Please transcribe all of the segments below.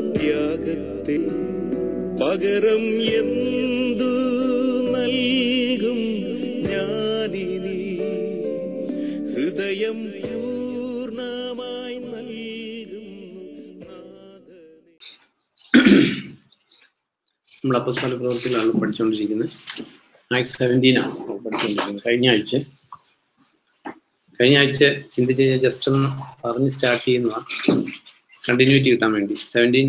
ത്യാഗത്തെ പകരം എന്തു നൽകും ഞാനിനി ഹൃദയം പൂർണ്ണമായി നൽകുന്നു നാഥനേ നമ്മൾ അപ്പസ്തല പ്രവൃത്തികളാണ് പഠിച്ചുകൊണ്ടിരിക്കുന്നത് ആക്ട് സെവൻറ്റീൻ ആണ് നമ്മൾ പഠിച്ചുകൊണ്ടിരിക്കുന്നത് കഴിഞ്ഞ ആഴ്ച കഴിഞ്ഞ ആഴ്ച ചിന്തിച്ച് ജസ്റ്റ് ഒന്ന് പറഞ്ഞ് സ്റ്റാർട്ട് ചെയ്യുന്ന കണ്ടിന്യൂറ്റി കിട്ടാൻ വേണ്ടി സെവൻറ്റീൻ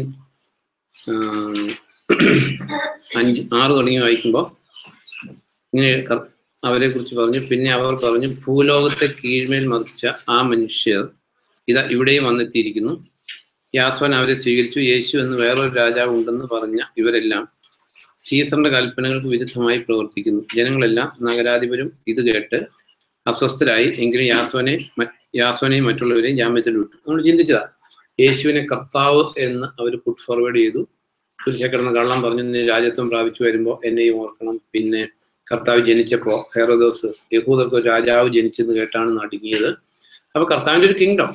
അഞ്ച് ആറ് തുടങ്ങി വായിക്കുമ്പോൾ ഇങ്ങനെ ക- അവരെ കുറിച്ച് പറഞ്ഞു പിന്നെ അവർ പറഞ്ഞു ഭൂലോകത്തെ കീഴ്മേൽ മറിച്ച ആ മനുഷ്യർ ഇതാ ഇവിടെയും വന്നെത്തിയിരിക്കുന്നു യാസ്വൻ അവരെ സ്വീകരിച്ചു യേശു എന്ന് വേറൊരു രാജാവ് ഉണ്ടെന്ന് പറഞ്ഞ ഇവരെല്ലാം സീസറിന്റെ കൽപ്പനകൾക്ക് വിരുദ്ധമായി പ്രവർത്തിക്കുന്നു ജനങ്ങളെല്ലാം നഗരാധിപരും ഇത് കേട്ട് അസ്വസ്ഥരായി എങ്കിലും യാസ്വനെ മ- യാസ്വനെയും മറ്റുള്ളവരെയും ജാമ്യത്തിൽ വിട്ടു നമ്മൾ ചിന്തിച്ചതാ യേശുവിനെ കർത്താവ് എന്ന് അവർ പുട്ട് ഫോർവേഡ് ചെയ്തു കുരിശെ കിടന്ന് കള്ളം പറഞ്ഞു "നീ രാജ്യത്വം പ്രാപിച്ചു വരുമ്പോൾ എന്നെയും ഓർക്കണം പിന്നെ കർത്താവ് ജനിച്ചപ്പോൾ ഹെറോദോസ് യഹൂദർക്ക് ഒരു രാജാവ് ജനിച്ചെന്ന് കേട്ടാണ് നടുങ്ങിയത് അപ്പൊ കർത്താവിന്റെ ഒരു കിങ്ഡം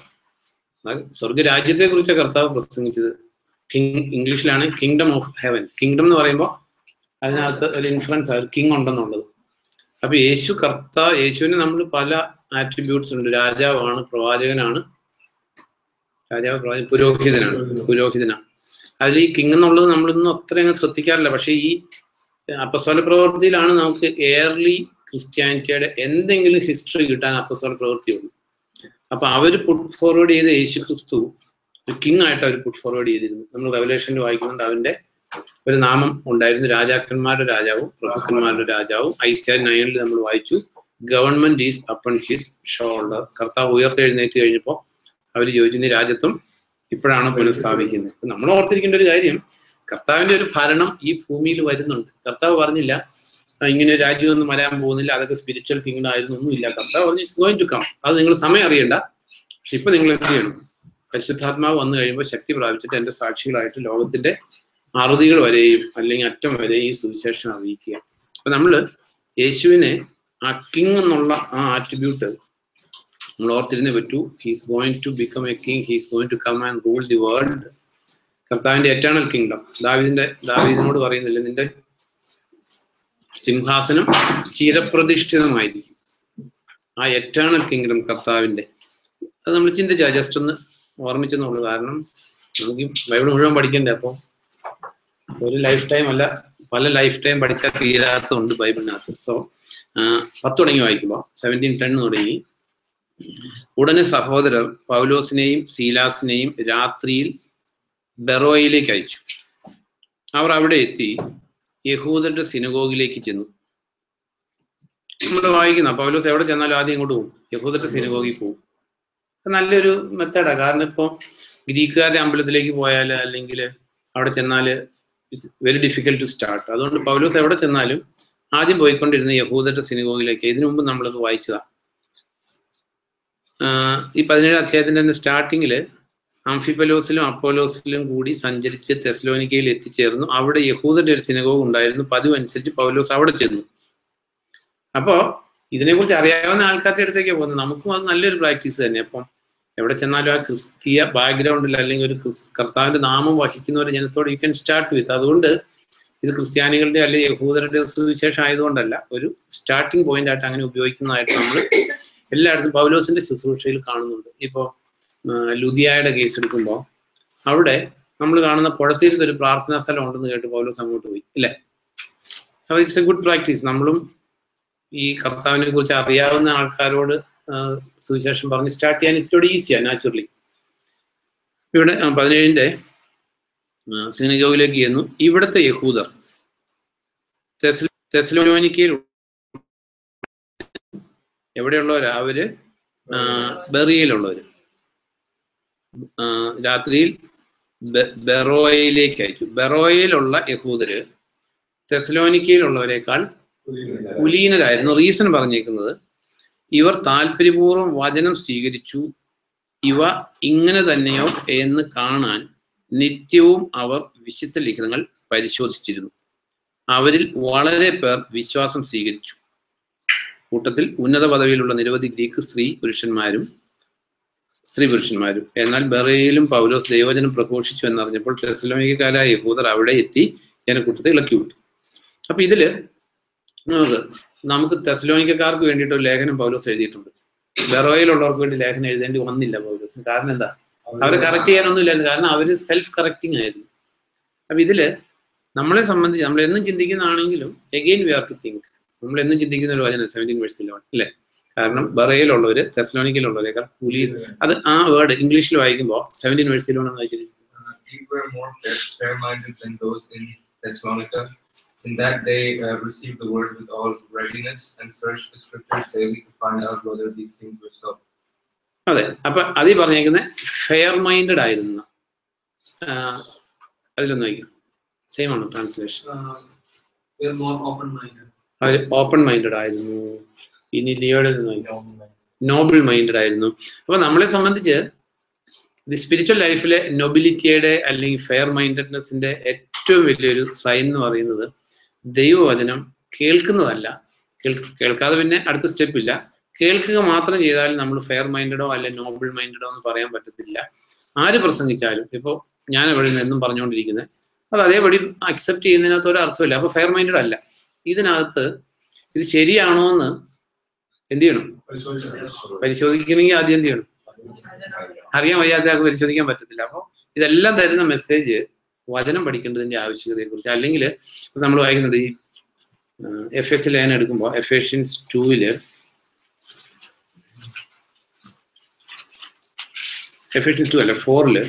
സ്വർഗ രാജ്യത്തെ കുറിച്ച് കർത്താവ് പ്രസംഗിച്ചത് കിങ് ഇംഗ്ലീഷിലാണ് കിങ്ഡം ഓഫ് ഹെവൻ കിങ്ഡം എന്ന് പറയുമ്പോൾ അതിനകത്ത് ഒരു ഇൻഫ്ലുവൻസ് ഒരു കിങ് ഉണ്ടെന്നുള്ളത് അപ്പൊ യേശു കർത്ത യേശുവിന് നമ്മൾ പല ആട്രിബ്യൂട്ട്സ് ഉണ്ട് രാജാവാണ് പ്രവാചകനാണ് രാജാവ് പ്രവാചകൻ പുരോഹിതനാണ് പുരോഹിതനാണ് അതിൽ ഈ കിങ് എന്നുള്ളത് നമ്മളൊന്നും അത്രയും ശ്രദ്ധിക്കാറില്ല പക്ഷെ ഈ അപ്പസ്വല പ്രവൃത്തിയിലാണ് നമുക്ക് എയർലി ക്രിസ്ത്യാനിറ്റിയുടെ എന്തെങ്കിലും ഹിസ്റ്ററി കിട്ടാൻ അപ്പസ്വല പ്രവൃത്തിയുള്ളൂ അപ്പൊ അവര് പുട്ട് ഫോർവേഡ് ചെയ്ത യേശു ക്രിസ്തു ഒരു കിങ് ആയിട്ട് അവർ പുട്ട് ഫോർവേഡ് ചെയ്തിരുന്നു നമ്മൾ റെവലേഷനിൽ വായിക്കുന്നുണ്ട് അവന്റെ ഒരു നാമം ഉണ്ടായിരുന്നു രാജാക്കന്മാരുടെ രാജാവും പ്രഭുക്കന്മാരുടെ രാജാവും ഐസ്യ നയനിൽ നമ്മൾ വായിച്ചു government is upon his shoulder കർത്താവ് ഉയർത്തെഴുന്നേറ്റ് കഴിഞ്ഞപ്പോൾ അവർ ചോദിച്ചു "നീ രാജ്യത്വം ഇപ്പോഴാണോ പുനഃസ്ഥാപിക്കുന്നത് അപ്പൊ നമ്മൾ ഓർത്തിരിക്കേണ്ട ഒരു കാര്യം കർത്താവിന്റെ ഒരു ഭരണം ഈ ഭൂമിയിൽ വരുന്നുണ്ട് കർത്താവ് പറഞ്ഞില്ല "ആ, ഇങ്ങനെ ഒരു രാജ്യമൊന്നും വരാൻ പോകുന്നില്ല അതൊക്കെ സ്പിരിച്വൽ കിങ്ഡം ആയിരുന്നു ഒന്നുമില്ല കർത്താവ് പറഞ്ഞു ഇറ്റ്സ് ഗോയിങ് ടു കം അത് നിങ്ങൾ സമയം അറിയണ്ട പക്ഷെ ഇപ്പൊ നിങ്ങൾ എന്ത് ചെയ്യണം പരിശുദ്ധാത്മാവ് വന്നു കഴിയുമ്പോൾ ശക്തി പ്രാപിച്ചിട്ട് എന്റെ സാക്ഷികളായിട്ട് ലോകത്തിന്റെ അറുതികൾ വരെയും അല്ലെങ്കിൽ അറ്റം വരെയും ഈ സുവിശേഷം അറിയിക്കുക അപ്പൊ നമ്മള് യേശുവിനെ ആ കിങ് എന്നുള്ള ആ ആട്രിബ്യൂട്ട് നമ്മൾ ഓർത്തിരുന്നേ പറ്റൂ he's going to become a king he's going to come and rule the world കർത്താവിന്റെ എറ്റേണൽ കിങ്ഡം ദാവിദിന്റെ ദാവീദിനോട് പറയുന്നില്ല നിന്റെ സിംഹാസനം ചിരപ്രതിഷ്ഠിതമായിരിക്കും ആ എറ്റേണൽ കിങ്ഡം കർത്താവിന്റെ അത് നമ്മൾ ചിന്തിച്ചാ ജസ്റ്റ് ഒന്ന് ഓർമ്മിച്ചെന്നുള്ളൂ കാരണം നമുക്ക് ബൈബിൾ മുഴുവൻ പഠിക്കണ്ടേ അപ്പോൾ ഒരു ലൈഫ് ടൈം അല്ല പല ലൈഫ് ടൈം പഠിച്ചാൽ തീരാത്തതുണ്ട് ബൈബിളിനകത്ത് സോ പത്ത് തുടങ്ങി വായിക്കുമ്പോൾ സെവൻറ്റീൻ ടെൻ തുടങ്ങി ഉടനെ സഹോദരർ പൗലോസിനെയും സീലാസിനെയും രാത്രിയിൽ ബെറോയിലേക്ക് അയച്ചു അവർ അവിടെ എത്തി യഹൂദരുടെ സിനഗോഗിലേക്ക് ചെന്നു നമ്മൾ വായിക്കുന്ന പൗലോസ് എവിടെ ചെന്നാലും ആദ്യം ഇങ്ങോട്ട് പോകും യഹൂദരുടെ സിനഗോഗിൽ പോകും അത് നല്ലൊരു മെത്തേഡാണ് കാരണം ഇപ്പോൾ ഗ്രീക്കുകാരുടെ അമ്പലത്തിലേക്ക് പോയാൽ അല്ലെങ്കിൽ അവിടെ ചെന്നാല് വെരി ഡിഫിക്കൽട്ട് ടു സ്റ്റാർട്ട് അതുകൊണ്ട് പൗലോസ് എവിടെ ചെന്നാലും ആദ്യം പോയിക്കൊണ്ടിരുന്ന യഹൂദരുടെ സിനിഗോഗിലേക്ക് ഇതിനു മുമ്പ് നമ്മളത് വായിച്ചതാ ആഹ് ഈ പതിനേഴ് അധ്യായത്തിന്റെ തന്നെ സ്റ്റാർട്ടിങ്ങിൽ ആംഫിപ്പലോസിലും അപ്പോലോസിലും കൂടി സഞ്ചരിച്ച് തെസ്ലോനിക്കയിൽ എത്തിച്ചേർന്നു അവിടെ യഹൂദരുടെ ഒരു സിനഗോഗ് ഉണ്ടായിരുന്നു പതിവ് അനുസരിച്ച് പൗലോസ് അവിടെ ചെന്നു അപ്പോ ഇതിനെക്കുറിച്ച് അറിയാവുന്ന ആൾക്കാരുടെ അടുത്തേക്ക് പോകുന്നത് നമുക്കും അത് നല്ലൊരു പ്രാക്ടീസ് തന്നെ അപ്പം എവിടെ ചെന്നാലും ആ ക്രിസ്തീയ ബാക്ക്ഗ്രൗണ്ടിൽ അല്ലെങ്കിൽ ഒരു ക്രിസ് കർത്താവിന്റെ നാമം വഹിക്കുന്ന ഒരു ജനത്തോട് യു ക്യാൻ സ്റ്റാർട്ട് വിത്ത് അതുകൊണ്ട് ഇത് ക്രിസ്ത്യാനികളുടെ അല്ലെങ്കിൽ യഹൂദരുടെ സുവിശേഷം ആയതുകൊണ്ടല്ല ഒരു സ്റ്റാർട്ടിംഗ് പോയിന്റ് ആയിട്ട് അങ്ങനെ ഉപയോഗിക്കുന്നതായിട്ട് നമ്മൾ എല്ലായിടത്തും പൗലോസിന്റെ ശുശ്രൂഷയിൽ കാണുന്നുണ്ട് ഇപ്പോൾ ലുധിയായുടെ കേസ് എടുക്കുമ്പോൾ അവിടെ നമ്മൾ കാണുന്ന പുഴത്തീരത്ത് ഒരു പ്രാർത്ഥനാ സ്ഥലം ഉണ്ടെന്ന് കേട്ട് പൗലോസ് അങ്ങോട്ട് പോയി അല്ലേ അപ്പോൾ ഇറ്റ്സ് എ ഗുഡ് പ്രാക്ടീസ് നമ്മളും ഈ കർത്താവിനെ കുറിച്ച് അറിയാവുന്ന ആൾക്കാരോട് ആ, സുവിശേഷം പറഞ്ഞ് സ്റ്റാർട്ട് ചെയ്യാൻ ഇത്തിരി ഈസിയാണ് നാച്ചുറലി ഇവിടെ ആ, പതിനേഴിന്റെ സിനഗോഗിലേക്ക് ചെന്നു ഇവിടുത്തെ യഹൂദർ തെസ്ല- തെസ്സലോനിക്കയിൽ എവിടെയുള്ളവരാ അവര് ആ, ബെറിയയിലുള്ളവര് ആ, രാത്രിയിൽ ബെ- ബെറോയയിലേക്ക് അയച്ചു ബെറോയയിലുള്ള യഹൂദര് തെസ്ലോനിക്കയിലുള്ളവരെക്കാൾ കുലീനരായിരുന്നു റീസൺ പറഞ്ഞേക്കുന്നത് ഇവർ താല്പര്യപൂർവ്വം വചനം സ്വീകരിച്ചു ഇവ ഇങ്ങനെ തന്നെയോ എന്ന് കാണാൻ നിത്യവും അവർ വിശുദ്ധ ലിഖിതങ്ങൾ പരിശോധിച്ചിരുന്നു അവരിൽ വളരെ പേർ വിശ്വാസം സ്വീകരിച്ചു കൂട്ടത്തിൽ ഉന്നത പദവിയിലുള്ള നിരവധി ഗ്രീക്ക് സ്ത്രീ പുരുഷന്മാരും സ്ത്രീ പുരുഷന്മാരും എന്നാൽ ബെറയിലും പൗലോസ് ദൈവജനം പ്രഘോഷിച്ചു എന്നറിഞ്ഞപ്പോൾ തെസലോനിക്കാരായ യഹൂദർ അവിടെ എത്തി ജനക്കൂട്ടത്തെ ഇളക്കി വിട്ടു അപ്പൊ ഇതില് നമുക്ക് നമുക്ക് തെസലോനിക്കാർക്ക് വേണ്ടിയിട്ട് ഒരു ലേഖനം പൗലോസ് എഴുതിയിട്ടുണ്ട് ബെറോയിലുള്ളവർക്ക് വേണ്ടി ലേഖനം എഴുതേണ്ടി വന്നില്ല പൗലോസിന് കാരണം എന്താ അവരെ കറക്റ്റ് ചെയ്യാനൊന്നും ഇല്ലായിരുന്നു കാരണം അവര് സെൽഫ് കറക്റ്റിംഗ് ആയിരുന്നു അപ്പൊ ഇതില് നമ്മളെ സംബന്ധിച്ച് നമ്മൾ എന്നും ചിന്തിക്കുന്നതാണെങ്കിലും again we are to think നമ്മൾ എന്നും ചിന്തിക്കുന്ന ഒരു വചനം സെവൻറ്റീൻ വേഴ്സിലാണ് അല്ലേ കാരണം ബറയിലുള്ളവര് തെസ്ലോണിക്കലുള്ളവരേക്കാൾ കൂലി അത് ആ വേർഡ് ഇംഗ്ലീഷിൽ വായിക്കുമ്പോൾ സെവൻറ്റീൻ വേഴ്സിലാണെന്ന് വായിച്ചിരിക്കുന്നത് Uh, these were more fair- fair-minded than those in Thessalonica. In that they uh, received the word with all readiness and searched the scriptures daily to find out whether these things were so. അതെ അപ്പൊ അതിൽ പറഞ്ഞേക്കുന്നത് fair minded ആയിരുന്നു ആ, അതിലൊന്ന് വായിക്കും same ആണ് translation uh, we are more open-minded. അവർ ഓപ്പൺ മൈൻഡഡ് ആയിരുന്നു ഇനി ലിയോയുടെ നോബിൾ മൈൻഡഡ് ആയിരുന്നു അപ്പൊ നമ്മളെ സംബന്ധിച്ച് ദി സ്പിരിച്വൽ ലൈഫിലെ നൊബിലിറ്റിയുടെ അല്ലെങ്കിൽ ഫെയർ മൈൻഡഡ്നെസിന്റെ ഏറ്റവും വലിയൊരു സൈൻ എന്ന് പറയുന്നത് ദൈവവചനം കേൾക്കുന്നതല്ല കേൾ- കേൾക്കാതെ പിന്നെ അടുത്ത സ്റ്റെപ്പ് ഇല്ല കേൾക്കുക മാത്രം ചെയ്താൽ നമ്മൾ ഫെയർ മൈൻഡഡോ അല്ലെ നോബിൾ മൈൻഡഡോ എന്ന് പറയാൻ പറ്റത്തില്ല ആര് പ്രസംഗിച്ചാലും ഇപ്പോൾ ഞാൻ ഇവിടെ നിന്ന് എന്നും പറഞ്ഞുകൊണ്ടിരിക്കുന്നത് അത് അതേപടി അക്സെപ്റ്റ് ചെയ്യുന്നതിനകത്ത് ഒരു അർത്ഥമില്ല അപ്പൊ ഫെയർ മൈൻഡഡ് അല്ല ഇതിനകത്ത് ഇത് ശരിയാണോ എന്ന് എന്ത് ചെയ്യണം പരിശോധിക്കണമെങ്കിൽ ആദ്യം എന്ത് ചെയ്യണം അറിയാൻ വയ്യാത്ത ആൾക്ക് പരിശോധിക്കാൻ പറ്റത്തില്ല അപ്പോൾ ഇതെല്ലാം തരുന്ന മെസ്സേജ് വചനം പഠിക്കേണ്ടതിന്റെ ആവശ്യകതയെ കുറിച്ച് അല്ലെങ്കിൽ നമ്മൾ വായിക്കുന്നുണ്ട് ഈ എഫ് എസ് ലേഖനം എടുക്കുമ്പോൾ എഫേഷ്യൻസ് ടൂവില് എഫേഷ്യൻസ് ടു അല്ല ഫോറില്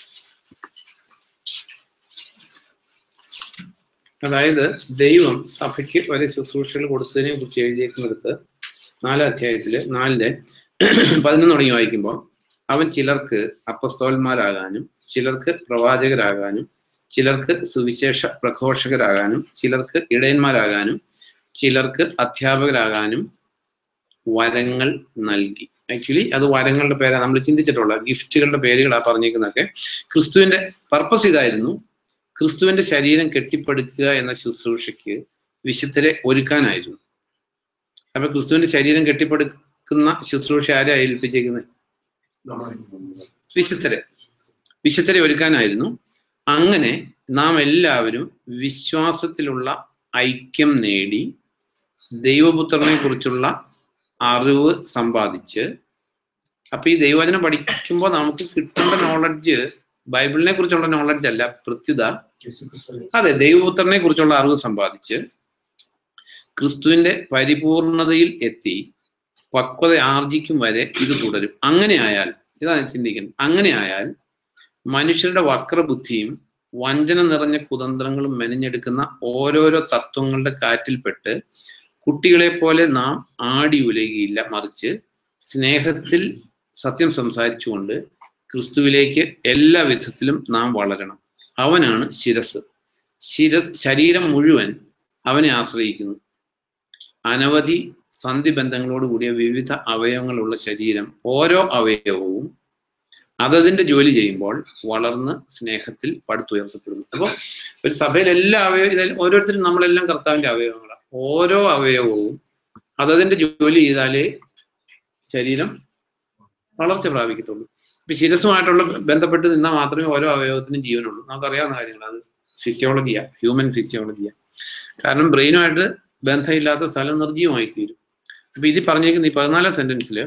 അതായത് ദൈവം സഭയ്ക്ക് ഒരു ശുശ്രൂഷകൾ കൊടുത്തതിനെ കുറിച്ച് എഴുതിയേക്കുന്നിടത്ത് നാലാം അധ്യായത്തില് നാലിന്റെ പതിനൊന്ന് തുടങ്ങി വായിക്കുമ്പോൾ അവൻ ചിലർക്ക് അപ്പസ്തോന്മാരാകാനും ചിലർക്ക് പ്രവാചകരാകാനും ചിലർക്ക് സുവിശേഷ പ്രഘോഷകരാകാനും ചിലർക്ക് ഇടയന്മാരാകാനും ചിലർക്ക് അധ്യാപകരാകാനും വരങ്ങൾ നൽകി ആക്ച്വലി അത് വരങ്ങളുടെ പേരാണ് നമ്മൾ ചിന്തിച്ചിട്ടുള്ള ഗിഫ്റ്റുകളുടെ പേരുകളാണ് പറഞ്ഞേക്കുന്നതൊക്കെ ക്രിസ്തുവിന്റെ പർപ്പസ് ഇതായിരുന്നു ക്രിസ്തുവിന്റെ ശരീരം കെട്ടിപ്പടുക്കുക എന്ന ശുശ്രൂഷയ്ക്ക് വിശുദ്ധരെ ഒരുക്കാനായിരുന്നു അപ്പൊ ക്രിസ്തുവിന്റെ ശരീരം കെട്ടിപ്പടുക്കുന്ന ശുശ്രൂഷ ആരെ ഏൽപ്പിച്ചേക്കുന്നത് വിശുദ്ധരെ വിശുദ്ധരെ ഒരുക്കാനായിരുന്നു അങ്ങനെ നാം എല്ലാവരും വിശ്വാസത്തിലുള്ള ഐക്യം നേടി ദൈവപുത്രനെ കുറിച്ചുള്ള അറിവ് സമ്പാദിച്ച് അപ്പൊ ഈ ദൈവവചനം പഠിക്കുമ്പോൾ നമുക്ക് കിട്ടേണ്ട നോളജ് ബൈബിളിനെ കുറിച്ചുള്ള നോളജ് അല്ല പ്രത്യുത അതെ ദൈവപുത്രനെ കുറിച്ചുള്ള അറിവ് സമ്പാദിച്ച് ക്രിസ്തുവിന്റെ പരിപൂർണതയിൽ എത്തി പക്വത ആർജിക്കും വരെ ഇത് തുടരും അങ്ങനെ ആയാൽ ഇതാണ് ചിന്തിക്കുന്നത് അങ്ങനെ ആയാൽ മനുഷ്യരുടെ വക്രബുദ്ധിയും വഞ്ചന നിറഞ്ഞ കുതന്ത്രങ്ങളും മെനഞ്ഞെടുക്കുന്ന ഓരോരോ തത്വങ്ങളുടെ കാറ്റിൽപ്പെട്ട് കുട്ടികളെ പോലെ നാം ആടി ഉലയുകയില്ല മറിച്ച് സ്നേഹത്തിൽ സത്യം സംസാരിച്ചുകൊണ്ട് ക്രിസ്തുവിലേക്ക് എല്ലാ വിധത്തിലും നാം വളരണം അവനാണ് ശിരസ് ശിരസ് ശരീരം മുഴുവൻ അവനെ ആശ്രയിക്കുന്നു അനവധി സന്ധിബന്ധങ്ങളോട് കൂടിയ വിവിധ അവയവങ്ങളുള്ള ശരീരം ഓരോ അവയവവും അതതിന്റെ ജോലി ചെയ്യുമ്പോൾ വളർന്ന് സ്നേഹത്തിൽ പടുത്തുയർത്തപ്പെടുന്നു അപ്പോൾ ഒരു സഭയിൽ എല്ലാ അവയവ ഇതിൽ ഓരോരുത്തരും നമ്മളെല്ലാം കർത്താവിന്റെ അവയവങ്ങളാണ് ഓരോ അവയവവും അതതിന്റെ ജോലി ചെയ്താലേ ശരീരം വളർച്ച പ്രാപിക്കത്തുള്ളൂ ഇപ്പൊ ശിരസുമായിട്ടുള്ള ബന്ധപ്പെട്ട് നിന്നാൽ മാത്രമേ ഓരോ അവയവത്തിനും ജീവനുള്ളൂ നമുക്കറിയാവുന്ന കാര്യങ്ങൾ അത് ഫിസിയോളജിയാ ഹ്യൂമൻ ഫിസിയോളജിയാ കാരണം ബ്രെയിനുമായിട്ട് ബന്ധമില്ലാത്ത സ്ഥലം നിർജീവമായി തീരും അപ്പൊ ഇത് പറഞ്ഞേക്കുന്ന ഈ പതിനാലാം സെന്റൻസില്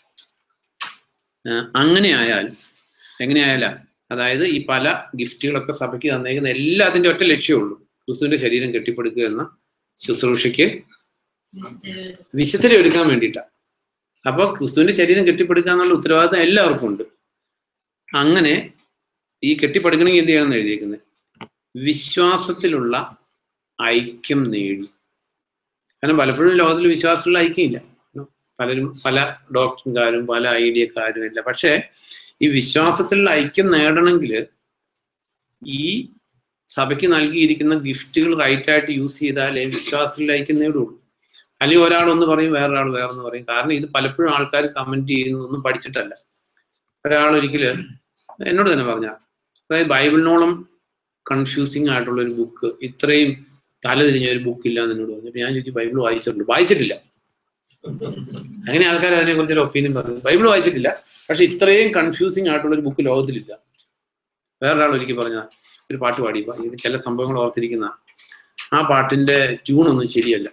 അങ്ങനെ ആയാൽ എങ്ങനെയായാലാ അതായത് ഈ പല ഗിഫ്റ്റുകളൊക്കെ സഭയ്ക്ക് തന്നേക്കുന്ന എല്ലാത്തിന്റെ ഒറ്റ ലക്ഷ്യമുള്ളൂ ക്രിസ്തുവിന്റെ ശരീരം കെട്ടിപ്പടുക്കുക എന്ന ശുശ്രൂഷയ്ക്ക് വിശുദ്ധരെ ഒരുക്കാൻ വേണ്ടിയിട്ടാണ് അപ്പൊ ക്രിസ്തുവിന്റെ ശരീരം കെട്ടിപ്പടുക്കുക എന്നുള്ള ഉത്തരവാദിത്തം എല്ലാവർക്കും ഉണ്ട് അങ്ങനെ ഈ കെട്ടിപ്പടുക്കണമെങ്കിൽ എന്ത് ചെയ്യണമെന്ന് എഴുതിയേക്കുന്നത് വിശ്വാസത്തിലുള്ള ഐക്യം നേടി കാരണം പലപ്പോഴും ലോകത്തിൽ വിശ്വാസത്തിലുള്ള ഐക്യമില്ല പലരും പല ഡോക്ടർക്കാരും പല ഐഡിയക്കാരും ഇല്ല പക്ഷേ ഈ വിശ്വാസത്തിലുള്ള ഐക്യം നേടണമെങ്കിൽ ഈ സഭയ്ക്ക് നൽകിയിരിക്കുന്ന ഗിഫ്റ്റുകൾ റൈറ്റ് ആയിട്ട് യൂസ് ചെയ്താലേ വിശ്വാസത്തിലുള്ള ഐക്യം നേടുള്ളൂ അല്ലെങ്കിൽ ഒരാൾ ഒന്ന് പറയും വേറൊരാൾ വേറൊന്ന് പറയും കാരണം ഇത് പലപ്പോഴും ആൾക്കാർ കമന്റ് ചെയ്യുന്നതൊന്നും പഠിച്ചിട്ടല്ല ഒരാൾ ഒരിക്കല് എന്നോട് തന്നെ പറഞ്ഞ അതായത് ബൈബിളിനോളം കൺഫ്യൂസിങ് ആയിട്ടുള്ള ഒരു ബുക്ക് ഇത്രയും തലതിരിഞ്ഞ ഒരു ബുക്ക് ഇല്ല എന്ന് എന്നോട് പറഞ്ഞു അപ്പൊ ഞാൻ ചോദിച്ചു ബൈബിൾ വായിച്ചിട്ടുണ്ട് വായിച്ചിട്ടില്ല അങ്ങനെ ആൾക്കാർ അതിനെക്കുറിച്ച് ഒരു ഒപ്പീനിയൻ പറഞ്ഞു ബൈബിൾ വായിച്ചിട്ടില്ല പക്ഷെ ഇത്രയും കൺഫ്യൂസിങ് ആയിട്ടുള്ള ഒരു ബുക്ക് ലോകത്തിലില്ല വേറൊരാൾ ഒരിക്കൽ പറഞ്ഞ ഒരു പാട്ട് പാടി ഇപ്പൊ ഇത് ചില സംഭവങ്ങൾ ഓർത്തിരിക്കുന്ന ആ പാട്ടിന്റെ ട്യൂണൊന്നും ശരിയല്ല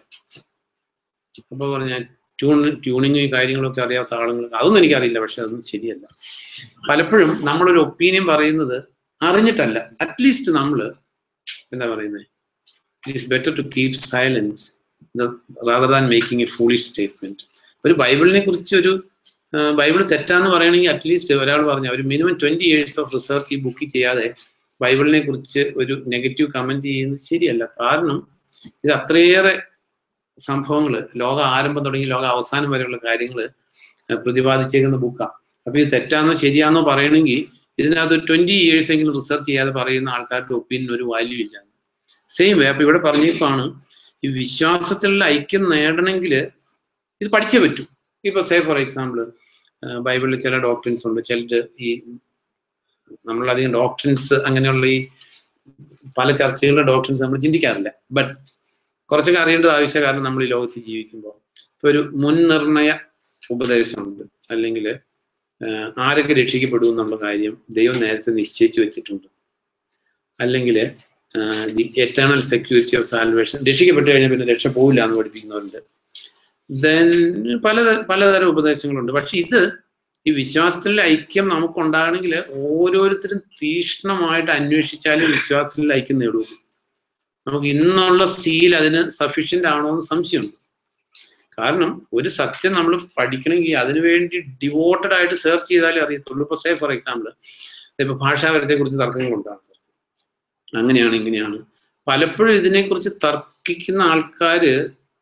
അപ്പൊ പറഞ്ഞ ട്യൂൺ ട്യൂണിങ് കാര്യങ്ങളൊക്കെ അറിയാത്ത ആളുകൾ അതൊന്നും എനിക്കറിയില്ല പക്ഷെ അതൊന്നും ശരിയല്ല പലപ്പോഴും നമ്മളൊരു ഒപ്പീനിയൻ പറയുന്നത് അറിഞ്ഞിട്ടല്ല അറ്റ്ലീസ്റ്റ് നമ്മൾ എന്താ പറയുന്നത് it is better to keep silent rather than making a foolish statement ഒരു ബൈബിളിനെ കുറിച്ച് ഒരു ബൈബിൾ തെറ്റാന്ന് പറയണമെങ്കിൽ അറ്റ്ലീസ്റ്റ് ഒരാൾ പറഞ്ഞു ഒരു minimum twenty years of research ഈ ബുക്കിൽ ചെയ്യാതെ ബൈബിളിനെ കുറിച്ച് ഒരു നെഗറ്റീവ് കമന്റ് ചെയ്യുന്നത് ശരിയല്ല കാരണം ഇത് അത്രയേറെ സംഭവങ്ങൾ ലോക ആരംഭം തുടങ്ങി ലോക അവസാനം വരെയുള്ള കാര്യങ്ങൾ പ്രതിപാദിച്ചേക്കുന്ന ബുക്കാണ് അപ്പൊ ഇത് തെറ്റാന്നോ ശരിയാന്നോ പറയണമെങ്കിൽ ഇതിനകത്ത് ട്വന്റി ഇയേഴ്സ് എങ്കിലും റിസർച്ച് ചെയ്യാതെ പറയുന്ന ആൾക്കാരുടെ ഒപ്പീനിയൻ ഒരു വാല്യൂ ഇല്ല സെയിം വേ അപ്പൊ ഇവിടെ പറഞ്ഞേക്കാണ് ഈ വിശ്വാസത്തിലുള്ള ഐക്യം നേടണമെങ്കിൽ ഇത് പഠിച്ചേ പറ്റൂ ഇപ്പൊ സേ ഫോർ എക്സാമ്പിൾ ബൈബിളിൽ ചില ഡോക്ടറിൻസ് ഉണ്ട് ചിലര് ഈ നമ്മളധികം ഡോക്ടറിൻസ് അങ്ങനെയുള്ള ഈ പല ചർച്ചകളുടെ ഡോക്ടറിൻസ് നമ്മൾ ചിന്തിക്കാറില്ല ബട്ട് കുറച്ചൊക്കെ അറിയേണ്ടത് ആവശ്യം കാരണം നമ്മൾ ഈ ലോകത്ത് ജീവിക്കുമ്പോൾ ഇപ്പൊ ഒരു മുൻനിർണയ ഉപദേശമുണ്ട് അല്ലെങ്കിൽ ആരൊക്കെ രക്ഷിക്കപ്പെടും എന്നുള്ള കാര്യം ദൈവം നേരത്തെ നിശ്ചയിച്ചു വെച്ചിട്ടുണ്ട് അല്ലെങ്കിൽ the eternal security of salvation രക്ഷിക്കപ്പെട്ട് കഴിഞ്ഞാൽ പിന്നെ രക്ഷ പോവില്ല എന്ന് പഠിപ്പിക്കുന്നവരുണ്ട് ദെൻ പല പലതരം ഉപദേശങ്ങളുണ്ട് പക്ഷെ ഇത് ഈ വിശ്വാസത്തിലെ ഐക്യം നമുക്കുണ്ടാകണമെങ്കിൽ ഓരോരുത്തരും തീക്ഷ്ണമായിട്ട് അന്വേഷിച്ചാലും വിശ്വാസത്തിലെ ഐക്യം നേടുള്ളൂ നമുക്ക് ഇന്നുള്ള സീൽ അതിന് സഫീഷ്യന്റ് ആണോ എന്ന് സംശയമുണ്ട് കാരണം ഒരു സത്യം നമ്മൾ പഠിക്കണമെങ്കിൽ അതിനു വേണ്ടി ഡിവോട്ടഡ് ആയിട്ട് സെർച്ച് ചെയ്താലേ അറിയത്തുള്ളൂ ഇപ്പൊ സേ ഫോർ എക്സാമ്പിൾ ഇപ്പൊ ഭാഷാപരത്തെ കുറിച്ച് തർക്കങ്ങളുണ്ടാകും അങ്ങനെയാണ് ഇങ്ങനെയാണ് പലപ്പോഴും ഇതിനെക്കുറിച്ച് തർക്കിക്കുന്ന ആൾക്കാര്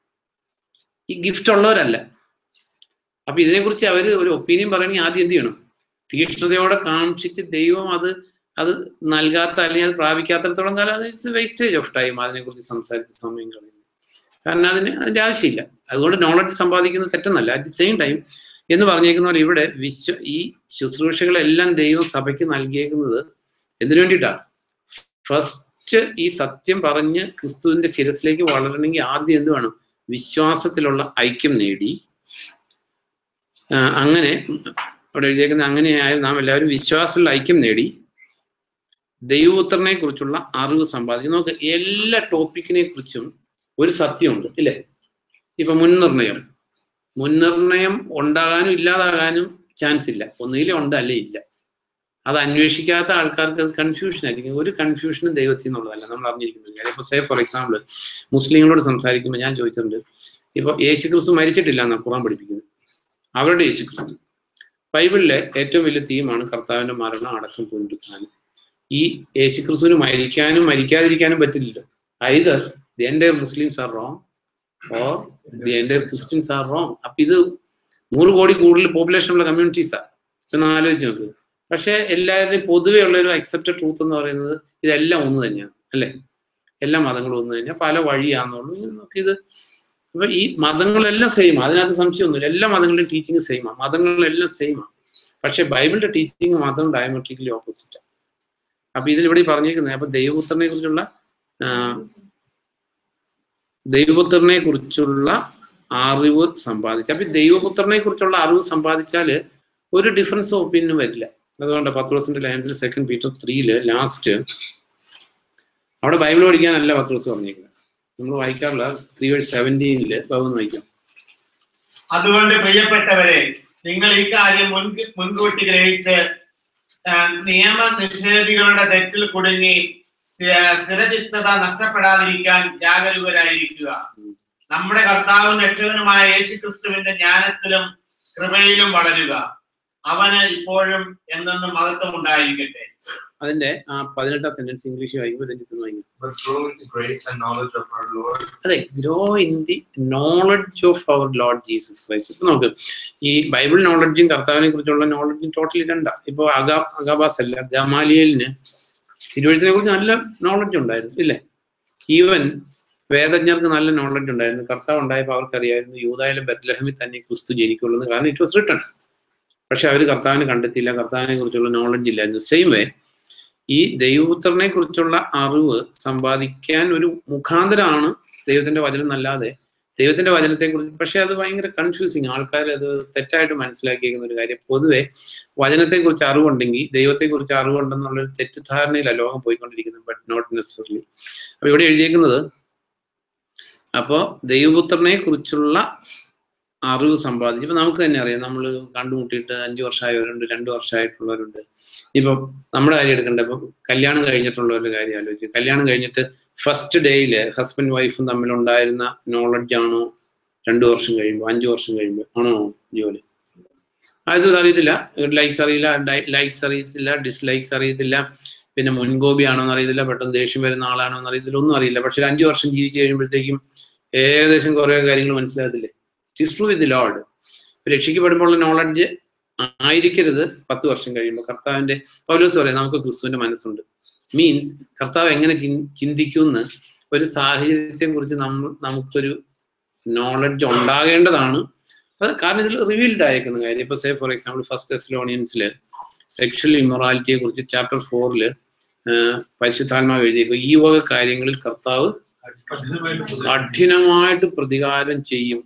ഈ ഗിഫ്റ്റ് ഉള്ളവരല്ല അപ്പൊ ഇതിനെക്കുറിച്ച് അവര് ഒരു ഒപ്പീനിയൻ പറയണമെങ്കിൽ ആദ്യം എന്ത് ചെയ്യണം തീക്ഷ്ണതയോടെ കാക്ഷിച്ച് ദൈവം അത് അത് നൽകാത്ത അല്ലെങ്കിൽ അത് പ്രാപിക്കാത്തടത്തോളം കാലം അത് ഇറ്റ്സ് വേസ്റ്റേജ് ഓഫ് ടൈം അതിനെക്കുറിച്ച് സംസാരിച്ച സമയം കളയുന്നു കാരണം അതിന് അതിന്റെ ആവശ്യമില്ല അതുകൊണ്ട് നോളജ് സമ്പാദിക്കുന്നത് തെറ്റെന്നല്ല അറ്റ് ദി സെയിം ടൈം എന്ന് പറഞ്ഞേക്കുന്ന പോലെ ഇവിടെ വിശ്വ ഈ ശുശ്രൂഷകളെല്ലാം ദൈവം സഭയ്ക്ക് നൽകിയേക്കുന്നത് എന്തിനു വേണ്ടിയിട്ടാ ഫസ്റ്റ് ഈ സത്യം പറഞ്ഞ് ക്രിസ്തുവിന്റെ ശിരസിലേക്ക് വളരണമെങ്കിൽ ആദ്യം എന്ത് വേണം വിശ്വാസത്തിലുള്ള ഐക്യം നേടി അങ്ങനെ അവിടെ എഴുതിയേക്കുന്ന അങ്ങനെയായ നാം എല്ലാവരും വിശ്വാസത്തിലുള്ള ഐക്യം നേടി ദൈവപുത്രനെ കുറിച്ചുള്ള അറിവ് സമ്പാദിച്ചു നമുക്ക് എല്ലാ ടോപ്പിക്കിനെ കുറിച്ചും ഒരു സത്യമുണ്ട് ഇല്ലേ ഇപ്പൊ മുൻനിർണയം മുൻനിർണയം ഉണ്ടാകാനും ഇല്ലാതാകാനും ചാൻസ് ഇല്ല ഒന്നുകിലും ഉണ്ട് അല്ലേ ഇല്ല അത് അന്വേഷിക്കാത്ത ആൾക്കാർക്ക് അത് കൺഫ്യൂഷൻ ആയിരിക്കും ഒരു കൺഫ്യൂഷനും ദൈവത്തിൽ നിന്നുള്ളതല്ല നമ്മൾ അറിഞ്ഞിരിക്കുന്നത് കാര്യം ഇപ്പൊ സേ ഫോർ എക്സാമ്പിൾ മുസ്ലിങ്ങളോട് സംസാരിക്കുമ്പോൾ ഞാൻ ചോദിച്ചിട്ടുണ്ട് ഇപ്പൊ യേശു ക്രിസ്തു മരിച്ചിട്ടില്ല എന്നാണ് ഖുറാൻ പഠിപ്പിക്കുന്നത് അവരുടെ യേശു ക്രിസ്തു ബൈബിളിലെ ഏറ്റവും വലിയ തീമാണ് കർത്താവിന്റെ മരണം അടക്കം പുനരുത്ഥാനം ഈ യേശു ക്രിസ്തുവിന് മരിക്കാനും മരിക്കാതിരിക്കാനും പറ്റില്ലല്ലോ ഐതർ ദി എൻ്റെ Muslims are wrong or the എൻ്റെ ക്രിസ്ത്യൻസ് ആർ റോങ് അപ്പൊ ഇത് നൂറ് കോടി കൂടുതൽ പോപ്പുലേഷൻ ഉള്ള കമ്മ്യൂണിറ്റീസാ ഇപ്പൊ ആലോചിച്ച് നോക്ക് പക്ഷെ എല്ലാവരുടെയും പൊതുവെ ഉള്ള ഒരു അക്സെപ്റ്റഡ് ട്രൂത്ത് എന്ന് പറയുന്നത് ഇതെല്ലാം ഒന്ന് തന്നെയാണ് അല്ലെ എല്ലാ മതങ്ങളും ഒന്ന് തന്നെയാണ് പല വഴിയാന്നുള്ളൂ ഇത് ഇപ്പൊ ഈ മതങ്ങളെല്ലാം സെയിമാണ് അതിനകത്ത് സംശയമൊന്നുമില്ല എല്ലാ മതങ്ങളുടെയും ടീച്ചിങ് സെയിമാണ് മതങ്ങളെല്ലാം സെയിമാണ് പക്ഷെ ബൈബിളിന്റെ ടീച്ചിങ് മതം ഡയമെട്രിക്കലി ഓപ്പോസിറ്റാണ് അപ്പൊ ഇതിൽ ഇവിടെ പറഞ്ഞേക്കുന്നത് അപ്പൊ ദൈവപുത്രനെ കുറിച്ചുള്ള ദൈവപുത്രനെ കുറിച്ചുള്ള അറിവ് സമ്പാദിച്ചു അപ്പൊ ദൈവപുത്രനെ കുറിച്ചുള്ള അറിവ് സമ്പാദിച്ചാല് ഒരു ഡിഫറൻസ് ഒപ്പീനിയൻ വരില്ല അതുകൊണ്ട് പത്രോസിന്റെ ലൈനത്തിൽ സെക്കൻഡ് പീറ്റർ ത്രീയില് ലാസ്റ്റ് അവിടെ ബൈബിൾ പഠിക്കാനല്ല പത്രോസ് പറഞ്ഞേക്കുന്നത് നമ്മൾ വായിക്കാറില്ല ത്രീ വേഴ്സ് സെവൻറ്റീനില് ബാബു വായിക്കാം അതുകൊണ്ട് പ്രിയപ്പെട്ടവരെ നിങ്ങൾ ഈ കാര്യം മുൻ മുൻകൂട്ടി ഗ്രഹിച്ച് ആ, നിയമ നിഷേധികളുടെ തെറ്റിൽ കുടുങ്ങി സ്ഥിര- സ്ഥിരചിത്തത നഷ്ടപ്പെടാതിരിക്കാൻ ജാഗരൂകരായിരിക്കുക നമ്മുടെ കർത്താവും രക്ഷകനുമായ യേശുക്രിസ്തുവിന്റെ ജ്ഞാനത്തിലും കൃപയിലും വളരുക അവന് ഇപ്പോഴും എന്നെന്നും മഹത്വം ഉണ്ടായിരിക്കട്ടെ അതിന്റെ ആ പതിനെട്ടാം സെന്റൻസ് ഇംഗ്ലീഷ് വായിക്കുമ്പോൾ രഞ്ജിത്ത് വായിക്കും But grow in the grace and knowledge of our Lord. അതെ grow in the knowledge of our Lord Jesus Christ ഇപ്പൊ നമുക്ക് ഈ ബൈബിൾ നോളജും കർത്താവിനെ കുറിച്ചുള്ള നോളജും ടോട്ടലി രണ്ടാ ഇപ്പൊ അഗാ അഗാബാസ് അല്ല ഗമാലിയലിന് തിരുവഴുത്തിനെ കുറിച്ച് നല്ല നോളജ് ഉണ്ടായിരുന്നു ഇല്ലേ ഈവൻ വേദജ്ഞർക്ക് നല്ല നോളജ് ഉണ്ടായിരുന്നു കർത്താവ് ഉണ്ടായപ്പോൾ അവർക്കറിയായിരുന്നു യൂതായാലും ബത്ലഹമിൽ തന്നെ ക്രിസ്തു ജനിക്കുള്ളൂ എന്ന് കാരണം ഇറ്റ് വാസ് റിട്ടൺ പക്ഷെ അവർ കർത്താവിനെ കണ്ടെത്തിയില്ല കർത്താവിനെ കുറിച്ചുള്ള നോളജ് ഇല്ലായിരുന്നു സെയിം വേ ഈ ദൈവപുത്രനെ കുറിച്ചുള്ള അറിവ് സമ്പാദിക്കാൻ ഒരു മുഖാന്തരമാണ് ദൈവത്തിന്റെ വചനം എന്നല്ലാതെ ദൈവത്തിന്റെ വചനത്തെ കുറിച്ച് പക്ഷെ അത് ഭയങ്കര കൺഫ്യൂസിങ് ആൾക്കാർ അത് തെറ്റായിട്ട് മനസ്സിലാക്കിയിരിക്കുന്ന ഒരു കാര്യം പൊതുവെ വചനത്തെ കുറിച്ച് അറിവുണ്ടെങ്കിൽ ദൈവത്തെ കുറിച്ച് അറിവുണ്ടെന്നുള്ളൊരു തെറ്റിദ്ധാരണയിലാണ് ലോകം പോയിക്കൊണ്ടിരിക്കുന്നത് ബട്ട് നോട്ട് നെസസറിലി അപ്പൊ ഇവിടെ എഴുതിയേക്കുന്നത് അപ്പോ ദൈവപുത്രനെ കുറിച്ചുള്ള അറിവ് സമ്പാദിച്ചു ഇപ്പൊ നമുക്ക് തന്നെ അറിയാം നമ്മൾ കണ്ടുമുട്ടിയിട്ട് അഞ്ചു വർഷമായവരുണ്ട് രണ്ടു വർഷമായിട്ടുള്ളവരുണ്ട് ഇപ്പം നമ്മുടെ കാര്യം എടുക്കണ്ട ഇപ്പൊ കല്യാണം കഴിഞ്ഞിട്ടുള്ളവരുടെ കാര്യം ആലോചിച്ചു കല്യാണം കഴിഞ്ഞിട്ട് ഫസ്റ്റ് ഡേയില് ഹസ്ബൻഡ് വൈഫും തമ്മിലുണ്ടായിരുന്ന നോളജ് ആണോ രണ്ടു വർഷം കഴിയുമ്പോൾ അഞ്ചു വർഷം കഴിയുമ്പോൾ ആണോ ജോലി ആദ്യം അറിയത്തില്ല ലൈക്സ് അറിയില്ല ലൈക്സ് അറിയത്തില്ല ഡിസ്ലൈക്സ് അറിയത്തില്ല പിന്നെ മുൻകോപി ആണോ എന്ന് അറിയത്തില്ല പെട്ടെന്ന് ദേഷ്യം വരുന്ന ആളാണോ എന്ന് അറിയത്തില്ല ഒന്നും അറിയില്ല പക്ഷെ ഒരു അഞ്ചു വർഷം ജീവിച്ച് കഴിയുമ്പോഴത്തേക്കും ഏകദേശം കുറെ കാര്യങ്ങൾ മനസ്സിലാകത്തില്ലേ ഇറ്റ്സ് ട്രൂ വിത്ത് ലോഡ് രക്ഷിക്കപ്പെടുമ്പോൾ നോളജ് ആയിരിക്കരുത് പത്ത് വർഷം കഴിയുമ്പോൾ കർത്താവിന്റെ പൗലോസ് പറയാം നമുക്ക് ക്രിസ്തുവിന്റെ മനസ്സുണ്ട് മീൻസ് കർത്താവ് എങ്ങനെ ചിൻ- ചിന്തിക്കുമെന്ന് ഒരു സാഹചര്യത്തെ കുറിച്ച് നമ്മൾ നമുക്കൊരു നോളജ് ഉണ്ടാകേണ്ടതാണ് അത് കാരണം ഇതിൽ റിവീൽഡ് ആയിരിക്കുന്ന കാര്യം ഇപ്പൊ സേ ഫോർ എക്സാമ്പിൾ ഫസ്റ്റ് ടെസ്ലോണിയൻസിൽ സെക്ഷൽ ഇമ്മൊറാലിറ്റിയെ കുറിച്ച് ചാപ്റ്റർ ഫോറിൽ പരിശുദ്ധാത്മാവ് എഴുതിയേക്കും ഈ വക കാര്യങ്ങളിൽ കർത്താവ് കഠിനമായിട്ട് പ്രതികാരം ചെയ്യും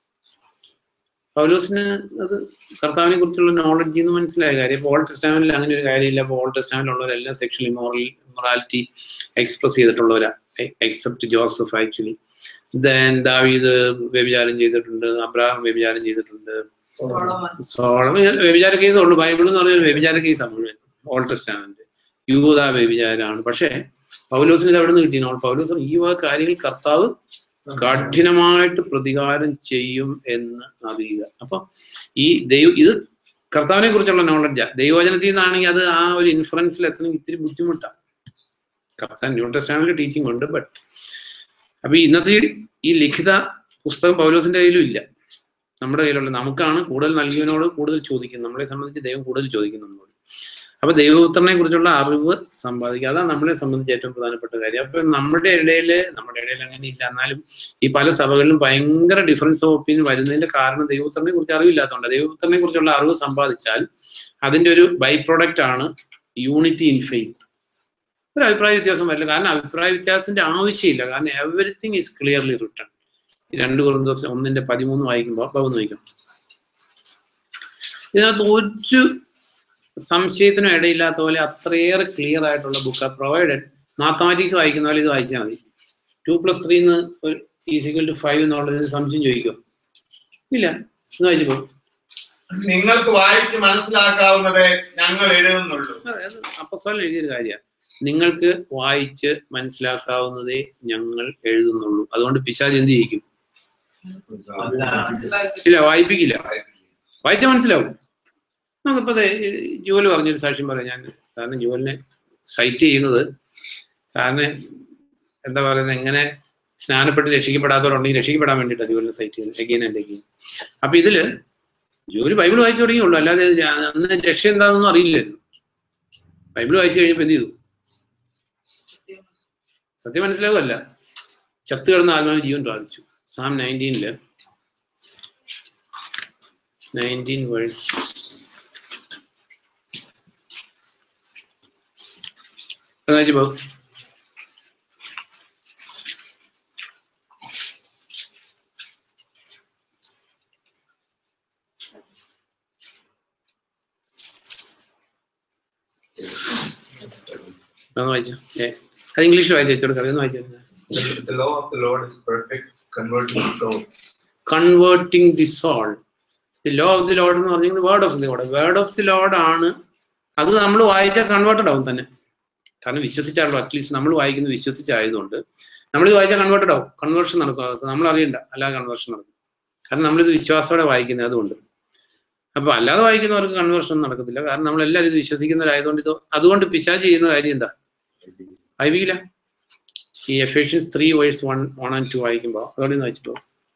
പൗലോസിന് അത് കർത്താവിനെ കുറിച്ചുള്ള നോളജ് എന്ന് മനസ്സിലായ കാര്യം ഇപ്പോൾ ഓൾഡ് ടെസ്റ്റാമിൽ അങ്ങനെ ഒരു കാര്യമില്ല അപ്പോൾ ഓൾഡ് ടെസ്റ്റാമിലുള്ളവരെല്ലാം സെക്ഷൽ ഇമോറൽ ഇമൊറാലിറ്റി എക്സ്പ്രസ് ചെയ്തിട്ടുള്ളവരാ എക്സെപ്റ്റ് ജോസഫ് ആക്ച്വലി ദെൻ ദാവീദ് വ്യഭിചാരം ചെയ്തിട്ടുണ്ട് അബ്രാഹാം വ്യഭിചാരം ചെയ്തിട്ടുണ്ട് സോളം വ്യഭിചാര കേസ് ഉണ്ട് ബൈബിൾ എന്ന് പറഞ്ഞാൽ വ്യഭിചാര കേസാണ് മുഴുവൻ ഓൾഡ് ടെസ്റ്റാമെന്റ് യൂത വ്യഭിചാരമാണ് പക്ഷേ പൗലോസിന് ഇത് എവിടെ നിന്ന് കിട്ടി പൗലോസ് പറഞ്ഞു, ഈ വക കാര്യങ്ങൾ കർത്താവ് കഠിനമായിട്ട് പ്രതികാരം ചെയ്യും എന്ന് അറിയുക അപ്പൊ ഈ ദൈവ ഇത് കർത്താവിനെ കുറിച്ചുള്ള നോളജാ ദൈവവചനത്തിൽ നിന്നാണെങ്കിൽ അത് ആ ഒരു ഇൻഫ്ലുവൻസിൽ എത്തണമെങ്കിൽ ഇത്തിരി ബുദ്ധിമുട്ടാണ് കർത്താൻ ന്യൂ ടെസ്റ്റാമിൽ ടീച്ചിങ് ഉണ്ട് ബട്ട് അപ്പൊ ഈ ഇന്നത്തെ ഈ- ഈ ലിഖിത പുസ്തകം പൗലോസിന്റെ കയ്യിലും ഇല്ല നമ്മുടെ കയ്യിലുള്ള നമുക്കാണ് കൂടുതൽ നൽകിയവനോട് കൂടുതൽ ചോദിക്കുന്നത് നമ്മളെ സംബന്ധിച്ച് ദൈവം കൂടുതൽ ചോദിക്കും നമ്മളോട് അപ്പൊ ദൈവപുത്രനെ കുറിച്ചുള്ള അറിവ് സമ്പാദിക്കുക അതാണ് നമ്മളെ സംബന്ധിച്ച് ഏറ്റവും പ്രധാനപ്പെട്ട കാര്യം അപ്പൊ നമ്മുടെ ഇടയിൽ നമ്മുടെ ഇടയിൽ അങ്ങനെ ഇല്ല എന്നാലും ഈ പല സഭകളിലും ഭയങ്കര ഡിഫറൻസ് ഓഫ് ഒപ്പീനിയൻ വരുന്നതിന്റെ കാരണം ദൈവപുത്രനെ കുറിച്ച് അറിവില്ലാത്തതുകൊണ്ട് ദൈവപുത്രനെ കുറിച്ചുള്ള അറിവ് സമ്പാദിച്ചാൽ അതിന്റെ ഒരു ബൈ പ്രൊഡക്റ്റ് ആണ് യൂണിറ്റി ഇൻ ഫെയ്ത്ത് ഒരു അഭിപ്രായ വ്യത്യാസം വരില്ല കാരണം അഭിപ്രായ വ്യത്യാസത്തിന്റെ ആവശ്യമില്ല കാരണം എവറിത്തിങ് ഈസ് ക്ലിയർലി റിട്ടൺ രണ്ട് കുറഞ്ഞ ദിവസം ഒന്നിന്റെ പതിമൂന്ന് വായിക്കുമ്പോൾ അപ്പൊ ഒന്ന് വായിക്കാം ഇതിനകത്ത് ഒരു സംശയത്തിനും ഇടയില്ലാത്ത പോലെ അത്രയേറെ ക്ലിയർ ആയിട്ടുള്ള ബുക്ക് പ്രൊവൈഡഡ് മാത്തമാറ്റിക്സ് വായിക്കുന്ന പോലെ ഇത് വായിച്ചാൽ മതി ടു പ്ലസ് ത്രീ എന്ന് ഒരു ഈസിക്കൽ ടു ഫൈവ് എന്നുള്ളതിന് സംശയം ചോദിക്കോ ഇല്ല ഇത് വായിച്ചപ്പോ നിങ്ങൾക്ക് വായിച്ച് മനസ്സിലാക്കാവുന്നത് ഞങ്ങൾ എഴുതുന്നുള്ളൂ അതായത് അപ്പസ്വലൻ എഴുതിയൊരു കാര്യമാണ് നിങ്ങൾക്ക് വായിച്ച് മനസ്സിലാക്കാവുന്നതേ ഞങ്ങൾ എഴുതുന്നുള്ളൂ അതുകൊണ്ട് പിശാജ് എന്ത് ചെയ്യിക്കും ഇല്ല വായിപ്പിക്കില്ല വായിച്ചാൽ മനസ്സിലാവും നമുക്കിപ്പോ ദേ ഈ ജുവൽ പറഞ്ഞൊരു സാക്ഷ്യം പറയാം ഞാൻ കാരണം ജുവലിനെ സൈറ്റ് ചെയ്യുന്നത് കാരണം എന്താ പറയുന്നത് എങ്ങനെ സ്നാനപ്പെട്ട് രക്ഷിക്കപ്പെടാത്തവരുണ്ടെങ്കിൽ രക്ഷിക്കപ്പെടാൻ വേണ്ടിയിട്ടാണ് ജുവലിനെ സൈറ്റ് ചെയ്യുന്നത് എഗെയിൻ ആൻഡ് എഗെയിൻ അപ്പൊ ഇതില് ജോലി ബൈബിൾ വായിച്ചു തുടങ്ങിയുള്ളൂ അല്ലാതെ ഇത് ഞാൻ അന്ന് രക്ഷ എന്താണെന്നൊന്നും അറിയില്ലായിരുന്നു ബൈബിൾ വായിച്ചു കഴിഞ്ഞപ്പോ എന്ത് ചെയ്തു സത്യം മനസ്സിലാവുമല്ല ചത്തു കിടന്ന ആത്മാവിന് ജീവൻ പ്രാപിച്ചു സാം നയൻറ്റീനില് നയൻറ്റീൻ വേഴ്സ് വായിച്ചപ്പോ ഒന്ന് വായിച്ചോ ഏ അത് ഇംഗ്ലീഷിൽ വായിച്ചു വെച്ചോട് കറിയൊന്ന് വായിച്ചു The law of the Lord is perfect, converting the soul. Converting the soul the law of the Lord എന്ന് പറഞ്ഞത് word of the Lord word of the Lord ആണ് അത് നമ്മൾ വായിച്ചാൽ കൺവേർട്ടഡ് ആവും തന്നെ കാരണം വിശ്വസിച്ചാണല്ലോ അറ്റ്ലീസ്റ്റ് നമ്മൾ വായിക്കുന്നത് വിശ്വസിച്ചായതുകൊണ്ട് നമ്മളിത് വായിച്ചാൽ കൺവേർട്ടഡ് ആവും കൺവേർഷൻ നടക്കും അത് നമ്മൾ അറിയണ്ട അല്ലാതെ കൺവേർഷൻ നടക്കും കാരണം നമ്മളിത് വിശ്വാസത്തോടെ വായിക്കുന്നത് അതുകൊണ്ട് അപ്പൊ അല്ലാതെ വായിക്കുന്നവർക്ക് കൺവേർഷൻ നടക്കത്തില്ല കാരണം നമ്മളെല്ലാവരും ഇത് വിശ്വസിക്കുന്നവരായതുകൊണ്ട് ഇത് അതുകൊണ്ട് പിശാച് ചെയ്യുന്ന കാര്യം എന്താ വായിപ്പിക്കില്ല ഈ Ephesians three verse one one and two വായിക്കുമ്പോൾ അതോടെ ഒന്ന് വായിച്ചിട്ടോ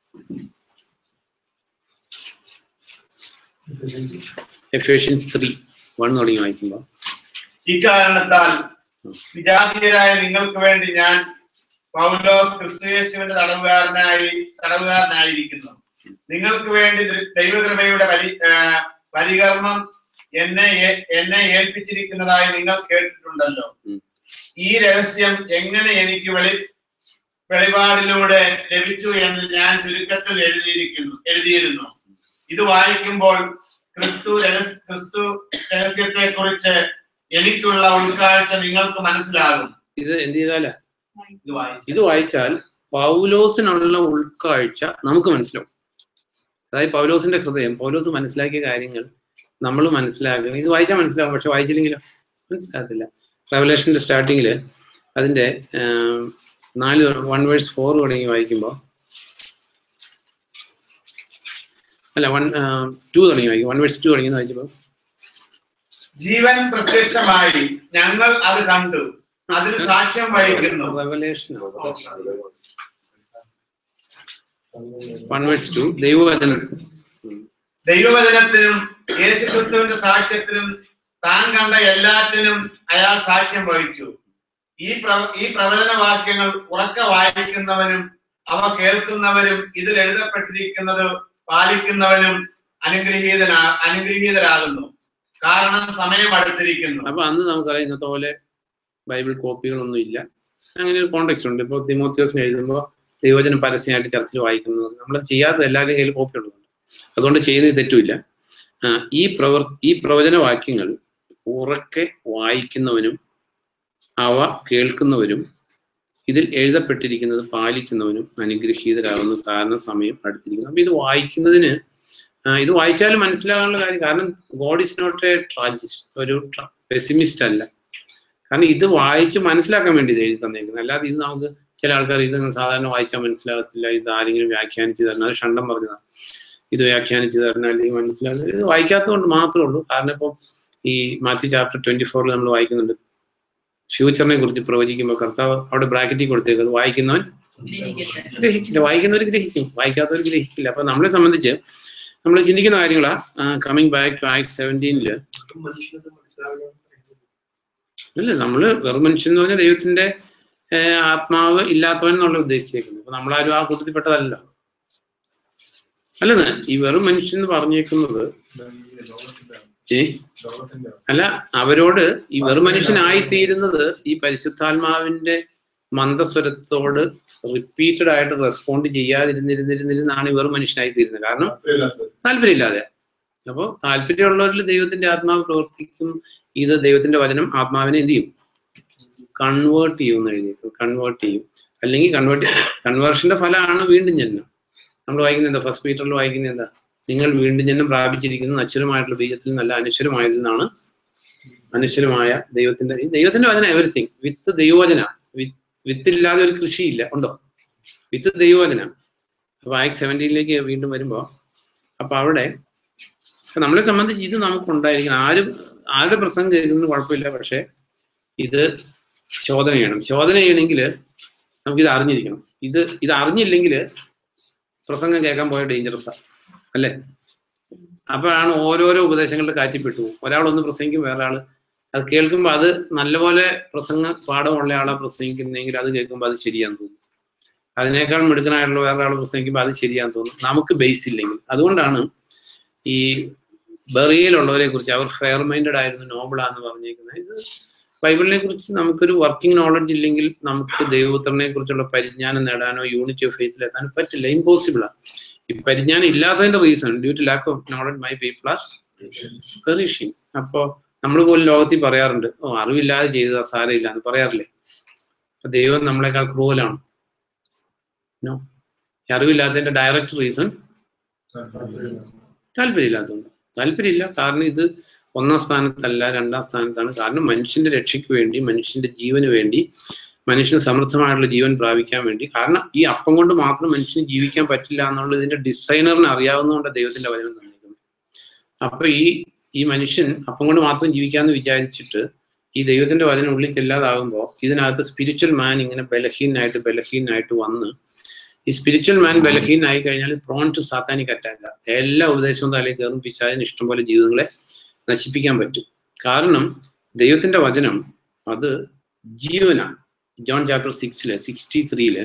എഫേഷ്യൻസ് ത്രീ വൺ തുടങ്ങി വായിക്കുമ്പോൾ ഇക്കാരണത്താൽ വിജാതീയരായ നിങ്ങൾക്ക് വേണ്ടി ഞാൻ പൗലോസ് ക്രിസ്തുയേശുവിന്റെ തടവുകാരനായി തടവുകാരനായിരിക്കുന്നു നിങ്ങൾക്ക് വേണ്ടി ദ- ദൈവകൃപയുടെ പരി ആ, പരികർമ്മം എന്നെ ഏ- എന്നെ ഏൽപ്പിച്ചിരിക്കുന്നതായി നിങ്ങൾ കേട്ടിട്ടുണ്ടല്ലോ ഉം. ഈ രഹസ്യം എങ്ങനെ എനിക്ക് വെളി വെളിപാടിലൂടെ ലഭിച്ചു എന്ന് ഞാൻ ചുരുക്കത്തിൽ എഴുതിയിരിക്കുന്നു എഴുതിയിരുന്നു ഇത് വായിക്കുമ്പോൾ ക്രിസ്തു രഹസ്- ക്രിസ്തു രഹസ്യത്തെ കുറിച്ച് എനിക്കുള്ള ഉൾക്കാഴ്ച നിങ്ങൾക്ക് മനസ്സിലാകും ഇത് എന്ത് ചെയ്താലാ ഇത് വായിച്ചു ഇത് വായിച്ചാൽ പൗലോസിനുള്ള ഉൾക്കാഴ്ച നമുക്ക് മനസ്സിലാവും അതായത് പൗലോസിന്റെ ഹൃദയം പൗലോസ് മനസ്സിലാക്കിയ കാര്യങ്ങൾ നമ്മൾ മനസ്സിലാക്കണം ഇത് വായിച്ചാൽ മനസ്സിലാവും പക്ഷെ വായിച്ചില്ലെങ്കിലോ മനസ്സിലാകത്തില്ല റെവലേഷന്റെ സ്റ്റാർട്ടിങ്ങിൽ അതിന്റെ ആം, നാല് വൺ വേഴ്സ് ഫോർ തുടങ്ങി വായിക്കുമ്പോൾ അല്ല വൺ ടു തുടങ്ങി വായിക്കും വൺ വേഴ്സ് ടു തുടങ്ങി വായിച്ചപ്പോൾ ജീവൻ പ്രത്യക്ഷമായി ഞങ്ങൾ അത് കണ്ടു അതിന് സാക്ഷ്യം വഹിക്കുന്നു റെവലേഷൻ വൺ വേഴ്സ് ടു ദൈവവചനത്തിൽ ദൈവവചനത്തിനും യേശുക്രിസ്തുവിന്റെ സാക്ഷ്യത്തിനും താൻ കണ്ട എല്ലാറ്റിനും അയാൾ സാക്ഷ്യം വഹിച്ചു ഈ പ്ര ഈ പ്രവചന വാക്യങ്ങൾ ഉറക്ക വായിക്കുന്നവനും അവ കേൾക്കുന്നവരും ഇതിൽ എഴുതപ്പെട്ടിരിക്കുന്നത് പാലിക്കുന്നവനും അനുഗ്രഹീതനാ അനുഗ്രഹീതരാകുന്നു കാരണം സമയം അടുത്തിരിക്കുന്നു അപ്പൊ അന്ന് നമുക്കറിയാം ഇന്നത്തെ പോലെ ബൈബിൾ കോപ്പികളൊന്നും ഇല്ല അങ്ങനെ ഒരു കോണ്ടെക്സ്റ്റ് ഉണ്ട് ഇപ്പോൾ തിമോത്യോസിന് എഴുതുമ്പോൾ ദൈവജനം പരസ്യമായിട്ട് ചർച്ചിൽ വായിക്കുന്നത് നമ്മൾ ചെയ്യാത്ത എല്ലാവരുടെയും കയ്യിൽ കോപ്പി ഉള്ളതുണ്ട് അതുകൊണ്ട് ചെയ്യുന്നത് തെറ്റുമില്ല ആ, ഈ പ്രവർ ഈ പ്രവചന വാക്യങ്ങൾ ഉറക്കെ വായിക്കുന്നവനും അവ കേൾക്കുന്നവരും ഇതിൽ എഴുതപ്പെട്ടിരിക്കുന്നത് പാലിക്കുന്നവനും അനുഗ്രഹീതരാകുന്നു കാരണം സമയം അടുത്തിരിക്കുന്നു അപ്പൊ ഇത് വായിക്കുന്നതിന് ആ, ഇത് വായിച്ചാലും മനസ്സിലാകാനുള്ള കാര്യം കാരണം ഗോഡ് ഇസ് നോട്ട് എ ട്രാജിസ്റ്റ് ഒരു പെസിമിസ്റ്റ് അല്ല കാരണം ഇത് വായിച്ച് മനസ്സിലാക്കാൻ വേണ്ടി ഇത് എഴുതി തന്നേക്കുന്നത് അല്ലാതെ ഇത് നമുക്ക് ചില ആൾക്കാർ ഇത് സാധാരണ വായിച്ചാൽ മനസ്സിലാകത്തില്ല ഇത് ആരെങ്കിലും വ്യാഖ്യാനിച്ച് തരണം അത് ഷണ്ടം പറഞ്ഞതാണ് ഇത് വ്യാഖ്യാനിച്ച് തരണം അല്ലെങ്കിൽ മനസ്സിലാകുന്നത് ഇത് വായിക്കാത്തത് കൊണ്ട് മാത്രമേ ഉള്ളൂ കാരണം ഇപ്പം ഈ മാത്യു ചാപ്റ്റർ ട്വന്റി ഫോറിൽ നമ്മൾ വായിക്കുന്നുണ്ട് ഫ്യൂച്ചറിനെ കുറിച്ച് പ്രവചിക്കുമ്പോൾ കർത്താവ് അവിടെ ബ്രാക്കറ്റിൽ കൊടുത്തേക്കുന്നത് വായിക്കുന്നവൻ ഗ്രഹിക്കില്ല വായിക്കുന്നവർ ഗ്രഹിക്കും വായിക്കാത്തവർ ഗ്രഹിക്കില്ല അപ്പൊ നമ്മളെ സംബന്ധിച്ച് നമ്മൾ ചിന്തിക്കുന്ന കാര്യങ്ങളാ കമ്മിങ് ബാക്ക് ടു ആക്ട് സെവൻറ്റീനില് അല്ല നമ്മള് വെറും മനുഷ്യൻ എന്ന് പറഞ്ഞാൽ ദൈവത്തിന്റെ ഏർ, ആത്മാവ് ഇല്ലാത്തവൻ എന്നുള്ള ഉദ്ദേശിച്ചേക്കുന്നത് അപ്പൊ നമ്മളാരും ആ കൂട്ടത്തിൽപ്പെട്ടതല്ല അല്ലെന്ന് ഈ വെറും മനുഷ്യൻ എന്ന് പറഞ്ഞേക്കുന്നത് ഏ അല്ല അവരോട് ഈ വെറും മനുഷ്യനായി തീരുന്നത് ഈ പരിശുദ്ധാത്മാവിന്റെ മന്ദസ്വരത്തോട് റിപ്പീറ്റഡ് ആയിട്ട് റെസ്പോണ്ട് ചെയ്യാതിരുന്നിരുന്നിരുന്നിരുന്നാണ് ഈ വെറും മനുഷ്യനായി തീരുന്നത് കാരണം താല്പര്യമില്ലാതെ അപ്പോൾ താല്പര്യമുള്ളവരിൽ ദൈവത്തിന്റെ ആത്മാവ് പ്രവർത്തിക്കും ഇത് ദൈവത്തിന്റെ വചനം ആത്മാവിനെ എന്ത് ചെയ്യും കൺവേർട്ട് ചെയ്യും എന്ന് എഴുതിയേക്കും കൺവേർട്ട് ചെയ്യും അല്ലെങ്കിൽ കൺവേർട്ട് കൺവേർഷന്റെ ഫലമാണ് വീണ്ടും ജന്മം നമ്മൾ വായിക്കുന്നത് എന്താ ഫസ്റ്റ് മീറ്ററിൽ വായിക്കുന്നത് എന്താ നിങ്ങൾ വീണ്ടും ജന്മം പ്രാപിച്ചിരിക്കുന്ന അച്ഛരുമായിട്ടുള്ള ബീജത്തിൽ നല്ല അനശ്വരമായതിൽ നിന്നാണ് അനശ്വരമായ ദൈവത്തിന്റെ ഈ ദൈവത്തിന്റെ വചന എവറിത്തിങ് വിത്ത് ദൈവവചന വിത്ത് ഇല്ലാതെ ഒരു കൃഷിയില്ല ഉണ്ടോ വിത്ത് ദൈവവചന അപ്പൊ ആക്ട് സെവൻറ്റീനിലേക്ക് വീണ്ടും വരുമ്പോ അപ്പൊ അവിടെ അപ്പൊ നമ്മളെ സംബന്ധിച്ച് ഇത് നമുക്ക് ഉണ്ടായിരിക്കണം ആരും ആരുടെ പ്രസംഗം കേൾക്കുന്നതിന് കുഴപ്പമില്ല പക്ഷെ ഇത് ശോധന ചെയ്യണം ശോധന ചെയ്യണമെങ്കിൽ നമുക്ക് ഇത് അറിഞ്ഞിരിക്കണം ഇത് ഇത് അറിഞ്ഞില്ലെങ്കിൽ പ്രസംഗം കേൾക്കാൻ പോയ ഡേഞ്ചറസാ അല്ലേ അപ്പോഴാണ് ഓരോരോ ഉപദേശങ്ങളുടെ കാറ്റിപ്പെട്ടു പോകും ഒരാളൊന്ന് പ്രസംഗിക്കും വേറെ ആള് അത് കേൾക്കുമ്പോൾ അത് നല്ലപോലെ പ്രസംഗ പാഠമുള്ള ആളെ പ്രസംഗിക്കുന്നെങ്കിൽ അത് കേൾക്കുമ്പോൾ അത് ശരിയാന്ന് തോന്നും അതിനേക്കാൾ മിടുക്കനായിട്ടുള്ള വേറെ ആൾ പ്രസംഗിക്കുമ്പോൾ അത് ശരിയാന്ന് തോന്നും നമുക്ക് ബേസ് ഇല്ലെങ്കിൽ അതുകൊണ്ടാണ് ഈ ബറിയയിലുള്ളവരെ കുറിച്ച് അവർ ഫെയർ മൈൻഡഡ് ആയിരുന്നു നോബിളാന്ന് പറഞ്ഞേക്കുന്നത് ഇത് ബൈബിളിനെ കുറിച്ച് നമുക്കൊരു വർക്കിംഗ് നോളജ് ഇല്ലെങ്കിൽ നമുക്ക് ദൈവപുത്രനെ കുറിച്ചുള്ള പരിജ്ഞാനം നേടാനോ യൂണിറ്റി ഓഫ് ഫെയ്ത്തിൽ എത്താനോ പറ്റില്ല ഇമ്പോസിബിളാണ് ഈ പരിജ്ഞാനം ഇല്ലാത്തതിന്റെ reason due to lack of knowledge my people are perishing അപ്പോ നമ്മൾ പോലും ലോകത്തിൽ പറയാറുണ്ട് ഓ അറിവില്ലാതെ ചെയ്തതാ സാരമില്ല എന്ന് പറയാറില്ലേ അപ്പൊ ദൈവം നമ്മളെക്കാൾ ക്രൂവലാണ് നോ അറിവില്ലാത്തതിന്റെ ഡയറക്റ്റ് റീസൺ താല്പര്യമില്ലാത്തതുകൊണ്ട് താല്പര്യമില്ല കാരണം ഇത് ഒന്നാം സ്ഥാനത്തല്ല രണ്ടാം സ്ഥാനത്താണ് കാരണം മനുഷ്യന്റെ രക്ഷയ്ക്ക് വേണ്ടി മനുഷ്യന്റെ ജീവന് വേണ്ടി മനുഷ്യന് സമൃദ്ധമായിട്ടുള്ള ജീവൻ പ്രാപിക്കാൻ വേണ്ടി കാരണം ഈ അപ്പം കൊണ്ട് മാത്രം മനുഷ്യന് ജീവിക്കാൻ പറ്റില്ല എന്നുള്ളത് ഇതിന്റെ ഡിസൈനറിന് അറിയാവുന്നതുകൊണ്ട് ദൈവത്തിന്റെ വചനം തന്നിരിക്കുന്നത് അപ്പൊ ഈ ഈ മനുഷ്യൻ അപ്പം കൊണ്ട് മാത്രം ജീവിക്കാന്ന് വിചാരിച്ചിട്ട് ഈ ദൈവത്തിന്റെ വചനം ഉള്ളിൽ ചെല്ലാതാകുമ്പോൾ ഇതിനകത്ത് സ്പിരിച്വൽ മാൻ ഇങ്ങനെ ബലഹീനായിട്ട് ബലഹീനായിട്ട് വന്ന് ഈ സ്പിരിച്വൽ മാൻ ബലഹീനായി കഴിഞ്ഞാൽ പ്രോൺ ടു സാത്താനിക് അറ്റാക്ക് എല്ലാ ഉപദേശവും തലയിൽ കയറും പിശാചിന് ഇഷ്ടംപോലെ ജീവിതങ്ങളെ നശിപ്പിക്കാൻ പറ്റും കാരണം ദൈവത്തിന്റെ വചനം അത് ജീവനാണ് ജോൺ ചാപ്റ്റർ സിക്സില് സിക്സ്റ്റി ത്രീയില്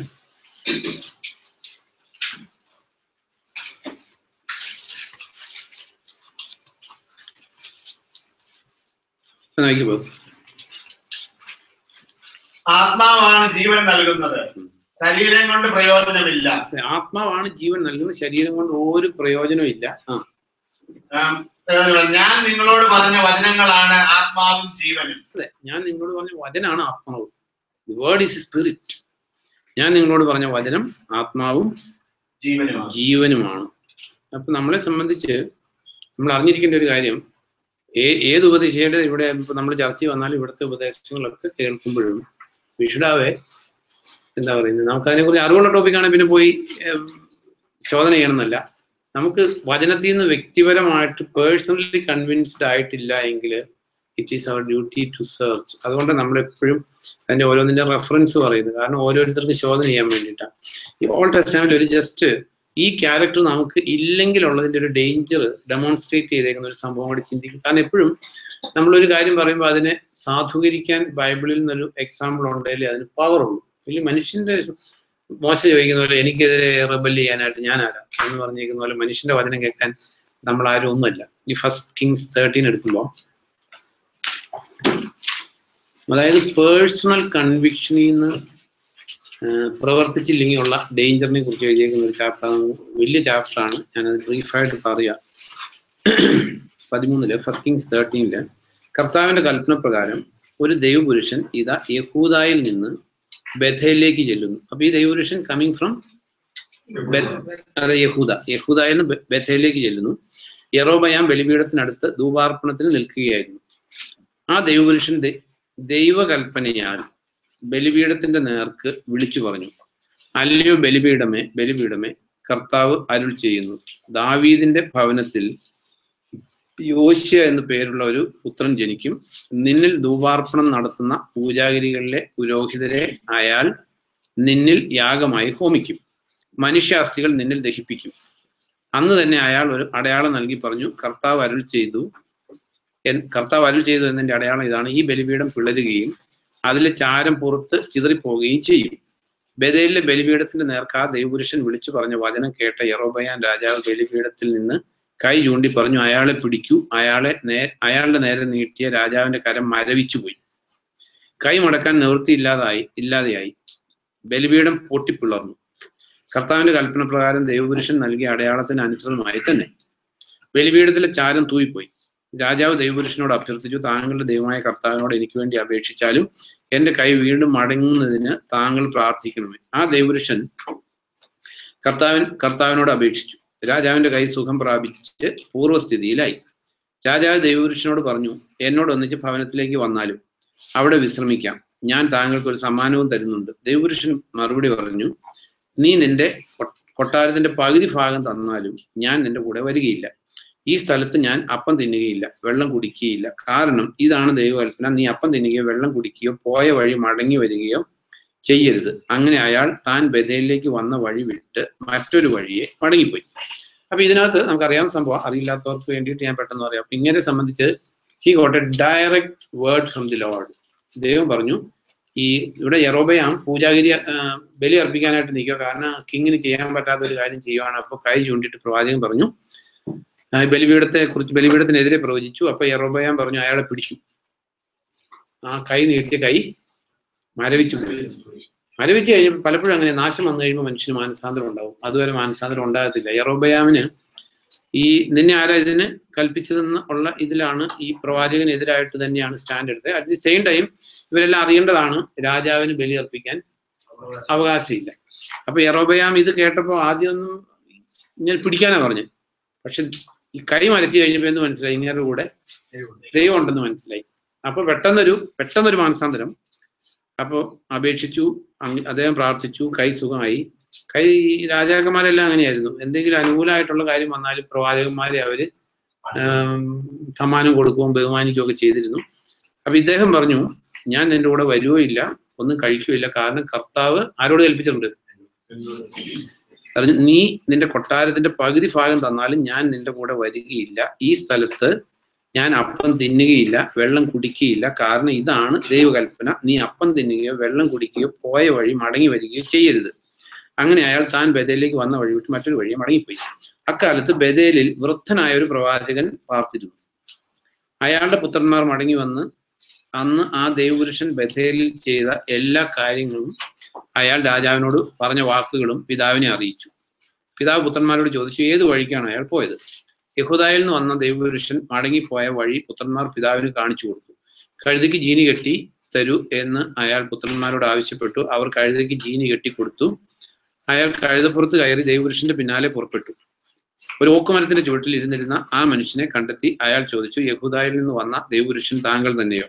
നോക്കിപ്പോ ആത്മാവാണ് ജീവൻ നൽകുന്നത് ശരീരം കൊണ്ട് പ്രയോജനമില്ല ആത്മാവാണ് ജീവൻ നൽകുന്നത് ശരീരം കൊണ്ട് ഒരു പ്രയോജനവും ഇല്ല ആ ആം, ഏഹ്, ഞാൻ നിങ്ങളോട് പറഞ്ഞ വചനങ്ങളാണ് ആത്മാവും ജീവനും അതെ ഞാൻ നിങ്ങളോട് പറഞ്ഞ വചനാണ് ആത്മാവ് വേർഡ് ഈസ് സ്പിരിറ്റ് ഞാൻ നിങ്ങളോട് പറഞ്ഞ വചനം ആത്മാവും ജീവനുമാണ് ജീവനുമാണ് അപ്പൊ നമ്മളെ സംബന്ധിച്ച് നമ്മൾ അറിഞ്ഞിരിക്കേണ്ട ഒരു കാര്യം ഏ- ഏത് ഉപദേശിയുടെ ഇവിടെ ഇപ്പൊ നമ്മൾ ചർച്ച വന്നാലും ഇവിടുത്തെ ഉപദേശങ്ങളൊക്കെ കേൾക്കുമ്പോഴും വിഷുടാവെ എന്താ പറയുന്നത് നമുക്ക് അതിനെക്കുറിച്ച് അറിവുള്ള ടോപ്പിക്കാണ് പിന്നെ പോയി ഏം, ശോധന ചെയ്യണമെന്നല്ല നമുക്ക് വചനത്തിൽ നിന്ന് വ്യക്തിപരമായിട്ട് പേഴ്സണലി കൺവിൻസ്ഡ് ആയിട്ടില്ല എങ്കിൽ it is our duty to search അതുകൊണ്ട് നമ്മൾ എപ്പോഴും അതിന്റെ ഓരോന്നിന്റെ റെഫറൻസ് പറയുന്നത് കാരണം ഓരോരുത്തർക്ക് ശോധന ചെയ്യാൻ വേണ്ടിയിട്ടാണ് ഈ ഓൾ ടെസ്റ്റാമിൽ ഒരു ജസ്റ്റ് ഈ ക്യാരക്ടർ നമുക്ക് ഇല്ലെങ്കിലുള്ളതിന്റെ ഒരു ഡേഞ്ചർ ഡെമോൺസ്ട്രേറ്റ് ചെയ്തേക്കുന്ന ഒരു സംഭവം കൂടി ചിന്തിക്കും കാരണം എപ്പോഴും നമ്മളൊരു കാര്യം പറയുമ്പോൾ അതിനെ സാധൂകരിക്കാൻ ബൈബിളിൽ നിന്നൊരു എക്സാമ്പിൾ ഉണ്ടെങ്കിൽ അതിന് പവർ ഉള്ളൂ വലിയ മനുഷ്യന്റെ മോശ ചോദിക്കുന്ന പോലെ എനിക്കെതിരെ റെബൽ ചെയ്യാനായിട്ട് ഞാൻ ആരാ എന്ന് പറഞ്ഞിരിക്കുന്ന പോലെ മനുഷ്യന്റെ വചനം കേൾക്കാൻ നമ്മൾ ആരും ഒന്നുമല്ല ഈ ഫസ്റ്റ് കിങ്സ് തേർട്ടീൻ എടുക്കുമ്പോൾ അതായത് പേഴ്സണൽ കൺവിക്ഷനിൽ നിന്ന് ആഹ് പ്രവർത്തിച്ചില്ലെങ്കിൽ ഉള്ള ഡേഞ്ചറിനെ കുറിച്ച് എഴുതിയേക്കുന്ന ഒരു ചാപ്റ്റർ വലിയ ചാപ്റ്ററാണ് ഞാനത് ബ്രീഫായിട്ട് പറയാം പതിമൂന്നില് ഫസ്റ്റ് കിങ്സ് തേർട്ടീനില് കർത്താവിന്റെ കൽപ്പന പ്രകാരം ഒരു ദൈവപുരുഷൻ ഇതാ യഹൂദായിൽ നിന്ന് ബഥയിലേക്ക് ചെല്ലുന്നു അപ്പൊ ഈ ദൈവപുരുഷൻ കമ്മിങ് ഫ്രം അതെ യഹൂദ യഹൂദായിൽ നിന്ന് ബഥയിലേക്ക് ചെല്ലുന്നു യറോബയാം ബലിപീഠത്തിനടുത്ത് ധൂപാർപ്പണത്തിന് നിൽക്കുകയായിരുന്നു ആ ദൈവപുരുഷൻ ദൈ- ദൈവകൽപ്പനയാൽ ബലിപീഠത്തിന്റെ നേർക്ക് വിളിച്ചു പറഞ്ഞു അല്ലയോ ബലിപീഠമേ ബലിപീഠമേ കർത്താവ് അരുൾ ചെയ്യുന്നു ദാവീദിന്റെ ഭവനത്തിൽ യോശ്യ എന്നു പേരുള്ള ഒരു പുത്രൻ ജനിക്കും നിന്നിൽ ധൂപാർപ്പണം നടത്തുന്ന പൂജാഗിരികളിലെ പുരോഹിതരെ അയാൾ നിന്നിൽ യാഗമായി ഹോമിക്കും മനുഷ്യാസ്ഥികൾ നിന്നിൽ ദഹിപ്പിക്കും അന്ന് തന്നെ അയാൾ ഒരു അടയാളം നൽകി പറഞ്ഞു കർത്താവ് അരുൾ ചെയ്തു എൻ- കർത്താവ് അരുൾ ചെയ്തു എന്നതിന്റെ അടയാളം ഇതാണ് ഈ ബലിപീഠം പിളരുകയും അതിലെ ചാരം പുറത്ത് ചിതറിപ്പോവുകയും ചെയ്യും ബദലിലെ ബലിപീഠത്തിന്റെ നേർക്ക് ആ ദൈവപുരുഷൻ വിളിച്ചു പറഞ്ഞ വചനം കേട്ട യറോബയാൻ രാജാവ് ബലിപീഠത്തിൽ നിന്ന് കൈ ചൂണ്ടി പറഞ്ഞു അയാളെ പിടിക്കൂ അയാളെ നേ അയാളുടെ നേരെ നീട്ടിയ രാജാവിന്റെ കരം മരവിച്ചു പോയി കൈ മടക്കാൻ നിവൃത്തിയില്ലാതായി ഇല്ലാതെയായി ബലിപീഠം പൊട്ടിപ്പിളർന്നു കർത്താവിന്റെ കൽപ്പന പ്രകാരം ദൈവപുരുഷൻ നൽകിയ അടയാളത്തിന് അനുസൃതമായി തന്നെ ബലിപീഠത്തിലെ ചാരം തൂയിപ്പോയി രാജാവ് ദൈവപുരുഷനോട് അഭ്യർത്ഥിച്ചു താങ്കളുടെ ദൈവമായ കർത്താവിനോട് എനിക്ക് വേണ്ടി അപേക്ഷിച്ചാലും എന്റെ കൈ വീണ്ടും മടങ്ങുന്നതിന് താങ്കൾ പ്രാർത്ഥിക്കണമേ ആ ദൈവപുരുഷൻ കർത്താവിൻ കർത്താവിനോട് അപേക്ഷിച്ചു രാജാവിന്റെ കൈ സുഖം പ്രാപിച്ച് പൂർവ്വസ്ഥിതിയിലായി രാജാവ് ദൈവപുരുഷനോട് പറഞ്ഞു എന്നോട് ഒന്നിച്ച് ഭവനത്തിലേക്ക് വന്നാലും അവിടെ വിശ്രമിക്കാം ഞാൻ താങ്കൾക്ക് ഒരു സമ്മാനവും തരുന്നുണ്ട് ദൈവപുരുഷൻ മറുപടി പറഞ്ഞു നീ നിന്റെ കൊ- കൊട്ടാരത്തിന്റെ പകുതി ഭാഗം തന്നാലും ഞാൻ നിന്റെ കൂടെ വരികയില്ല ഈ സ്ഥലത്ത് ഞാൻ അപ്പം തിന്നുകയില്ല വെള്ളം കുടിക്കുകയില്ല കാരണം ഇതാണ് ദൈവകൽപ്പന നീ അപ്പം തിന്നുകയോ വെള്ളം കുടിക്കുകയോ പോയ വഴി മടങ്ങി വരികയോ ചെയ്യരുത് അങ്ങനെ അയാൾ താൻ ബഥയിലേക്ക് വന്ന വഴി വിട്ട് മറ്റൊരു വഴിയെ മടങ്ങിപ്പോയി അപ്പൊ ഇതിനകത്ത് നമുക്കറിയാവുന്ന സംഭവം അറിയില്ലാത്തവർക്ക് വേണ്ടിയിട്ട് ഞാൻ പെട്ടെന്ന് പറയാം അപ്പൊ ഇങ്ങനെ സംബന്ധിച്ച് he got a direct word from the Lord ദൈവം പറഞ്ഞു ഈ ഇവിടെ യറോബയാം പൂജാഗിരി ആ, ബലി അർപ്പിക്കാനായിട്ട് നിൽക്കുക കാരണം കിങ്ങിന് ചെയ്യാൻ പറ്റാത്ത ഒരു കാര്യം ചെയ്യുവാണ് അപ്പൊ കൈ ചൂണ്ടിട്ട് പ്രവാചകൻ പറഞ്ഞു ആ, ഈ ബലിപീഠത്തെ കുറിച്ച് ബലിപീഠത്തിനെതിരെ പ്രവചിച്ചു അപ്പൊ യറോബയാം പറഞ്ഞു അയാളെ പിടിച്ചു ആ കൈ നീട്ടിയ കൈ മരവിച്ചു പോയി മരവിച്ച് കഴിയുമ്പോൾ പലപ്പോഴും അങ്ങനെ നാശം വന്നു കഴിയുമ്പോൾ മനുഷ്യന് മാനസാന്തരം ഉണ്ടാവും അതുവരെ മാനസാന്തരം ഉണ്ടാകത്തില്ല യറോബയാമിന് ഈ നിന്നെ ആരാ ഇതിന് കൽപ്പിച്ചതെന്ന് ഉള്ള ഇതിലാണ് ഈ പ്രവാചകനെതിരായിട്ട് തന്നെയാണ് സ്റ്റാൻഡ് എടുത്തത് അറ്റ് ദി സെയിം ടൈം ഇവരെല്ലാം അറിയേണ്ടതാണ് രാജാവിന് ബലി അർപ്പിക്കാൻ അവകാശമില്ല അപ്പൊ യറോബയാം ഇത് കേട്ടപ്പോൾ ആദ്യമൊന്നും ഇങ്ങനെ പിടിക്കാനാ പറഞ്ഞു പക്ഷെ ഈ കൈ മരച്ചു കഴിഞ്ഞപ്പോ എന്ത് മനസ്സിലായി ഇങ്ങനെ കൂടെ ദൈവം ഉണ്ടെന്ന് മനസ്സിലായി അപ്പൊ പെട്ടെന്നൊരു പെട്ടെന്നൊരു മാനസാന്തരം അപ്പോ അപേക്ഷിച്ചു അങ്ങ് അദ്ദേഹം പ്രാർത്ഥിച്ചു കൈ സുഖമായി കൈ രാജാക്കന്മാരെല്ലാം അങ്ങനെയായിരുന്നു എന്തെങ്കിലും അനുകൂലമായിട്ടുള്ള കാര്യം വന്നാലും പ്രവാചകന്മാരെ അവര് ആം, സമ്മാനം കൊടുക്കുകയും ബഹുമാനിക്കുകയും ഒക്കെ ചെയ്തിരുന്നു അപ്പൊ ഇദ്ദേഹം പറഞ്ഞു ഞാൻ നിന്റെ കൂടെ വരുവോ ഇല്ല ഒന്നും കഴിക്കുകയില്ല കാരണം കർത്താവ് ആരോട് കൽപ്പിച്ചിട്ടുണ്ട് പറഞ്ഞു നീ നിന്റെ കൊട്ടാരത്തിന്റെ പകുതി ഭാഗം തന്നാലും ഞാൻ നിന്റെ കൂടെ വരികയില്ല ഈ സ്ഥലത്ത് ഞാൻ അപ്പം തിന്നുകയില്ല വെള്ളം കുടിക്കുകയില്ല കാരണം ഇതാണ് ദൈവകൽപ്പന നീ അപ്പം തിന്നുകയോ വെള്ളം കുടിക്കുകയോ പോയ വഴി മടങ്ങി വരികയോ ചെയ്യരുത് അങ്ങനെ അയാൾ താൻ ബദലിലേക്ക് വന്ന വഴി വിട്ട് മറ്റൊരു വഴി മടങ്ങിപ്പോയി അക്കാലത്ത് ബദേലിൽ വൃദ്ധനായ ഒരു പ്രവാചകൻ പാർത്തിരുന്നു അയാളുടെ പുത്രന്മാർ മടങ്ങി വന്ന് അന്ന് ആ ദൈവപുരുഷൻ ബഥേലിൽ ചെയ്ത എല്ലാ കാര്യങ്ങളും അയാൾ രാജാവിനോട് പറഞ്ഞ വാക്കുകളും പിതാവിനെ അറിയിച്ചു പിതാവ് പുത്രന്മാരോട് ചോദിച്ചു ഏത് വഴിക്കാണ് അയാൾ പോയത് യഹുദായിൽ നിന്ന് വന്ന ദൈവപുരുഷൻ മടങ്ങിപ്പോയ വഴി പുത്രന്മാർ പിതാവിന് കാണിച്ചു കൊടുത്തു കഴുതിക്ക് ജീനി കെട്ടി തരൂ എന്ന് അയാൾ പുത്രന്മാരോട് ആവശ്യപ്പെട്ടു അവർ കഴുതയ്ക്ക് ജീനി കെട്ടിക്കൊടുത്തു അയാൾ കഴുതപ്പുറത്ത് കയറി ദൈവപുരുഷന്റെ പിന്നാലെ പുറപ്പെട്ടു ഒരു ഓക്കുമരത്തിന്റെ ചുവട്ടിൽ ഇരുന്നിരുന്ന ആ മനുഷ്യനെ കണ്ടെത്തി അയാൾ ചോദിച്ചു യഹൂദായിൽ നിന്ന് വന്ന ദൈവപുരുഷൻ താങ്കൾ തന്നെയോ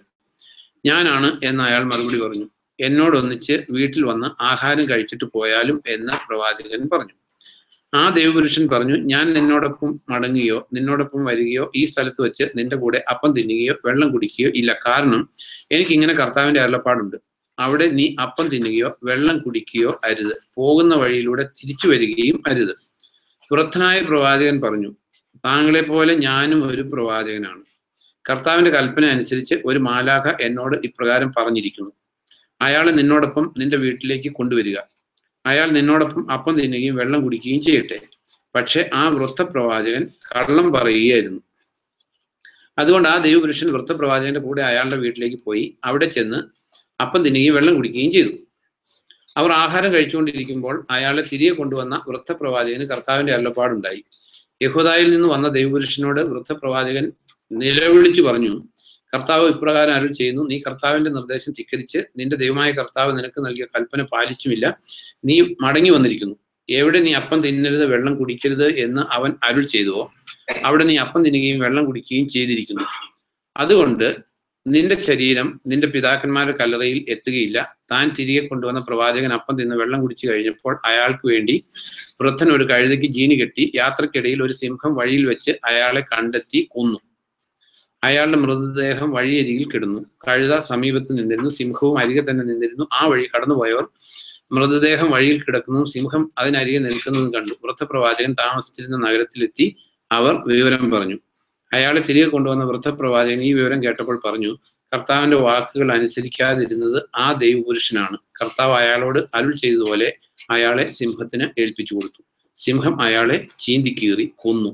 ഞാനാണ് എന്ന് അയാൾ മറുപടി പറഞ്ഞു എന്നോടൊന്നിച്ച് വീട്ടിൽ വന്ന് ആഹാരം കഴിച്ചിട്ട് പോയാലും എന്ന് പ്രവാചകൻ പറഞ്ഞു ആ ദൈവപുരുഷൻ പറഞ്ഞു ഞാൻ നിന്നോടൊപ്പം മടങ്ങുകയോ നിന്നോടൊപ്പം വരികയോ ഈ സ്ഥലത്ത് വെച്ച് നിന്റെ കൂടെ അപ്പം തിന്നുകയോ വെള്ളം കുടിക്കുകയോ ഇല്ല കാരണം എനിക്ക് ഇങ്ങനെ കർത്താവിന്റെ അരുളപ്പാടുണ്ട് അവിടെ നീ അപ്പം തിന്നുകയോ വെള്ളം കുടിക്കുകയോ അരുത് പോകുന്ന വഴിയിലൂടെ തിരിച്ചു വരികയും അരുത് വൃദ്ധനായ പ്രവാചകൻ പറഞ്ഞു താങ്കളെ പോലെ ഞാനും ഒരു പ്രവാചകനാണ് കർത്താവിന്റെ കൽപ്പന അനുസരിച്ച് ഒരു മാലാഖ എന്നോട് ഇപ്രകാരം പറഞ്ഞിരിക്കുന്നു അയാളെ നിന്നോടൊപ്പം നിന്റെ വീട്ടിലേക്ക് കൊണ്ടുവരിക അയാൾ നിന്നോടൊപ്പം അപ്പം തിന്നുകയും വെള്ളം കുടിക്കുകയും ചെയ്യട്ടെ പക്ഷെ ആ വൃത്തപ്രവാചകൻ കള്ളം പറയുകയായിരുന്നു അതുകൊണ്ട് ആ ദൈവപുരുഷൻ വൃത്തപ്രവാചകന്റെ കൂടെ അയാളുടെ വീട്ടിലേക്ക് പോയി അവിടെ ചെന്ന് അപ്പം തിന്നുകയും വെള്ളം കുടിക്കുകയും ചെയ്തു അവർ ആഹാരം കഴിച്ചുകൊണ്ടിരിക്കുമ്പോൾ അയാളെ തിരികെ കൊണ്ടുവന്ന വൃത്തപ്രവാചകന് കർത്താവിന്റെ അരുളപ്പാടുണ്ടായി യഹോദായിൽ നിന്ന് വന്ന ദൈവപുരുഷനോട് വൃത്തപ്രവാചകൻ നിലവിളിച്ചു പറഞ്ഞു കർത്താവ് ഇപ്രകാരം അരുൾ ചെയ്യുന്നു നീ കർത്താവിന്റെ നിർദ്ദേശം ധിക്കരിച്ച് നിന്റെ ദൈവമായ കർത്താവ് നിനക്ക് നൽകിയ കൽപ്പന പാലിച്ചുമില്ല നീ മടങ്ങി വന്നിരിക്കുന്നു എവിടെ നീ അപ്പം തിന്നരുത് വെള്ളം കുടിക്കരുത് എന്ന് അവൻ അരുൾ ചെയ്തുവോ അവിടെ നീ അപ്പം തിന്നുകയും വെള്ളം കുടിക്കുകയും ചെയ്തിരിക്കുന്നു അതുകൊണ്ട് നിന്റെ ശരീരം നിന്റെ പിതാക്കന്മാരുടെ കല്ലറയിൽ എത്തുകയില്ല താൻ തിരികെ കൊണ്ടുവന്ന പ്രവാചകൻ അപ്പം തിന്ന് വെള്ളം കുടിച്ചു കഴിഞ്ഞപ്പോൾ അയാൾക്ക് വേണ്ടി വൃദ്ധൻ ഒരു കഴുതയ്ക്ക് ജീനി കെട്ടി യാത്രക്കിടയിൽ ഒരു സിംഹം വഴിയിൽ വെച്ച് അയാളെ കണ്ടെത്തി കൊന്നു അയാളുടെ മൃതദേഹം വഴിയരികിൽ കിടന്നു കഴുത സമീപത്ത് നിന്നിരുന്നു സിംഹവും അരികെ തന്നെ നിന്നിരുന്നു ആ വഴി കടന്നുപോയവർ മൃതദേഹം വഴിയിൽ കിടക്കുന്നതും സിംഹം അതിനരികെ നിൽക്കുന്നതും കണ്ടു വൃദ്ധപ്രവാചകൻ താമസിച്ചിരുന്ന നഗരത്തിലെത്തി അവർ വിവരം പറഞ്ഞു അയാളെ തിരികെ കൊണ്ടുവന്ന വൃദ്ധപ്രവാചകൻ ഈ വിവരം കേട്ടപ്പോൾ പറഞ്ഞു കർത്താവിന്റെ വാക്കുകൾ അനുസരിക്കാതിരുന്നത് ആ ദൈവപുരുഷനാണ് കർത്താവ് അയാളോട് അരുൾ ചെയ്തതുപോലെ അയാളെ സിംഹത്തിന് ഏൽപ്പിച്ചു കൊടുത്തു സിംഹം അയാളെ ചീന്തിക്കീറി കൊന്നു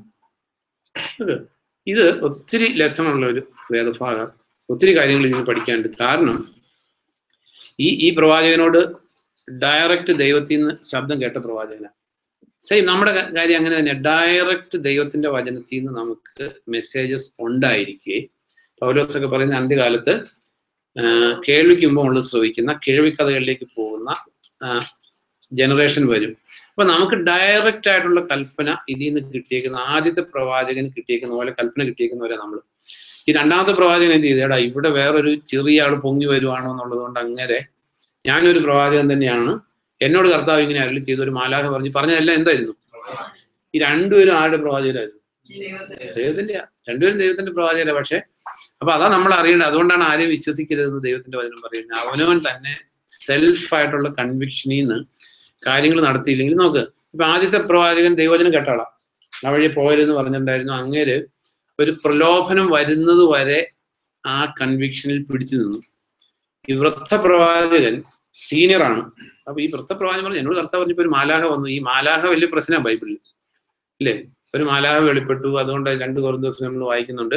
ഇത് ഒത്തിരി ലെസണുള്ള ഒരു വേദഭാഗം ഒത്തിരി കാര്യങ്ങൾ ഇതിന് പഠിക്കാനുണ്ട് കാരണം ഈ ഈ പ്രവാചകനോട് ഡയറക്റ്റ് ദൈവത്തിൽ നിന്ന് ശബ്ദം കേട്ട പ്രവാചകനാണ് സെയിം നമ്മുടെ ക- കാര്യം അങ്ങനെ തന്നെ ഡയറക്റ്റ് ദൈവത്തിന്റെ വചനത്തിൽ നിന്ന് നമുക്ക് മെസ്സേജസ് ഉണ്ടായിരിക്കെ പൗലോസൊക്കെ പറയുന്ന അന്ത്യകാലത്ത് ആ, കേൾവിക്ക് മുമ്പ് നമ്മൾ ശ്രവിക്കുന്ന കിഴവിക്കഥകളിലേക്ക് പോകുന്ന ജനറേഷൻ വരും അപ്പൊ നമുക്ക് ഡയറക്റ്റ് ആയിട്ടുള്ള കൽപ്പന ഇതിൽ നിന്ന് കിട്ടിയേക്കുന്ന ആദ്യത്തെ പ്രവാചകന് കിട്ടിയേക്കുന്ന പോലെ കൽപ്പന കിട്ടിയേക്കുന്ന പോലെ നമ്മൾ ഈ രണ്ടാമത്തെ പ്രവാചകൻ എന്ത് ചെയ്തു എടാ ഇവിടെ വേറൊരു ചെറിയ ആൾ പൊങ്ങി വരുവാണോ എന്നുള്ളത് കൊണ്ട് അങ്ങനെ ഞാനൊരു പ്രവാചകൻ തന്നെയാണ് എന്നോട് കർത്താവ് ഇങ്ങനെ അരുളി ചെയ്തു ഒരു മാലാഖ പറഞ്ഞു പറഞ്ഞതെല്ലാം എന്തായിരുന്നു ഈ രണ്ടുപേരും ആരുടെ പ്രവാചകരായിരുന്നു ദൈവത്തിന്റെ രണ്ടുപേരും ദൈവത്തിന്റെ പ്രവാചകരാ പക്ഷെ അപ്പൊ അതാ നമ്മൾ അറിയേണ്ടത് അതുകൊണ്ടാണ് ആരെയും വിശ്വസിക്കരുതെന്ന് ദൈവത്തിന്റെ വചനം പറയുന്നത് അവനവൻ തന്നെ സെൽഫ് ആയിട്ടുള്ള കൺവിക്ഷനിൽ നിന്ന് കാര്യങ്ങൾ നടത്തിയില്ലെങ്കിൽ നോക്ക് ഇപ്പൊ ആദ്യത്തെ പ്രവാചകൻ ദൈവവചനം കേട്ടാളാ ആ വഴി പോകരുതെന്ന് പറഞ്ഞിട്ടുണ്ടായിരുന്നു അങ്ങേര് ഒരു പ്രലോഭനം വരുന്നത് വരെ ആ കൺവിക്ഷനിൽ പിടിച്ചു നിന്നു ഈ വൃത്ത പ്രവാചകൻ സീനിയർ ആണ് അപ്പൊ ഈ വൃത്ത പ്രവാചകൻ പറഞ്ഞു എന്നോട് കർത്താവ് പറഞ്ഞപ്പോ ഒരു മാലാഹ വന്നു ഈ മാലാഹ വലിയ പ്രശ്നമാണ് ബൈബിളിൽ ഇല്ലേ ഒരു മാലാഹ വെളിപ്പെട്ടു അതുകൊണ്ട് രണ്ട് കുറച്ച് ദിവസം നമ്മൾ വായിക്കുന്നുണ്ട്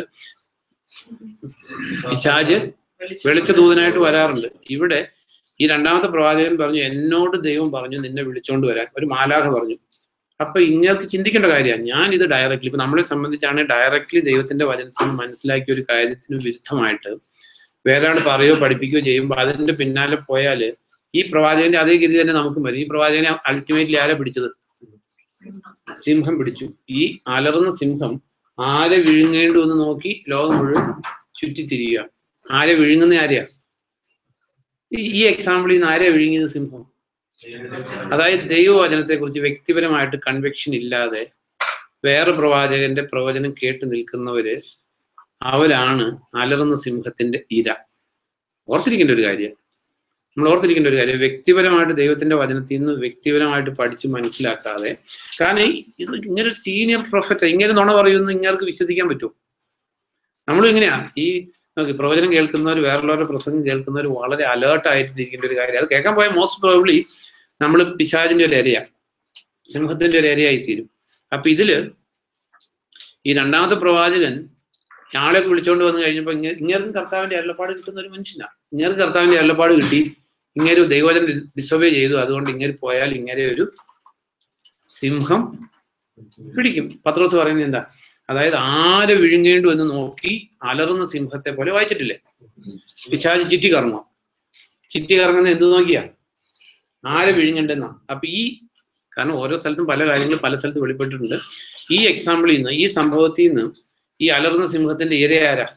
പിശാജ് വെളിച്ച ദൂതനായിട്ട് വരാറുണ്ട് ഇവിടെ ഈ രണ്ടാമത്തെ പ്രവാചകൻ പറഞ്ഞു എന്നോട് ദൈവം പറഞ്ഞു നിന്നെ വിളിച്ചോണ്ട് വരാൻ ഒരു മാലാഖ പറഞ്ഞു അപ്പൊ ഇങ്ങർക്ക് ചിന്തിക്കേണ്ട കാര്യമാണ് ഞാൻ ഇത് ഡയറക്റ്റ്ലി ഇപ്പൊ നമ്മളെ സംബന്ധിച്ചാണെങ്കിൽ ഡയറക്റ്റ്ലി ദൈവത്തിന്റെ വചനത്തിൽ നിന്ന് മനസ്സിലാക്കിയ ഒരു കാര്യത്തിന് വിരുദ്ധമായിട്ട് വേറെ ആൾ പറയുകയോ പഠിപ്പിക്കുകയോ ചെയ്യുമ്പോൾ അതിന്റെ പിന്നാലെ പോയാല് ഈ പ്രവാചകന്റെ അതേ ഗതി തന്നെ നമുക്കും വരും ഈ പ്രവാചകനെ അൾട്ടിമേറ്റ്ലി ആരെ പിടിച്ചത് സിംഹം പിടിച്ചു ഈ അലറുന്ന സിംഹം ആരെ വിഴുങ്ങേണ്ടു എന്ന് നോക്കി ലോകം മുഴുവൻ ചുറ്റിത്തിരിയുക ആരെ വിഴുങ്ങുന്ന ആരെയാ ഈ- ഈ എക്സാമ്പിളിൽ നിന്ന് ആരെയാ വിഴുങ്ങിയത് സിംഹം അതായത് ദൈവവചനത്തെ കുറിച്ച് വ്യക്തിപരമായിട്ട് കൺവെക്ഷൻ ഇല്ലാതെ വേറെ പ്രവാചകന്റെ പ്രവചനം കേട്ട് നിൽക്കുന്നവര് അവരാണ് അലറുന്ന സിംഹത്തിന്റെ ഇര ഓർത്തിരിക്കേണ്ട ഒരു കാര്യം നമ്മൾ ഓർത്തിരിക്കേണ്ട ഒരു കാര്യം വ്യക്തിപരമായിട്ട് ദൈവത്തിന്റെ വചനത്തിൽ നിന്ന് വ്യക്തിപരമായിട്ട് പഠിച്ച് മനസ്സിലാക്കാതെ കാരണം ഈ- ഇത് ഇങ്ങനെ ഒരു സീനിയർ പ്രൊഫറ്റ് ഇങ്ങനെ നുണ പറയുമെന്ന് ഇങ്ങർക്ക് വിശ്വസിക്കാൻ പറ്റുമോ നമ്മളും ഇങ്ങനെയാ ഈ നോക്കി പ്രവചനം കേൾക്കുന്നവർ വേറുള്ളവരുടെ പ്രസംഗം കേൾക്കുന്നവർ വളരെ അലേർട്ട് ആയിട്ട് ഇരിക്കേണ്ട ഒരു കാര്യം അത് കേൾക്കാൻ പോയ മോസ്റ്റ് പ്രോബ്ലി നമ്മൾ പിശാചിന്റെ ഒരു ഏരിയ സിംഹത്തിന്റെ ഒരു ഏരിയ ആയി തീരും അപ്പൊ ഇതില് ഈ രണ്ടാമത്തെ പ്രവാചകൻ ആളെയൊക്കെ വിളിച്ചോണ്ട് വന്നു കഴിഞ്ഞപ്പോ ഇങ്ങ ഇങ്ങേർക്കും കർത്താവിന്റെ അരുളപ്പാട് കിട്ടുന്ന ഒരു മനുഷ്യനാണ് ഇങ്ങേർക്ക് കർത്താവിന്റെ അരുളപ്പാട് കിട്ടി ഇങ്ങനെ ദൈവജൻ ഡിസോബേ ചെയ്തു അതുകൊണ്ട് ഇങ്ങനെ പോയാൽ ഇങ്ങനെ ഒരു സിംഹം പിടിക്കും പത്രോസ് പറയുന്നത് എന്താ അതായത് ആരെ വിഴുങ്ങേണ്ടു എന്ന് നോക്കി അലറുന്ന സിംഹത്തെ പോലെ വായിച്ചിട്ടില്ലേ പിശാജ് ചുറ്റി കറങ്ങുക ചുറ്റി കറങ്ങുന്ന എന്ത് നോക്കിയാ ആരെ വിഴുങ്ങണ്ടെന്നാ അപ്പൊ ഈ കാരണം ഓരോ സ്ഥലത്തും പല കാര്യങ്ങളും പല സ്ഥലത്തും വെളിപ്പെട്ടിട്ടുണ്ട് ഈ എക്സാമ്പിളിൽ നിന്ന് ഈ സംഭവത്തിൽ നിന്ന് ഈ അലറുന്ന സിംഹത്തിന്റെ ഇരയാരാ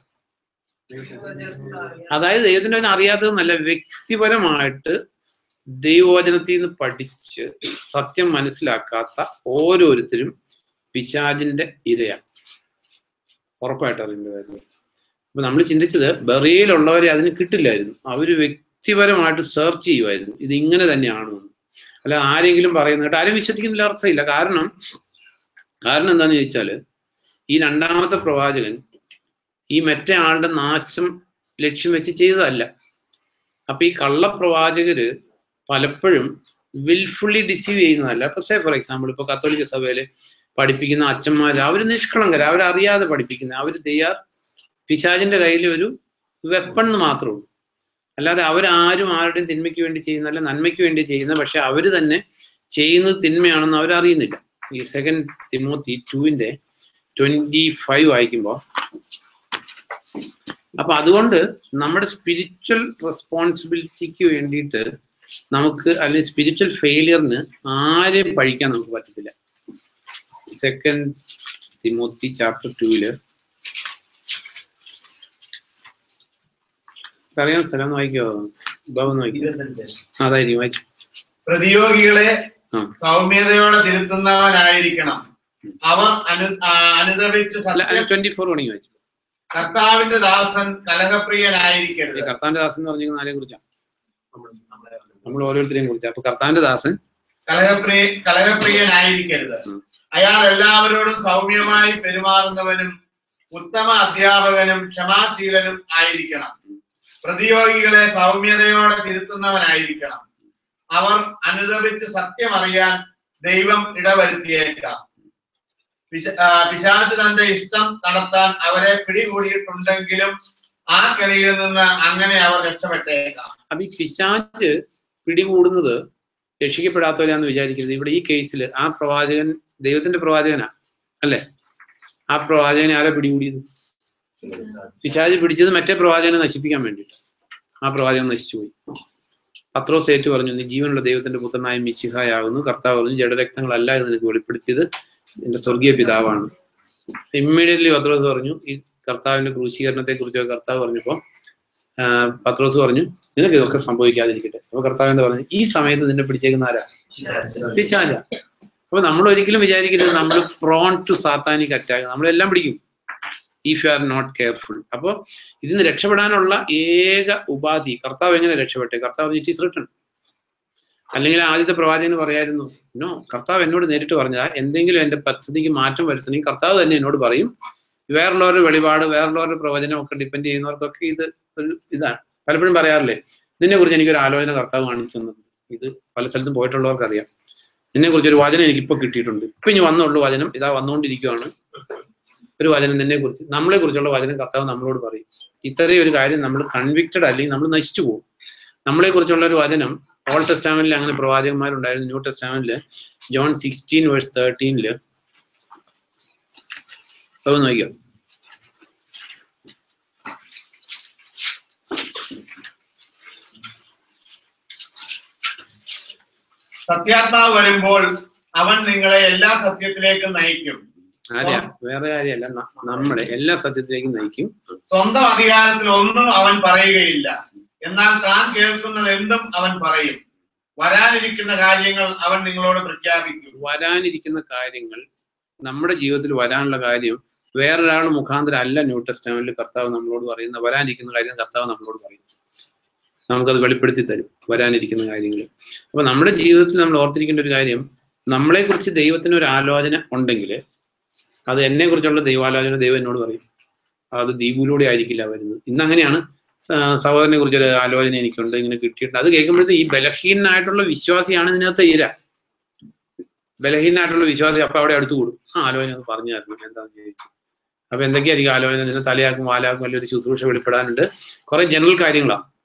അതായത് ദൈവത്തിന്റെ അവൻ അറിയാത്തതെന്നല്ല വ്യക്തിപരമായിട്ട് ദൈവവചനത്തിൽ നിന്ന് പഠിച്ച് സത്യം മനസ്സിലാക്കാത്ത ഓരോരുത്തരും പിശാജിന്റെ ഇരയാണ് ഉറപ്പായിട്ട് അതിന്റെ കാര്യം അപ്പൊ നമ്മൾ ചിന്തിച്ചത് ബറിയയിലുള്ളവരെ അതിന് കിട്ടില്ലായിരുന്നു അവര് വ്യക്തിപരമായിട്ട് സെർച്ച് ചെയ്യുമായിരുന്നു ഇത് ഇങ്ങനെ തന്നെയാണോ എന്ന്. അല്ല ആരെങ്കിലും പറയുന്ന കേട്ടോ ആരും വിശ്വസിക്കുന്നില്ല അർത്ഥമില്ല കാരണം കാരണം എന്താന്ന് ചോദിച്ചാല് ഈ രണ്ടാമത്തെ പ്രവാചകൻ ഈ മറ്റേ ആളുടെ നാശം ലക്ഷ്യം വെച്ച് ചെയ്തതല്ല അപ്പൊ ഈ കള്ളപ്രവാചകര് പലപ്പോഴും വിൽഫുള്ളി ഡിസീവ് ചെയ്യുന്നതല്ല ഇപ്പൊ സേ ഫോർ എക്സാമ്പിൾ ഇപ്പൊ കത്തോലിക്ക സഭയില് പഠിപ്പിക്കുന്ന അച്ഛന്മാര് അവര് നിഷ്കളങ്കര അവരറിയാതെ പഠിപ്പിക്കുന്ന അവര് തെയ്യാർ പിശാചിന്റെ കയ്യിൽ ഒരു വെപ്പൺ എന്ന് മാത്രമേ ഉള്ളൂ അല്ലാതെ അവരാരും ആരുടെയും തിന്മയ്ക്ക് വേണ്ടി ചെയ്യുന്നതല്ല നന്മയ്ക്ക് വേണ്ടി ചെയ്യുന്ന പക്ഷെ അവര് തന്നെ ചെയ്യുന്നത് തിന്മയാണെന്ന് അവരറിയുന്നില്ല ഈ സെക്കൻഡ് തിമോത്തി ടുവിന്റെ ട്വന്റി ഫൈവ് വായിക്കുമ്പോൾ അപ്പൊ അതുകൊണ്ട് നമ്മുടെ സ്പിരിച്വൽ റെസ്പോൺസിബിലിറ്റിക്ക് വേണ്ടിയിട്ട് നമുക്ക് അല്ലെങ്കിൽ സ്പിരിച്വൽ ഫെയിലിയറിന് ആരെയും പഴിക്കാൻ നമുക്ക് പറ്റത്തില്ല സെക്കൻഡ് തിമോത്തി ചാപ്റ്റർ ടൂവില് അറിയാൻ സ്ഥലം വായിക്കോ ബാബു വായിക്കോ അതായിരിക്കും വായിച്ചു പ്രതിയോഗികളെ ആ. സൗമ്യതയോടെ തിരുത്തുന്നവനായിരിക്കണം അവർ അനു ആ, അനുദപിച്ച് അല്ല സത്യം ട്വന്റി ഫോർ വേണമെങ്കിൽ വായിച്ചു കർത്താവിന്റെ ദാസൻ ഈ കലഹപ്രിയനായിരിക്കരുത് കർത്താവിന്റെ ദാസൻ എന്ന് പറഞ്ഞിരിക്കുന്ന ആരെ കുറിച്ചാണ് നമ്മൾ ഓരോരുത്തരെയും കുറിച്ച് അപ്പൊ കർത്താവിന്റെ ദാസൻ കലഹപ്രിയ കലഹപ്രിയനായിരിക്കരുത് ഉം. അയാൾ എല്ലാവരോടും സൗമ്യമായി പെരുമാറുന്നവനും ഉത്തമ അധ്യാപകനും ക്ഷമാശീലനും ആയിരിക്കണം പ്രതിയോഗികളെ സൗമ്യതയോടെ തിരുത്തുന്നവനായിരിക്കണം അവർ അനുദപിച്ച് സത്യം അറിയാൻ ദൈവം ഇടവരുത്തിയേക്കാം പിശ- ആ, പിശാച് തന്റെ ഇഷ്ടം നടത്താൻ അവരെ പിടികൂടിയിട്ടുണ്ടെങ്കിലും ആ കെണിയിൽ നിന്ന് അങ്ങനെ അവർ രക്ഷപ്പെട്ടേക്കാം അപ്പൊ ഈ പിശാച്ച് പിടികൂടുന്നത് രക്ഷിക്കപ്പെടാത്തവരാന്ന് വിചാരിക്കരുത് ഇവിടെ ഈ കേസിൽ ആ പ്രവാചകൻ ദൈവത്തിന്റെ പ്രവാചകനാ അല്ലേ ആ പ്രവാചകനെ ആരാ പിടികൂടിയത് പിശാജ് പിടിച്ചത് മറ്റേ പ്രവാചകനെ നശിപ്പിക്കാൻ വേണ്ടിയിട്ട് ആ പ്രവാചകൻ നശിച്ചുപോയി പത്രോസ് ഏറ്റു പറഞ്ഞു നീ ജീവനുള്ള ദൈവത്തിന്റെ പുത്രനായ മിശിഹായാകുന്നു കർത്താവ് പറഞ്ഞു ജഡരക്തങ്ങളല്ല ഇത് നിനക്ക് വെളിപ്പെടുത്തിയത് എന്റെ സ്വർഗീയ പിതാവാണ് ഇമ്മീഡിയറ്റ്ലി പത്രോസ് പറഞ്ഞു ഈ കർത്താവിന്റെ ക്രൂശീകരണത്തെ കുറിച്ച് കർത്താവ് പറഞ്ഞപ്പോ ആ, പത്രോസ് പറഞ്ഞു നിനക്ക് ഇതൊക്കെ സംഭവിക്കാതിരിക്കട്ടെ അപ്പൊ കർത്താവ് എന്താ പറഞ്ഞു ഈ സമയത്ത് നിന്നെ പിടിച്ചേക്കുന്ന ആരാ പിശാച അപ്പൊ നമ്മൾ ഒരിക്കലും വിചാരിക്കരുത് നമ്മൾ പ്രോൺ ടു സാത്താനിക് അറ്റാക്ക് നമ്മളെല്ലാം പിടിക്കും if you are not careful അപ്പോൾ ഇതിന് രക്ഷപ്പെടാനുള്ള ഏക ഉപാധി കർത്താവ് എങ്ങനെ രക്ഷപ്പെട്ടെ കർത്താവ് ഇറ്റ് ഈസ് റിട്ടൺ അല്ലെങ്കിൽ ആദ്യത്തെ പ്രവാചകന് പറയായിരുന്നു നോ കർത്താവ് എന്നോട് നേരിട്ട് പറഞ്ഞതാ എന്തെങ്കിലും എന്റെ പദ്ധതിക്ക് മാറ്റം വരുത്തണമെങ്കിൽ കർത്താവ് തന്നെ എന്നോട് പറയും വേറുള്ളവരുടെ വെളിപാട് വേറുള്ളവരുടെ പ്രവചനം ഒക്കെ ഡിപ്പെൻഡ് ചെയ്യുന്നവർക്കൊക്കെ ഇത് ഒരു ഇതാണ് പലപ്പോഴും പറയാറില്ലേ നിന്നെ കുറിച്ച് എനിക്കൊരു ആലോചന കർത്താവ് കാണിച്ചു തന്നത് ഇത് പല സ്ഥലത്തും പോയിട്ടുള്ളവർക്ക് അറിയാം നിന്നെ കുറിച്ച് ഒരു വചനം എനിക്ക് ഇപ്പൊ കിട്ടിയിട്ടുണ്ട് ഇപ്പൊ ഇനി വന്നുള്ളൂ വചനം ഇതാ വന്നുകൊണ്ടിരിക്കുകയാണ് ഒരു വചനം നിന്നെ കുറിച്ച് നമ്മളെ കുറിച്ചുള്ള വചനം കർത്താവ് നമ്മളോട് പറയും ഇത്രയും ഒരു കാര്യം നമ്മൾ കൺവിക്റ്റഡ് അല്ലെങ്കിൽ നമ്മൾ നശിച്ചു പോകും നമ്മളെ കുറിച്ചുള്ള ഒരു വചനം ഓൾഡ് ടെസ്റ്റാമെന്റിൽ അങ്ങനെ പ്രവാചകന്മാരുണ്ടായിരുന്നു ന്യൂ ടെസ്റ്റാമെന്റില് ജോൺ സിക്സ്റ്റീൻ വേഴ്സ് തേർട്ടീനില് അത് നോക്കിയോ സത്യാത്മാവ് വരുമ്പോൾ അവൻ നിങ്ങളെ എല്ലാ സത്യത്തിലേക്കും നയിക്കും ആരെയാ വേറെ ആരെയല്ല ന- നമ്മളെ എല്ലാ സത്യത്തിലേക്കും നയിക്കും സ്വന്തം അധികാരത്തിൽ ഒന്നും അവൻ പറയുകയില്ല എന്നാൽ താൻ കേൾക്കുന്നത് എന്തും അവൻ പറയും വരാനിരിക്കുന്ന കാര്യങ്ങൾ അവൻ നിങ്ങളോട് പ്രഖ്യാപിക്കും വരാനിരിക്കുന്ന കാര്യങ്ങൾ നമ്മുടെ ജീവിതത്തിൽ വരാനുള്ള കാര്യം വേറൊരാൾ മുഖാന്തരം അല്ല ന്യൂ ടെസ്റ്റാമെന്റിൽ കർത്താവ് നമ്മളോട് പറയുന്ന വരാനിരിക്കുന്ന കാര്യം കർത്താവ് നമ്മളോട് പറയും നമുക്കത് വെളിപ്പെടുത്തി തരും വരാനിരിക്കുന്ന കാര്യങ്ങൾ അപ്പൊ നമ്മുടെ ജീവിതത്തിൽ നമ്മൾ ഓർത്തിരിക്കേണ്ട ഒരു കാര്യം നമ്മളെ കുറിച്ച് ദൈവത്തിന് ഒരു ആലോചന ഉണ്ടെങ്കിൽ അത് എന്നെ കുറിച്ചുള്ള ദൈവാലോചന ദൈവം എന്നോട് പറയും അത് ദീപിലൂടെ ആയിരിക്കില്ല വരുന്നത് ഇന്ന് അങ്ങനെയാണ് സ- സഹോദരനെ കുറിച്ചൊരു ആലോചന എനിക്കുണ്ട് ഇങ്ങനെ കിട്ടിയിട്ടുണ്ട് അത് കേൾക്കുമ്പോഴത്തെ ഈ ബലഹീനായിട്ടുള്ള വിശ്വാസിയാണ് ഇതിനകത്ത് ഇര ബലഹീനായിട്ടുള്ള വിശ്വാസി അപ്പൊ അവിടെ അടുത്ത് കൂടും ആ ആലോചന ഒന്ന് പറഞ്ഞു തരണം എന്താന്ന് ചോദിച്ചു അപ്പൊ എന്തൊക്കെയായിരിക്കും ആലോചന ഇതിനെ തലയാക്കും വാലാക്കും വലിയൊരു ശുശ്രൂഷ വെളിപ്പെടാനുണ്ട് കുറെ ജനറൽ കാര്യങ്ങളാണ്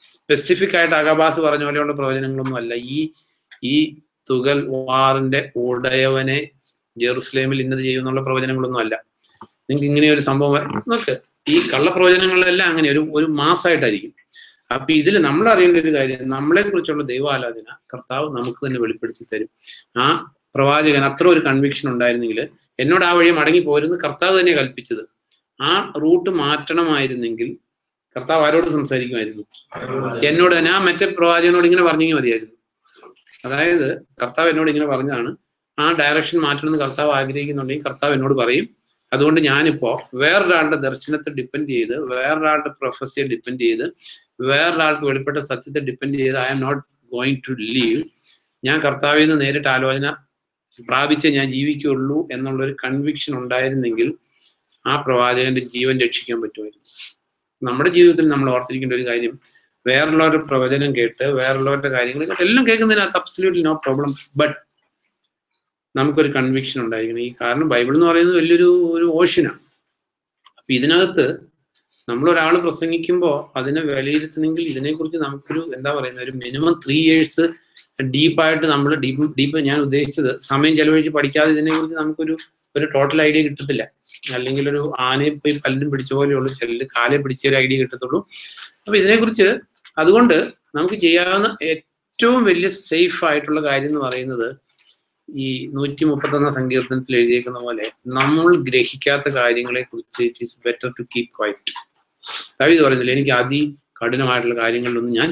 സ്പെസിഫിക് ആയിട്ട് അകബാസ് പറഞ്ഞ പോലെയുള്ള പ്രവചനങ്ങളൊന്നും അല്ല ഈ ഈ തുകൽ വാറിന്റെ ഉടയവനെ ജെറുസലേമിൽ ഇന്നത് ചെയ്യുന്നുള്ള പ്രവചനങ്ങളൊന്നും അല്ല നിങ്ങൾക്ക് ഇങ്ങനെ ഒരു സംഭവം നോക്ക് ഈ കള്ളപ്രവചനങ്ങളെല്ലാം അങ്ങനെ ഒരു ഒരു മാസമായിട്ടായിരിക്കും അപ്പൊ ഇതിൽ നമ്മൾ അറിയേണ്ട ഒരു കാര്യം നമ്മളെ കുറിച്ചുള്ള ദൈവാലോചന കർത്താവ് നമുക്ക് തന്നെ വെളിപ്പെടുത്തി തരും ആ പ്രവാചകൻ അത്ര ഒരു കൺവിക്ഷൻ ഉണ്ടായിരുന്നെങ്കിൽ എന്നോട് ആ വഴി മടങ്ങി പോരുന്ന് കർത്താവ് തന്നെ കൽപ്പിച്ചത് ആ റൂട്ട് മാറ്റണമായിരുന്നെങ്കിൽ കർത്താവ് ആരോട് സംസാരിക്കുമായിരുന്നു എന്നോട് തന്നെ ആ മറ്റേ പ്രവാചകനോട് ഇങ്ങനെ പറഞ്ഞെങ്കിൽ മതിയായിരുന്നു അതായത് കർത്താവ് എന്നോട് ഇങ്ങനെ പറഞ്ഞതാണ് ആ ഡയറക്ഷൻ മാറ്റണമെന്ന് കർത്താവ് ആഗ്രഹിക്കുന്നുണ്ടെങ്കിൽ കർത്താവ് എന്നോട് പറയും അതുകൊണ്ട് ഞാനിപ്പോ വേറൊരാളുടെ ദർശനത്തെ ഡിപ്പെൻഡ് ചെയ്ത് വേറൊരാളുടെ പ്രൊഫസിയെ ഡിപ്പെൻഡ് ചെയ്ത് വേറൊരാൾക്ക് വെളിപ്പെട്ട സത്യത്തെ ഡിപ്പെൻഡ് ചെയ്ത് I am not going to leave ഞാൻ കർത്താവിൽ നിന്ന് നേരിട്ട് ആലോചന പ്രാപിച്ചേ ഞാൻ ജീവിക്കുള്ളൂ എന്നുള്ളൊരു കൺവിക്ഷൻ ഉണ്ടായിരുന്നെങ്കിൽ ആ പ്രവാചകന്റെ ജീവൻ രക്ഷിക്കാൻ പറ്റുമായിരുന്നു നമ്മുടെ ജീവിതത്തിൽ നമ്മൾ ഓർത്തിരിക്കേണ്ട ഒരു കാര്യം വേറുള്ളവരുടെ പ്രവചനം കേട്ട് വേറുള്ളവരുടെ കാര്യങ്ങൾ കേട്ട് എല്ലാം കേൾക്കുന്നതിനകത്ത് അബ്സല്യൂട്ട്ലി നോ പ്രോബ്ലം ബട്ട് നമുക്കൊരു കൺവിക്ഷൻ ഉണ്ടായിരിക്കണം ഈ കാരണം ബൈബിൾ എന്ന് പറയുന്നത് വലിയൊരു ഒരു ഓഷ്യനാണ് അപ്പൊ ഇതിനകത്ത് നമ്മൾ ഒരാൾ പ്രസംഗിക്കുമ്പോൾ അതിനെ വിലയിരുത്തണമെങ്കിൽ ഇതിനെക്കുറിച്ച് നമുക്കൊരു എന്താ പറയുന്നത് ഒരു മിനിമം ത്രീ ഇയേഴ്സ് ഡീപ്പായിട്ട് നമ്മൾ ഡീപ്പ് ഡീപ്പ് ഞാൻ ഉദ്ദേശിച്ചത് സമയം ചെലവഴിച്ച് പഠിക്കാതെ ഇതിനെക്കുറിച്ച് നമുക്കൊരു ഒരു ടോട്ടൽ ഐഡിയ കിട്ടത്തില്ല അല്ലെങ്കിൽ ഒരു ആനയെ പോയി പലരും പിടിച്ച പോലെയുള്ളൂ ചിലർ കാലെ പിടിച്ച ഒരു ഐഡിയ കിട്ടത്തുള്ളൂ അപ്പൊ ഇതിനെക്കുറിച്ച് അതുകൊണ്ട് നമുക്ക് ചെയ്യാവുന്ന ഏറ്റവും വലിയ സേഫ് ആയിട്ടുള്ള കാര്യം എന്ന് പറയുന്നത് ഈ നൂറ്റി മുപ്പത്തൊന്നാം സങ്കീർത്തനത്തിൽ എഴുതിയേക്കുന്ന പോലെ നമ്മൾ ഗ്രഹിക്കാത്ത കാര്യങ്ങളെ കുറിച്ച് it is better to keep quiet ദാവീദ് പറയുന്നില്ല എനിക്ക് അതി കഠിനമായിട്ടുള്ള കാര്യങ്ങളിലൊന്നും ഞാൻ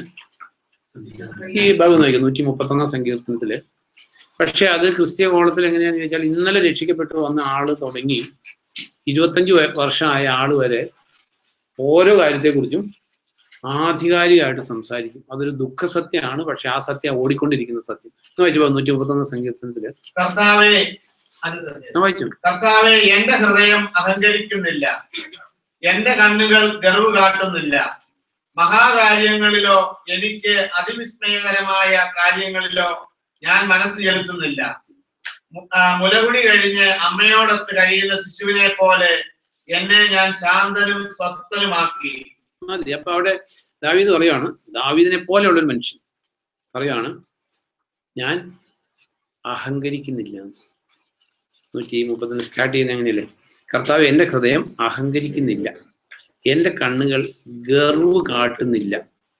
ഈ ഭാഗം നോക്കി നൂറ്റി മുപ്പത്തൊന്നാം സങ്കീർത്തനത്തില് പക്ഷെ അത് ക്രിസ്തീയ കോളത്തിൽ എങ്ങനെയാന്ന് ചോദിച്ചാൽ ഇന്നലെ രക്ഷിക്കപ്പെട്ടു വന്ന ആള് തുടങ്ങി ഇരുപത്തഞ്ച് വയ- വർഷമായ ആള് വരെ ഓരോ കാര്യത്തെക്കുറിച്ചും ആധികാരികമായിട്ട് സംസാരിക്കും അതൊരു ദുഃഖ സത്യമാണ് പക്ഷെ ആ സത്യം ഓടിക്കൊണ്ടിരിക്കുന്ന സത്യം എന്ന് വായിച്ചു നൂറ്റി മുപ്പത്തൊന്നാം സങ്കീർത്തനത്തില് കർത്താവെ അത് ഞാൻ വായിച്ചു കർത്താവെ എന്റെ ഹൃദയം അഹങ്കരിക്കുന്നില്ല എന്റെ കണ്ണുകൾ ഗർവ് കാട്ടുന്നില്ല മഹാകാര്യങ്ങളിലോ എനിക്ക് അതിവിസ്മയകരമായ കാര്യങ്ങളിലോ ഞാൻ മനസ്സ് ചെലുത്തുന്നില്ല മു- ആ, മുലകുടി കഴിഞ്ഞ് അമ്മയോടൊത്ത് കഴിയുന്ന ശിശുവിനെ പോലെ എന്നെ ഞാൻ ശാന്തനും സ്വസ്ഥനുമാക്കി മതി അപ്പൊ അവിടെ ദാവീദ് പറയാണ് ദാവീദിനെ പോലെയുള്ള ഒരു മനുഷ്യൻ പറയാണ് ഞാൻ അഹങ്കരിക്കുന്നില്ല നൂറ്റി മുപ്പത്തിന് സ്റ്റാർട്ട് ചെയ്യുന്ന എങ്ങനെയല്ലേ കർത്താവ് എന്റെ ഹൃദയം അഹങ്കരിക്കുന്നില്ല എന്റെ കണ്ണുകൾ ഗർവ് കാട്ടുന്നില്ല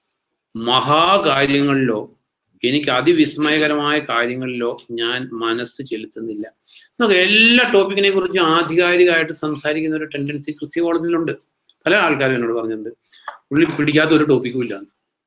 മഹാകാര്യങ്ങളിലോ എനിക്ക് അതിവിസ്മയകരമായ കാര്യങ്ങളിലോ ഞാൻ മനസ്സ് ചെലുത്തുന്നില്ല നമുക്ക് എല്ലാ ടോപ്പിക്കിനെ കുറിച്ചും ആധികാരികമായിട്ട് സംസാരിക്കുന്ന ഒരു ടെൻഡൻസി ക്രിസ്ത്യ കോളേജിലുണ്ട് പല ആൾക്കാരും എന്നോട് പറഞ്ഞിട്ടുണ്ട് ഉള്ളി പിടിക്കാത്ത ഒരു ടോപ്പിക്കും ഇല്ല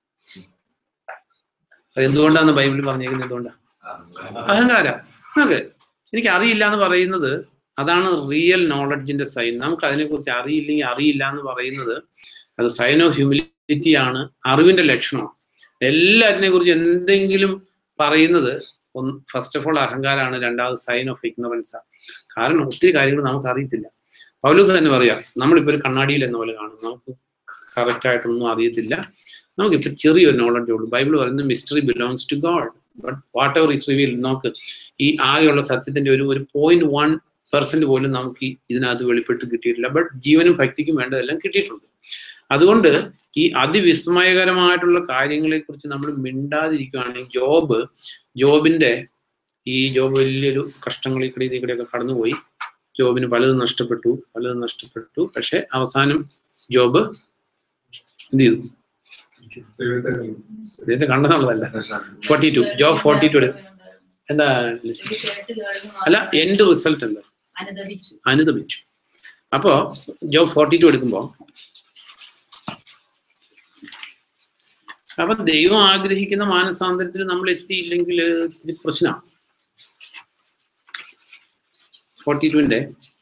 അത് എന്തുകൊണ്ടാണ് ബൈബിളിൽ പറഞ്ഞേക്കുന്നത് എന്തുകൊണ്ടാ അഹങ്കാരം നമുക്ക് എനിക്ക് അറിയില്ല എന്ന് പറയുന്നത് അതാണ് റിയൽ നോളജിന്റെ സൈൻ നമുക്ക് അതിനെക്കുറിച്ച് അറിയില്ലെങ്കിൽ അറിയില്ല എന്ന് പറയുന്നത് അത് സൈൻ ഓഫ് ഹ്യൂമിലിറ്റി ആണ് അറിവിന്റെ ലക്ഷണമാണ് എല്ലാറ്റിനെ കുറിച്ച് എന്തെങ്കിലും പറയുന്നത് ഒന്ന് ഫസ്റ്റ് ഓഫ് ഓൾ അഹങ്കാരമാണ് രണ്ടാമത് സൈൻ ഓഫ് ഇഗ്നോറൻസ് കാരണം ഒത്തിരി കാര്യങ്ങൾ നമുക്ക് അറിയത്തില്ല പൗലൂസ് തന്നെ പറയാം നമ്മളിപ്പോ ഒരു കണ്ണാടിയിൽ എന്ന പോലെ കാണും നമുക്ക് കറക്റ്റ് ആയിട്ടൊന്നും അറിയത്തില്ല നമുക്കിപ്പോ ചെറിയൊരു നോളജ് ഉള്ളൂ ബൈബിൾ പറയുന്നത് mystery belongs to God but whatever is reveal നോക്ക് ഈ ആകെയുള്ള സത്യത്തിന്റെ ഒരു ഒരു പോയിന്റ് വൺ പെർസെന്റ് പോലും നമുക്ക് ഈ ഇതിനകത്ത് വെളിപ്പെട്ട് കിട്ടിയിട്ടില്ല ബട്ട് ജീവനും ഭക്തിക്കും വേണ്ടതെല്ലാം കിട്ടിയിട്ടുണ്ട് അതുകൊണ്ട് ഈ അതിവിസ്മയകരമായിട്ടുള്ള കാര്യങ്ങളെ കുറിച്ച് നമ്മൾ മിണ്ടാതിരിക്കുകയാണെങ്കിൽ ജോബ് ജോബിന്റെ ഈ ജോബ് വലിയൊരു കഷ്ടങ്ങളിൽ കൂടി ഇതിൽ കൂടെയൊക്കെ കടന്നുപോയി ജോബിന് പലതും നഷ്ടപ്പെട്ടു പലതും നഷ്ടപ്പെട്ടു പക്ഷെ അവസാനം ജോബ് എന്ത് ചെയ്തു ഇദ്ദേഹത്തെ കണ്ടെന്നുള്ളതല്ല forty two Job forty two എന്താ ലിസി? അല്ല എൻഡ് റിസൾട്ട് എന്താ അനുദപിച്ചു അനുദമിച്ചു അപ്പോ ജോബ് ഫോർട്ടി ടു എടുക്കുമ്പോ അപ്പൊ ദൈവം ആഗ്രഹിക്കുന്ന മാനസാന്തരത്തിൽ നമ്മൾ എത്തിയില്ലെങ്കിൽ ഇത്തിരി പ്രശ്നമാണ് ഫോർട്ടി ടുവിന്റെ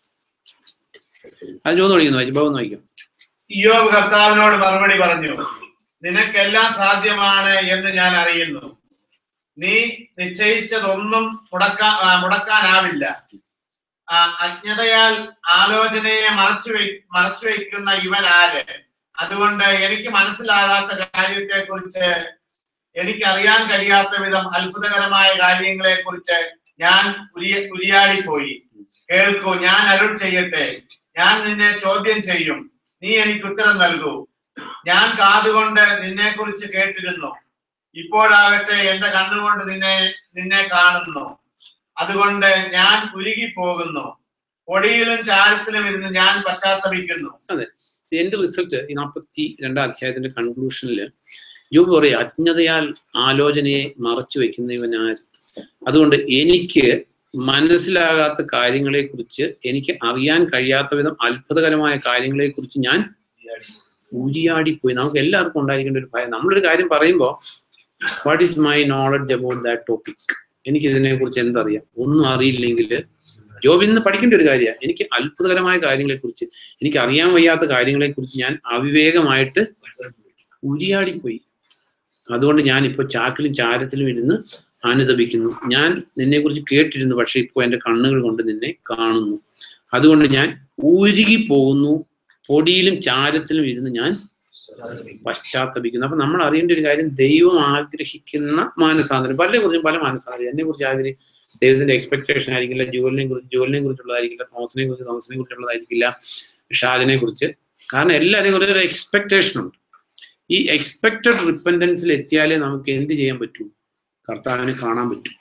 അത് ചോദ്യം പഠിക്കുന്നു വായിച്ചു ബാബു വായിക്കും ഇയോബ് കർത്താവിനോട് മറുപടി പറഞ്ഞു നിനക്കെല്ലാം സാധ്യമാണ് എന്ന് ഞാൻ അറിയുന്നു നീ നിശ്ചയിച്ചതൊന്നും മുടക്കാ ആ, മുടക്കാനാവില്ല ആ, അജ്ഞതയാൽ ആലോചനയെ മറച്ചു വെ മറച്ചു വയ്ക്കുന്ന ഇവൻ ആര് അതുകൊണ്ട് എനിക്ക് മനസ്സിലാകാത്ത കാര്യത്തെ കുറിച്ച് എനിക്ക് അറിയാൻ കഴിയാത്ത വിധം അത്ഭുതകരമായ കാര്യങ്ങളെ കുറിച്ച് ഞാൻ ഉരിയ ഉരിയാടിപ്പോയി കേൾക്കൂ ഞാൻ അരുൾ ചെയ്യട്ടെ ഞാൻ നിന്നെ ചോദ്യം ചെയ്യും നീ എനിക്ക് ഉത്തരം നൽകൂ ഞാൻ കാതുകൊണ്ട് നിന്നെ കുറിച്ച് കേട്ടിരുന്നു ഇപ്പോഴാകട്ടെ എന്റെ കണ്ണുകൊണ്ട് നിന്നെ നിന്നെ കാണുന്നു അതുകൊണ്ട് ഞാൻ ഉരുകി പോകുന്നു പൊടിയിലും ചാരത്തിലും ഇരുന്ന് ഞാൻ പശ്ചാത്തപിക്കുന്നു എന്റെ റിസൾട്ട് ഈ നാൽപ്പത്തി രണ്ടാം അധ്യായത്തിന്റെ കൺക്ലൂഷനിൽ ജോബ് പറയും അജ്ഞതയാൽ ആലോചനയെ മറച്ചു വെക്കുന്നവനാർ അതുകൊണ്ട് എനിക്ക് മനസ്സിലാകാത്ത കാര്യങ്ങളെ കുറിച്ച് എനിക്ക് അറിയാൻ കഴിയാത്ത വിധം അത്ഭുതകരമായ കാര്യങ്ങളെ കുറിച്ച് ഞാൻ ഊരിയാടിപ്പോയി നമുക്ക് എല്ലാവർക്കും ഉണ്ടായിരിക്കേണ്ട ഒരു ഭയം നമ്മളൊരു കാര്യം പറയുമ്പോൾ what is my knowledge about that topic എനിക്ക് ഇതിനെ കുറിച്ച് എന്തറിയാം ഒന്നും അറിയില്ലെങ്കിൽ ജോബിൽ നിന്ന് പഠിക്കേണ്ട ഒരു കാര്യമാണ് എനിക്ക് അത്ഭുതകരമായ കാര്യങ്ങളെ കുറിച്ച് എനിക്ക് അറിയാൻ വയ്യാത്ത കാര്യങ്ങളെ കുറിച്ച് ഞാൻ അവിവേകമായിട്ട് ഉരിയാടിപ്പോയി അതുകൊണ്ട് ഞാൻ ഇപ്പോൾ ചാക്കിലും ചാരത്തിലും ഇരുന്ന് അനുദപിക്കുന്നു ഞാൻ നിന്നെ കുറിച്ച് കേട്ടിരുന്നു പക്ഷെ ഇപ്പോൾ എൻ്റെ കണ്ണുകൾ കൊണ്ട് നിന്നെ കാണുന്നു അതുകൊണ്ട് ഞാൻ ഉരുകി പോകുന്നു പൊടിയിലും ചാരത്തിലും ഇരുന്ന് ഞാൻ പശ്ചാത്തപിക്കുന്നു അപ്പൊ നമ്മൾ അറിയേണ്ട ഒരു കാര്യം ദൈവം ആഗ്രഹിക്കുന്ന മാനസാന്തരം പലരെ കുറിച്ചും പല മാനസാന്തരം എന്നെ കുറിച്ച് ആഗ്രഹി ദൈവത്തിന്റെ എക്സ്പെക്ടേഷൻ ആയിരിക്കില്ല ജോലിനെ കുറിച്ച് ജോലിനെ കുറിച്ചുള്ളതായിരിക്കില്ല തോമസിനെ കുറിച്ച് തോമസിനെ കുറിച്ചുള്ളതായിരിക്കില്ല ഷാജിനെ കുറിച്ച് കാരണം എല്ലാവരെയും കുറിച്ച് ഒരു എക്സ്പെക്ടേഷൻ ഉണ്ട് ഈ എക്സ്പെക്റ്റഡ് റിപ്പൻഡൻസിൽ എത്തിയാലേ നമുക്ക് എന്ത് ചെയ്യാൻ പറ്റൂ കർത്താവിനെ കാണാൻ പറ്റും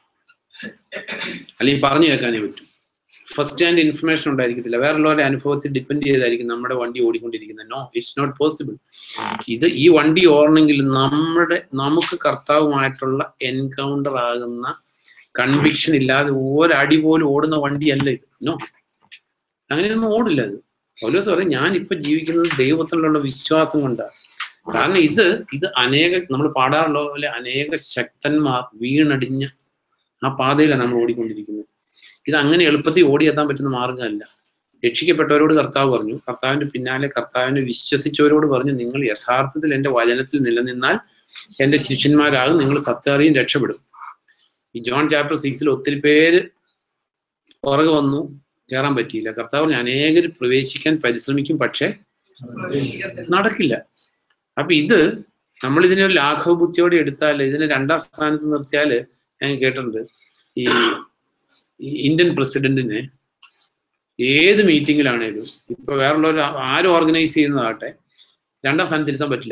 അല്ലെങ്കിൽ പറഞ്ഞു കേൾക്കാനേ പറ്റൂ ഫസ്റ്റ് ഹാൻഡ് ഇൻഫർമേഷൻ ഉണ്ടായിരിക്കത്തില്ല വേറുള്ളവരുടെ അനുഭവത്തിൽ ഡിപ്പെൻഡ് ചെയ്തായിരിക്കും നമ്മുടെ വണ്ടി ഓടിക്കൊണ്ടിരിക്കുന്നത് നോ ഇറ്റ്സ് നോട്ട് പോസിബിൾ ഇത് ഈ വണ്ടി ഓടണമെങ്കിൽ നമ്മുടെ നമുക്ക് കർത്താവുമായിട്ടുള്ള എൻകൗണ്ടർ ആകുന്ന കൺവിക്ഷൻ ഇല്ലാതെ ഒരടി പോലും ഓടുന്ന വണ്ടിയല്ല ഇത് നോ അങ്ങനെയൊന്നും ഓടില്ല അത് പൗലോസ് പറയും ഞാൻ ഇപ്പൊ ജീവിക്കുന്നത് ദൈവത്തിലുള്ള വിശ്വാസം കൊണ്ടാണ് കാരണം ഇത് ഇത് അനേക നമ്മൾ പാടാറുള്ള പോലെ അനേക ശക്തന്മാർ വീണടിഞ്ഞ് ആ പാതയിലാണ് നമ്മൾ ഓടിക്കൊണ്ടിരിക്കുന്നത് ഇത് അങ്ങനെ എളുപ്പത്തിൽ ഓടിയെത്താൻ പറ്റുന്ന മാർഗമല്ല രക്ഷിക്കപ്പെട്ടവരോട് കർത്താവ് പറഞ്ഞു കർത്താവിന്റെ പിന്നാലെ കർത്താവിനെ വിശ്വസിച്ചവരോട് പറഞ്ഞു നിങ്ങൾ യഥാർത്ഥത്തിൽ എന്റെ വചനത്തിൽ നിലനിന്നാൽ എന്റെ ശിഷ്യന്മാരാകും നിങ്ങൾ സത്യാറിയും രക്ഷപ്പെടും ഈ ജോൺ ചാപ്റ്റർ സിക്സിൽ ഒത്തിരി പേര് പുറകെ വന്നു കയറാൻ പറ്റിയില്ല കർത്താവ് അനേകർ പ്രവേശിക്കാൻ പരിശ്രമിക്കും പക്ഷെ നടക്കില്ല അപ്പൊ ഇത് നമ്മൾ ഇതിനെ ഒരു ലാഘവ ബുദ്ധിയോടെ എടുത്താൽ ഇതിനെ രണ്ടാം സ്ഥാനത്ത് നിർത്തിയാൽ ഞാൻ കേട്ടിട്ടുണ്ട് ഈ ഈ ഇന്ത്യൻ പ്രസിഡന്റിനെ ഏത് മീറ്റിങ്ങിലാണേലും ഇപ്പൊ വേറുള്ളവർ ആരും ഓർഗനൈസ് ചെയ്യുന്നതാകട്ടെ രണ്ടാം സ്ഥാനത്ത് ഇരുത്താൻ പറ്റില്ല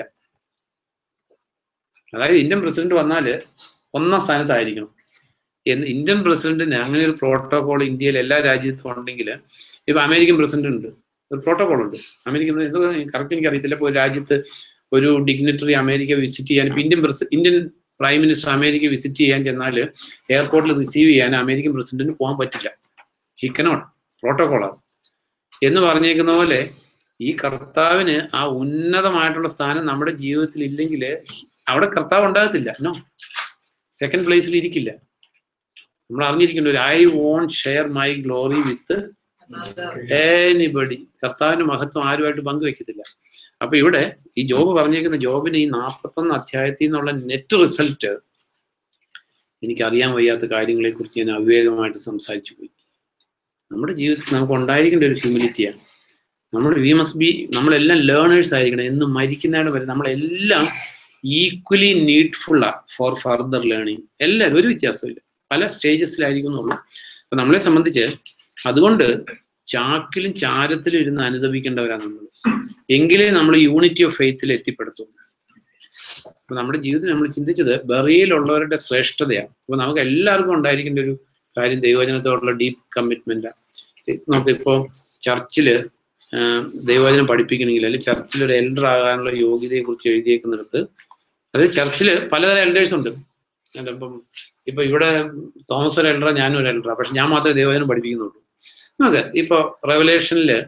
അതായത് ഇന്ത്യൻ പ്രസിഡന്റ് വന്നാല് ഒന്നാം സ്ഥാനത്തായിരിക്കണം എന്ന് ഇന്ത്യൻ പ്രസിഡന്റിന് അങ്ങനെ ഒരു പ്രോട്ടോകോൾ ഇന്ത്യയിൽ എല്ലാ രാജ്യത്തും ഉണ്ടെങ്കിൽ ഇപ്പൊ അമേരിക്കൻ പ്രസിഡന്റ് ഉണ്ട് ഒരു പ്രോട്ടോകോൾ ഉണ്ട് അമേരിക്കൻ എന്തോ കറക്റ്റ് എനിക്ക് അറിയത്തില്ല ഇപ്പൊ ഒരു രാജ്യത്ത് ഒരു ഡിഗ്നിറ്ററി അമേരിക്ക വിസിറ്റ് ചെയ്യാൻ ഇപ്പൊ ഇന്ത്യൻ പ്രസി Indian prime minister America visit ചെയ്യാൻ ചെന്നാൽ എയർപോർട്ടിൽ റിസീവ് ചെയ്യാൻ അമേരിക്കൻ പ്രസിഡന്റിന് പോകാൻ പറ്റില്ല ഹിക്കനോട്ട് പ്രോട്ടോകോളാണ് എന്ന് പറഞ്ഞേക്കുന്ന പോലെ ഈ കർത്താവിന് ആ ഉന്നതമായിട്ടുള്ള സ്ഥാനം നമ്മുടെ ജീവിതത്തിൽ ഇല്ലെങ്കിൽ അവിടെ കർത്താവ് ഉണ്ടാകത്തില്ല നോ സെക്കൻഡ് പ്ലേസിൽ ഇരിക്കില്ല നമ്മൾ അറിഞ്ഞിരിക്കേണ്ട ഒരു I won't share my glory with anybody കർത്താവിന്റെ മഹത്വം ആരുമായിട്ട് പങ്കുവെക്കത്തില്ല അപ്പൊ ഇവിടെ ഈ ജോബ് പറഞ്ഞേക്കുന്ന ജോബിന് ഈ നാൽപ്പത്തൊന്ന് അധ്യായത്തിൽ നിന്നുള്ള നെറ്റ് റിസൾട്ട് എനിക്ക് അറിയാൻ വയ്യാത്ത കാര്യങ്ങളെ കുറിച്ച് ഞാൻ അവിവേകമായിട്ട് സംസാരിച്ചു പോയി നമ്മുടെ ജീവിതത്തിൽ നമുക്ക് ഉണ്ടായിരിക്കേണ്ട ഒരു ഹ്യൂമിലിറ്റിയാണ് നമ്മൾ വി മസ്റ്റ് ബി നമ്മളെല്ലാം ലേണേഴ്സ് ആയിരിക്കണം എന്ന് മരിക്കുന്നതാണ് വരെ നമ്മളെല്ലാം equally needful for further learning എല്ലാവരും ഒരു വ്യത്യാസമില്ല പല സ്റ്റേജസിലായിരിക്കുന്നുള്ളൂ അപ്പൊ നമ്മളെ സംബന്ധിച്ച് അതുകൊണ്ട് ചാക്കിലും ചാരത്തിലും ഇരുന്ന് അനുദപിക്കേണ്ടവരാണ് നമ്മൾ എങ്കിലേ നമ്മൾ യൂണിറ്റി ഓഫ് ഫെയ്ത്തിൽ എത്തിപ്പെടുത്തുള്ളൂ അപ്പൊ നമ്മുടെ ജീവിതത്തിൽ നമ്മൾ ചിന്തിച്ചത് ബറിയിലുള്ളവരുടെ ശ്രേഷ്ഠതയാണ് അപ്പൊ നമുക്ക് എല്ലാവർക്കും ഉണ്ടായിരിക്കേണ്ട ഒരു കാര്യം ദൈവവചനത്തോടുള്ള ഡീപ്പ് കമ്മിറ്റ്മെന്റ് നമുക്കിപ്പോ ചർച്ചില് ദൈവവചനം പഠിപ്പിക്കണമെങ്കിൽ അല്ലെങ്കിൽ ചർച്ചിൽ ഒരു എൽഡർ ആകാനുള്ള യോഗ്യതയെ കുറിച്ച് എഴുതിയേക്കുന്നിടത്ത് അത് ചർച്ചിൽ പലതരം എൽഡേഴ്സ് ഉണ്ട് ഇപ്പം ഇപ്പൊ ഇവിടെ തോമസ് ഒരു എൽഡറാ ഞാനും ഒരു എൽഡറാ പക്ഷെ ഞാൻ മാത്രമേ ദൈവവചനം പഠിപ്പിക്കുന്നുള്ളൂ നമുക്ക് ഇപ്പൊ റെവലേഷനില്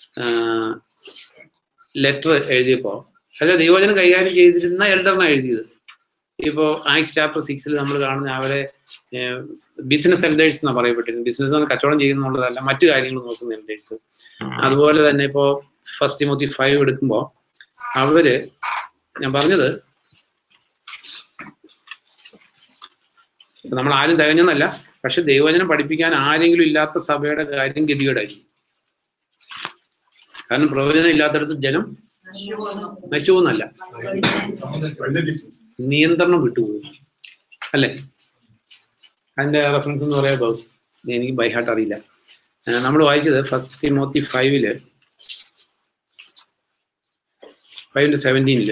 ലെറ്റർ എഴുതിയപ്പോ അതിൽ ദൈവവചനം കൈകാര്യം ചെയ്തിരുന്ന എൽഡറിനാണ് എഴുതിയത് ഇപ്പോ ആക്സ് ചാപ്റ്റർ സിക്സിൽ നമ്മൾ കാണുന്ന അവരെ ബിസിനസ് എൽഡേഴ്സ് എന്നാണ് പറയപ്പെട്ടിരുന്നത് ബിസിനസ് കച്ചവടം ചെയ്യുന്നുള്ളതല്ല മറ്റു കാര്യങ്ങൾ നോക്കുന്ന എൽഡേഴ്സ് അതുപോലെ തന്നെ ഇപ്പോ ഫസ്റ്റ് ഇമോത്തി ഫൈവ് എടുക്കുമ്പോൾ അവര് ഞാൻ പറഞ്ഞത് നമ്മൾ ആരും തികഞ്ഞെന്നല്ല പക്ഷെ ദൈവവചനം പഠിപ്പിക്കാൻ ആരെങ്കിലും ഇല്ലാത്ത സഭയുടെ കാര്യം ഗതികേടായിരിക്കും കാരണം പ്രവചനം ഇല്ലാത്തടത്ത് ജനം നശിച്ചു പോകുന്നല്ല നിയന്ത്രണം വിട്ടുപോകും അല്ലേ അതിന്റെ റെഫറൻസ് എന്ന് പറയാ എനിക്ക് ബൈ ഹാർട്ട് അറിയില്ല നമ്മൾ വായിച്ചത് ഫസ്റ്റ് തിമോത്തി ഫൈവില് ഫൈവിന്റെ സെവൻറ്റീനില്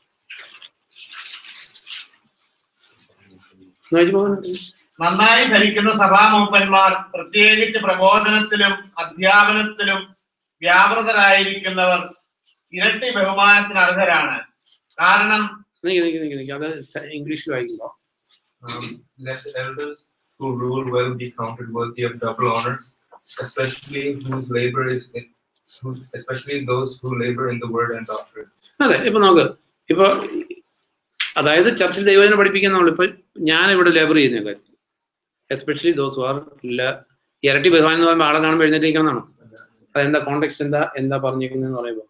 നന്നായി ധരിക്കുന്ന സഭാമൂപ്പന്മാർ പ്രത്യേകിച്ച് പ്രബോധനത്തിലും അധ്യാപനത്തിലും വ്യാപൃതരായിരിക്കുന്നവർ ഇരട്ടി ബഹുമാനത്തിന് അർഹരാണ് കാരണം നിക്ക് നിക്ക് നിക്ക് നിക്ക്. അത് ഇംഗ്ലീഷിൽ വായിക്കുമ്പോ Um, let the elders who rule well be counted worthy of double honor, especially whose labor is in, who, especially those who labor in the word and doctrine. അതെ ഇപ്പൊ നോക്ക് ഇപ്പൊ അതായത് ചർച്ചിൽ ദൈവജനം പഠിപ്പിക്കുന്ന നമ്മൾ ഇപ്പൊ ഞാൻ ഇവിടെ ലേബർ ചെയ്യുന്ന കാര്യം എസ്പെഷ്യലി ദോസ് ആർ ഇരട്ടി ബഹുമാനം എന്ന് പറയുമ്പോൾ ആളെ കാണുമ്പോൾ എഴുന്നേറ്റിരിക്കണം എന്നാണ് അതെന്താ കോണ്ടെക്സ്റ്റ് എന്താ എന്താ പറഞ്ഞിരിക്കുന്നതെന്ന് പറയുമ്പോൾ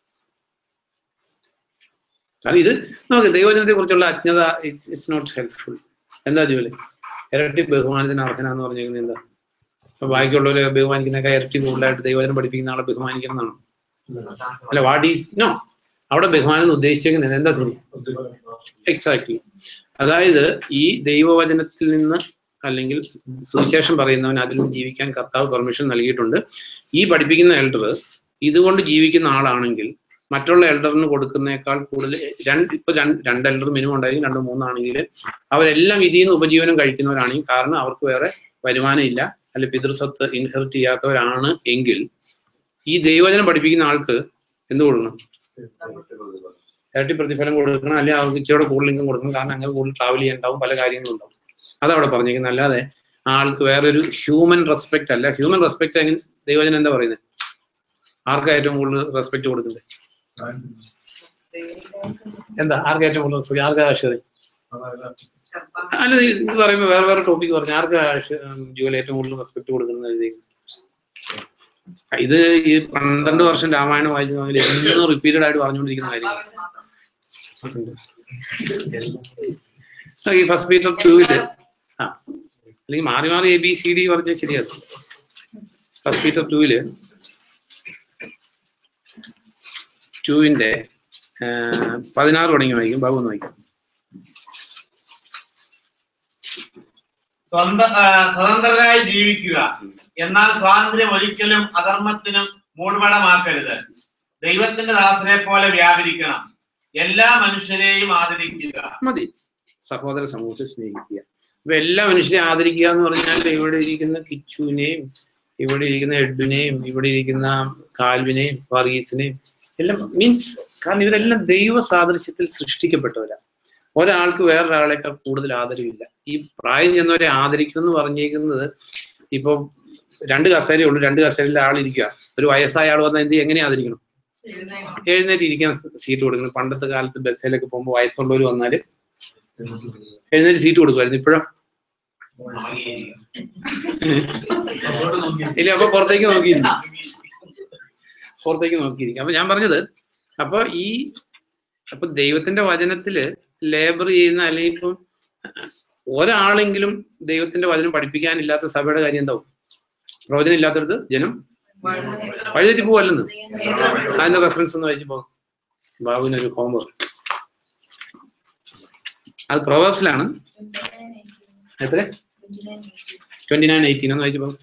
കാരണം ഇത് നമുക്ക് ദൈവജനത്തെ കുറിച്ചുള്ള അജ്ഞത ഇറ്റ്സ് ഇറ്റ്സ് നോട്ട് ഹെൽപ്ഫുൾ എന്താ ജോലി ഇരട്ടി ബഹുമാനത്തിന് അർഹനാന്ന് പറഞ്ഞിരിക്കുന്നത് എന്താ അപ്പൊ ബാക്കിയുള്ളവരെ ബഹുമാനിക്കുന്നൊക്കെ ഇരട്ടി കൂടുതലായിട്ട് ദൈവജനം പഠിപ്പിക്കുന്ന ആളെ ബഹുമാനിക്കണം എന്നാണ് അല്ല വാട്ട് ഈസ് നോ അവിടെ ബഹുമാനം എന്ന് ഉദ്ദേശിക്കുന്നത് എന്താ ശരി എക്സാക്ട്ലി അതായത് ഈ ദൈവവചനത്തിൽ നിന്ന് അല്ലെങ്കിൽ സുവിശേഷം പറയുന്നവൻ അതിൽ നിന്ന് ജീവിക്കാൻ കർത്താവ് പെർമിഷൻ നൽകിയിട്ടുണ്ട് ഈ പഠിപ്പിക്കുന്ന എൽഡർ ഇതുകൊണ്ട് ജീവിക്കുന്ന ആളാണെങ്കിൽ മറ്റുള്ള എൽഡറിന് കൊടുക്കുന്നേക്കാൾ കൂടുതൽ രണ്ട് ഇപ്പൊ രണ്ട് രണ്ട് എൽഡർ മിനിമം ഉണ്ടായിരിക്കും രണ്ട് മൂന്നാണെങ്കിൽ അവരെല്ലാം ഇതിൽ നിന്ന് ഉപജീവനം കഴിക്കുന്നവരാണെങ്കിൽ കാരണം അവർക്ക് വേറെ വരുമാനം ഇല്ല അല്ലെ പിതൃസ്വത്ത് ഇൻഹെറിറ്റ് ചെയ്യാത്തവരാണ് എങ്കിൽ ഈ ദൈവവചനം പഠിപ്പിക്കുന്ന ആൾക്ക് എന്ത് കൊടുക്കണം ഇരട്ടി പ്രതിഫലം കൊടുക്കണം അല്ലെങ്കിൽ അവർക്ക് ഇച്ചിരി കൂടുതൽ ഇൻകം കൊടുക്കണം കാരണം അങ്ങനെ കൂടുതൽ ട്രാവൽ ചെയ്യണ്ടാവും പല കാര്യങ്ങളും ഉണ്ടാവും അതവിടെ പറഞ്ഞിരിക്കുന്നത് അല്ലാതെ ആൾക്ക് വേറൊരു ഹ്യൂമൻ റെസ്പെക്ട് അല്ല ഹ്യൂമൻ റെസ്പെക്ട് എങ്ങനെ ദൈവജനം എന്താ പറയുന്നത് ആർക്കാ ഏറ്റവും കൂടുതൽ റെസ്പെക്ട് കൊടുക്കുന്നത് എന്താ ആർക്കാ ഏറ്റവും കൂടുതൽ റെസ്പെക്ട് ആർക്കാ ആവശ്യം അല്ല ഇത് ഇത് പറയുമ്പോൾ വേറെ വേറെ ടോപ്പിക് പറഞ്ഞു ആർക്കാ ജോലി ഏറ്റവും കൂടുതൽ റെസ്പെക്ട് കൊടുക്കുന്നത് ഇത് ഇത് ഈ പന്ത്രണ്ട് വർഷം രാമായണം വായിച്ചു നോക്കിയാൽ എന്നും റിപ്പീറ്റഡ് ആയിട്ട് പറഞ്ഞുകൊണ്ടിരിക്കുന്ന കാര്യം ഈ ഫസ്റ്റ് പീറ്റർ ടൂവില് ആ അല്ലെങ്കിൽ മാറി മാറി എ ബി സി ഡി പറഞ്ഞാൽ ശരിയാണ് ഫസ്റ്റ് പീറ്റർ ടൂവില് ടൂവിന്റെ പതിനാറ് തുടങ്ങി വായിക്കും ബാബു ഒന്ന് വായിക്കും സ്വന്തം ആ, സ്വതന്ത്രരായി ജീവിക്കുക എന്നാൽ സ്വാതന്ത്ര്യം ഒരിക്കലും അധർമ്മത്തിനും മൂടുപടമാക്കരുത് ദൈവത്തിന്റെ ദാസനെ പോലെ വ്യാപരിക്കണം എല്ലാ മനുഷ്യരെയും ആദരിക്കുക മതി സഹോദര സമൂഹത്തെ സ്നേഹിക്കുക അപ്പൊ എല്ലാ മനുഷ്യരെയും ആദരിക്കുക എന്ന് പറഞ്ഞാൽ ഇവിടെ ഇരിക്കുന്ന കിച്ചുവിനെയും ഇവിടെ ഇരിക്കുന്ന എഡ്വിനെയും ഇവിടെ ഇരിക്കുന്ന കാൽവിനെയും വർഗീസിനെയും എല്ലാം മീൻസ് കാരണം ഇവരെല്ലാം ദൈവ സാദൃശ്യത്തിൽ സൃഷ്ടിക്കപ്പെട്ടവരാണ് ഒരാൾക്ക് വേറൊരാളെക്കാൾ കൂടുതൽ ആദരവില്ല ഈ പ്രായം ചെന്നവരെ ആദരിക്കണം എന്ന് പറഞ്ഞേക്കുന്നത് ഇപ്പൊ രണ്ട് കസേരയേ ഉള്ളൂ രണ്ട് കസേരയിൽ ആളിരിക്കുക ഒരു വയസ്സായ ആൾ വന്നാൽ എന്ത് ചെയ്യും? എങ്ങനെ ആദരിക്കണം എഴുന്നേറ്റ് ഇരിക്കാൻ സീറ്റ് കൊടുക്കണം പണ്ടത്തെ കാലത്ത് ബസ്സിലൊക്കെ പോകുമ്പോൾ വയസ്സുള്ളവർ വന്നാല് എഴുന്നേറ്റ് സീറ്റ് കൊടുക്കുമായിരുന്നു ഇപ്പോഴോ ഇല്ല അപ്പൊ പുറത്തേക്ക് നോക്കിയിരുന്നു പുറത്തേക്ക് നോക്കിയിരിക്കും അപ്പൊ ഞാൻ പറഞ്ഞത് അപ്പൊ ഈ അപ്പൊ ദൈവത്തിന്റെ വചനത്തില് ലേബർ ചെയ്യുന്ന അല്ലെങ്കിൽ ഇപ്പം ഒരാളെങ്കിലും ദൈവത്തിന്റെ വചനം പഠിപ്പിക്കാനില്ലാത്ത സഭയുടെ കാര്യം എന്താവും പ്രവചനം ഇല്ലാത്തടത്ത് ജനം വഴിതെറ്റി പോവല്ലെന്ന് അതിന്റെ റെഫറൻസ് ഒന്ന് വായിച്ചപ്പോ ബാബുവിനൊരു ഹോംവർക്ക് അത് പ്രൊവേബ്സിലാണ് എത്ര ട്വന്റി നയൻ എയ്റ്റീൻ ഒന്ന് വായിച്ചപ്പോ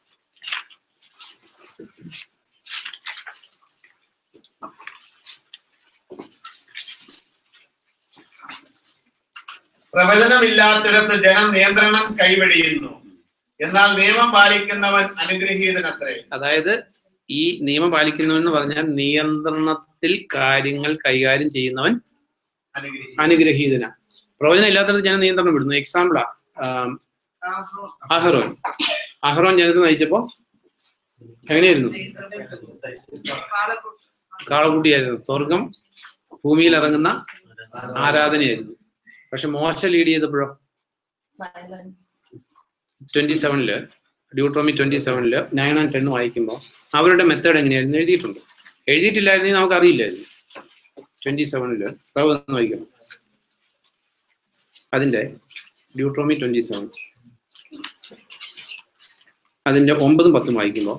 പ്രവചനമില്ലാത്തിടത്ത് ജനം നിയന്ത്രണം കൈവെടിയുന്നു എന്നാൽ നിയമം പാലിക്കുന്നവൻ അനുഗ്രഹീതനത്രേ അതായത് ഈ നിയമം പാലിക്കുന്നവൻ എന്ന് പറഞ്ഞാൽ നിയന്ത്രണത്തിൽ കാര്യങ്ങൾ കൈകാര്യം ചെയ്യുന്നവൻ അനുഗ്രഹീതൻ അനുഗ്രഹീതനാണ് പ്രവചനം ഇല്ലാത്തടത്ത് ജനം നിയന്ത്രണം വിടുന്നു എക്സാമ്പിളാ അഹ്റോൻ അഹ്റോൻ ജനത്തെ നയിച്ചപ്പോ എങ്ങനെയായിരുന്നു കാളക്കുട്ടിയായിരുന്നു സ്വർഗം ഭൂമിയിൽ ഇറങ്ങുന്ന ആരാധനയായിരുന്നു പക്ഷെ മോശ ലീഡ് ചെയ്തപ്പോഴോ ട്വന്റി സെവനില് ഡ്യൂട്രോമി ട്വന്റി സെവനില് നയൻ ആൻഡ് ടെൻ വായിക്കുമ്പോൾ അവരുടെ മെത്തേഡ് എങ്ങനെയായിരുന്നു എഴുതിയിട്ടുണ്ട് എഴുതിയിട്ടില്ലായിരുന്നെങ്കിൽ നമുക്ക് അറിയില്ലായിരുന്നു ട്വന്റി സെവനില് ഒന്ന് വായിക്കണം അതിന്റെ ഡ്യൂട്രോമി ട്വന്റി സെവൻ അതിന്റെ ഒമ്പതും പത്തും വായിക്കുമ്പോൾ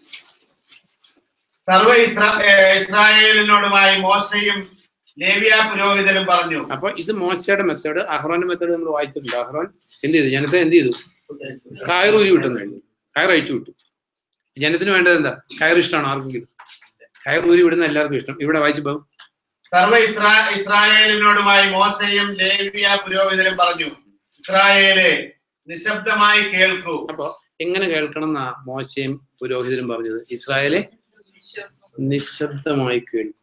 സർവ ഇസ്രാ ഏർ ഇസ്രായേലിനോടുമായി മോശയും ലേവിയ പുരോഹിതനും പറഞ്ഞു അപ്പൊ ഇത് മോശയുടെ മെത്തേഡ് അഹ്റോന്റെ മെത്തേഡ് നമ്മൾ വായിച്ചിട്ടുണ്ട് അഹ്റോൻ എന്ത് ചെയ്തു ജനത്തെ എന്ത് ചെയ്തു കയർ ഊരി വിട്ടെന്ന് കഴിഞ്ഞു കയർ അഴിച്ചു വിട്ടു ജനത്തിന് വേണ്ടത് എന്താ കയർ ഇഷ്ടമാണ് ആർക്കെങ്കിലും കയർ ഊരി വിടുന്ന എല്ലാവർക്കും ഇഷ്ടം ഇവിടെ വായിച്ചപ്പോ സർവ ഇസ്രാ ഇസ്രായേലിനോടുമായി മോശയും ലേവിയ പുരോഹിതരും പറഞ്ഞു ഇസ്രായേലെ നിശബ്ദമായി കേൾക്കൂ അപ്പൊ എങ്ങനെ കേൾക്കണം എന്നാ മോശയും പുരോഹിതരും പറഞ്ഞത് ഇസ്രായേലെ നിശബ്ദമായി കേൾക്കും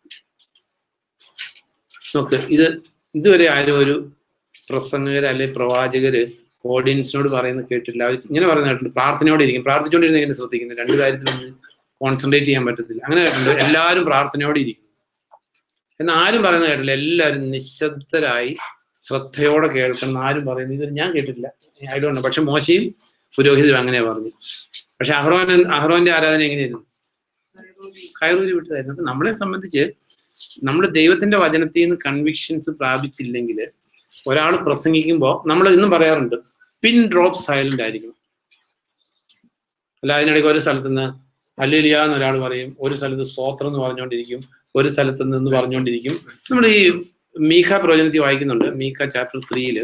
നോക്ക് ഇത് ഇതുവരെ ആരും ഒരു പ്രസംഗകര് അല്ലെ പ്രവാചകര് ഓഡിയൻസിനോട് പറയുന്നത് കേട്ടിട്ടില്ല അവർ ഇങ്ങനെ പറയുന്ന കേട്ടിട്ടുണ്ട് പ്രാർത്ഥനയോടെ ഇരിക്കും പ്രാർത്ഥിച്ചുകൊണ്ടിരുന്ന ഇങ്ങനെ ശ്രദ്ധിക്കുന്നത് രണ്ട് കാര്യത്തിലൊന്നും കോൺസെൻട്രേറ്റ് ചെയ്യാൻ പറ്റത്തില്ല അങ്ങനെ കേട്ടിട്ടുണ്ട് എല്ലാവരും പ്രാർത്ഥനയോടെ ഇരിക്കും എന്നാൽ ആരും പറയുന്നത് കേട്ടില്ല എല്ലാവരും നിശബ്ദരായി ശ്രദ്ധയോടെ കേൾക്കണം എന്ന് ആരും പറയുന്നത് ഇത് ഞാൻ കേട്ടിട്ടില്ല ഐ ഡോണ്ട് പക്ഷെ മോശയും പുരോഹിതരും അങ്ങനെയാ പറഞ്ഞു പക്ഷെ അഹ്റോൻ അഹ്റോന്റെ ആരാധന എങ്ങനെയായിരുന്നു കയറൂരി വിട്ടതായിരുന്നു അപ്പൊ നമ്മളെ സംബന്ധിച്ച് നമ്മൾ ദൈവത്തിന്റെ വചനത്തിൽ നിന്ന് കൺവിക്ഷൻസ് പ്രാപിച്ചില്ലെങ്കിൽ ഒരാൾ പ്രസംഗിക്കുമ്പോൾ നമ്മൾ ഇന്നും പറയാറുണ്ട് പിൻ ഡ്രോപ്പ് സൈലന്റ് ആയിരിക്കും അല്ല അതിനിടയ്ക്ക് ഒരു സ്ഥലത്ത് നിന്ന് ഹല്ലേലിയ എന്ന് ഒരാൾ പറയും ഒരു സ്ഥലത്ത് സ്തോത്രം എന്ന് പറഞ്ഞുകൊണ്ടിരിക്കും ഒരു സ്ഥലത്ത് നിന്ന് പറഞ്ഞുകൊണ്ടിരിക്കും നമ്മൾ ഈ മീഖ പ്രവചനത്തിൽ വായിക്കുന്നുണ്ട് മീഖ ചാപ്റ്റർ ത്രീയില്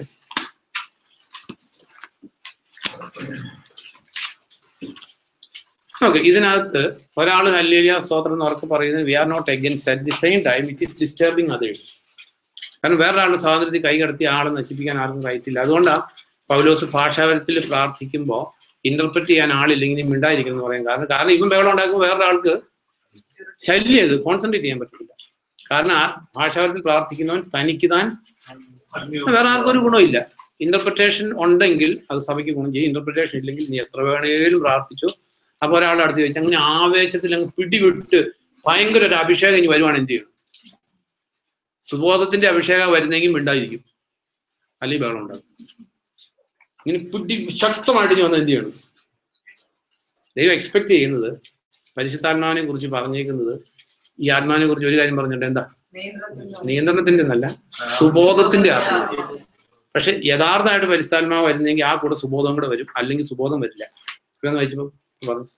ഓക്കെ ഇതിനകത്ത് ഒരാൾ ഹല്ലേലിയ സ്തോത്രം എന്ന് ഉറക്കെ പറയുന്നത് we are not against at the same time it is disturbing others കാരണം വേറൊരാളുടെ സ്വാതന്ത്ര്യത്തിൽ കൈ കടത്തി ആളെ നശിപ്പിക്കാൻ ആർക്കും റൈറ്റില്ല അതുകൊണ്ടാണ് പൗലോസ് ഭാഷാപരത്തിൽ പ്രാർത്ഥിക്കുമ്പോൾ ഇന്റർപ്രറ്റ് ചെയ്യാൻ ആളില്ലെങ്കിൽ നീ മിണ്ടായിരിക്കണം എന്ന് പറയാൻ കാരണം കാരണം ഇവൻ ബഹളം ഉണ്ടാക്കുമ്പോൾ വേറൊരാൾക്ക് ശല്യം ഇത് കോൺസെൻട്രേറ്റ് ചെയ്യാൻ പറ്റില്ല കാരണം ആ ഭാഷാപരത്തിൽ പ്രാർത്ഥിക്കുന്നവൻ തനിക്ക് താൻ വേറെ ആർക്കും ഒരു ഗുണമില്ല ഇന്റർപ്രിട്ടേഷൻ ഉണ്ടെങ്കിൽ അത് സഭയ്ക്ക് ഗുണം ചെയ്യും ഇന്റർപ്രിട്ടേഷൻ ഇല്ലെങ്കിൽ നീ എത്ര വേണേലും പ്രാർത്ഥിച്ചു അപ്പൊ ഒരാളുടെ അടുത്ത് ചോദിച്ചു അങ്ങനെ ആവേശത്തിൽ അങ്ങ് പിടിവിട്ട് ഭയങ്കര ഒരു അഭിഷേകം ഇനി വരുവാണ് എന്ത് ചെയ്യണം സുബോധത്തിന്റെ അഭിഷേകം വരുന്നെങ്കിൽ മിണ്ടായിരിക്കും അല്ലെങ്കിൽ ബഹളം ഉണ്ടാകും ഇങ്ങനെ പിടി ശക്തമായിട്ട് ഇനി വന്ന് എന്ത് ചെയ്യണം ദൈവം എക്സ്പെക്ട് ചെയ്യുന്നത് പരിശുദ്ധാത്മാവിനെ കുറിച്ച് പറഞ്ഞേക്കുന്നത് ഈ ആത്മാവിനെ കുറിച്ച് ഒരു കാര്യം പറഞ്ഞിട്ടുണ്ട് എന്താ നിയന്ത്രണത്തിന്റെ എന്നല്ല സുബോധത്തിന്റെ ആത്മാവ് പക്ഷെ യഥാർത്ഥമായിട്ട് പരിശുദ്ധാത്മാവ് വരുന്നെങ്കിൽ ആ കൂടെ സുബോധം കൂടെ വരും അല്ലെങ്കിൽ സുബോധം വരില്ല ഇപ്പൊ ഒന്ന് വായിച്ചപ്പോ പറഞ്ഞു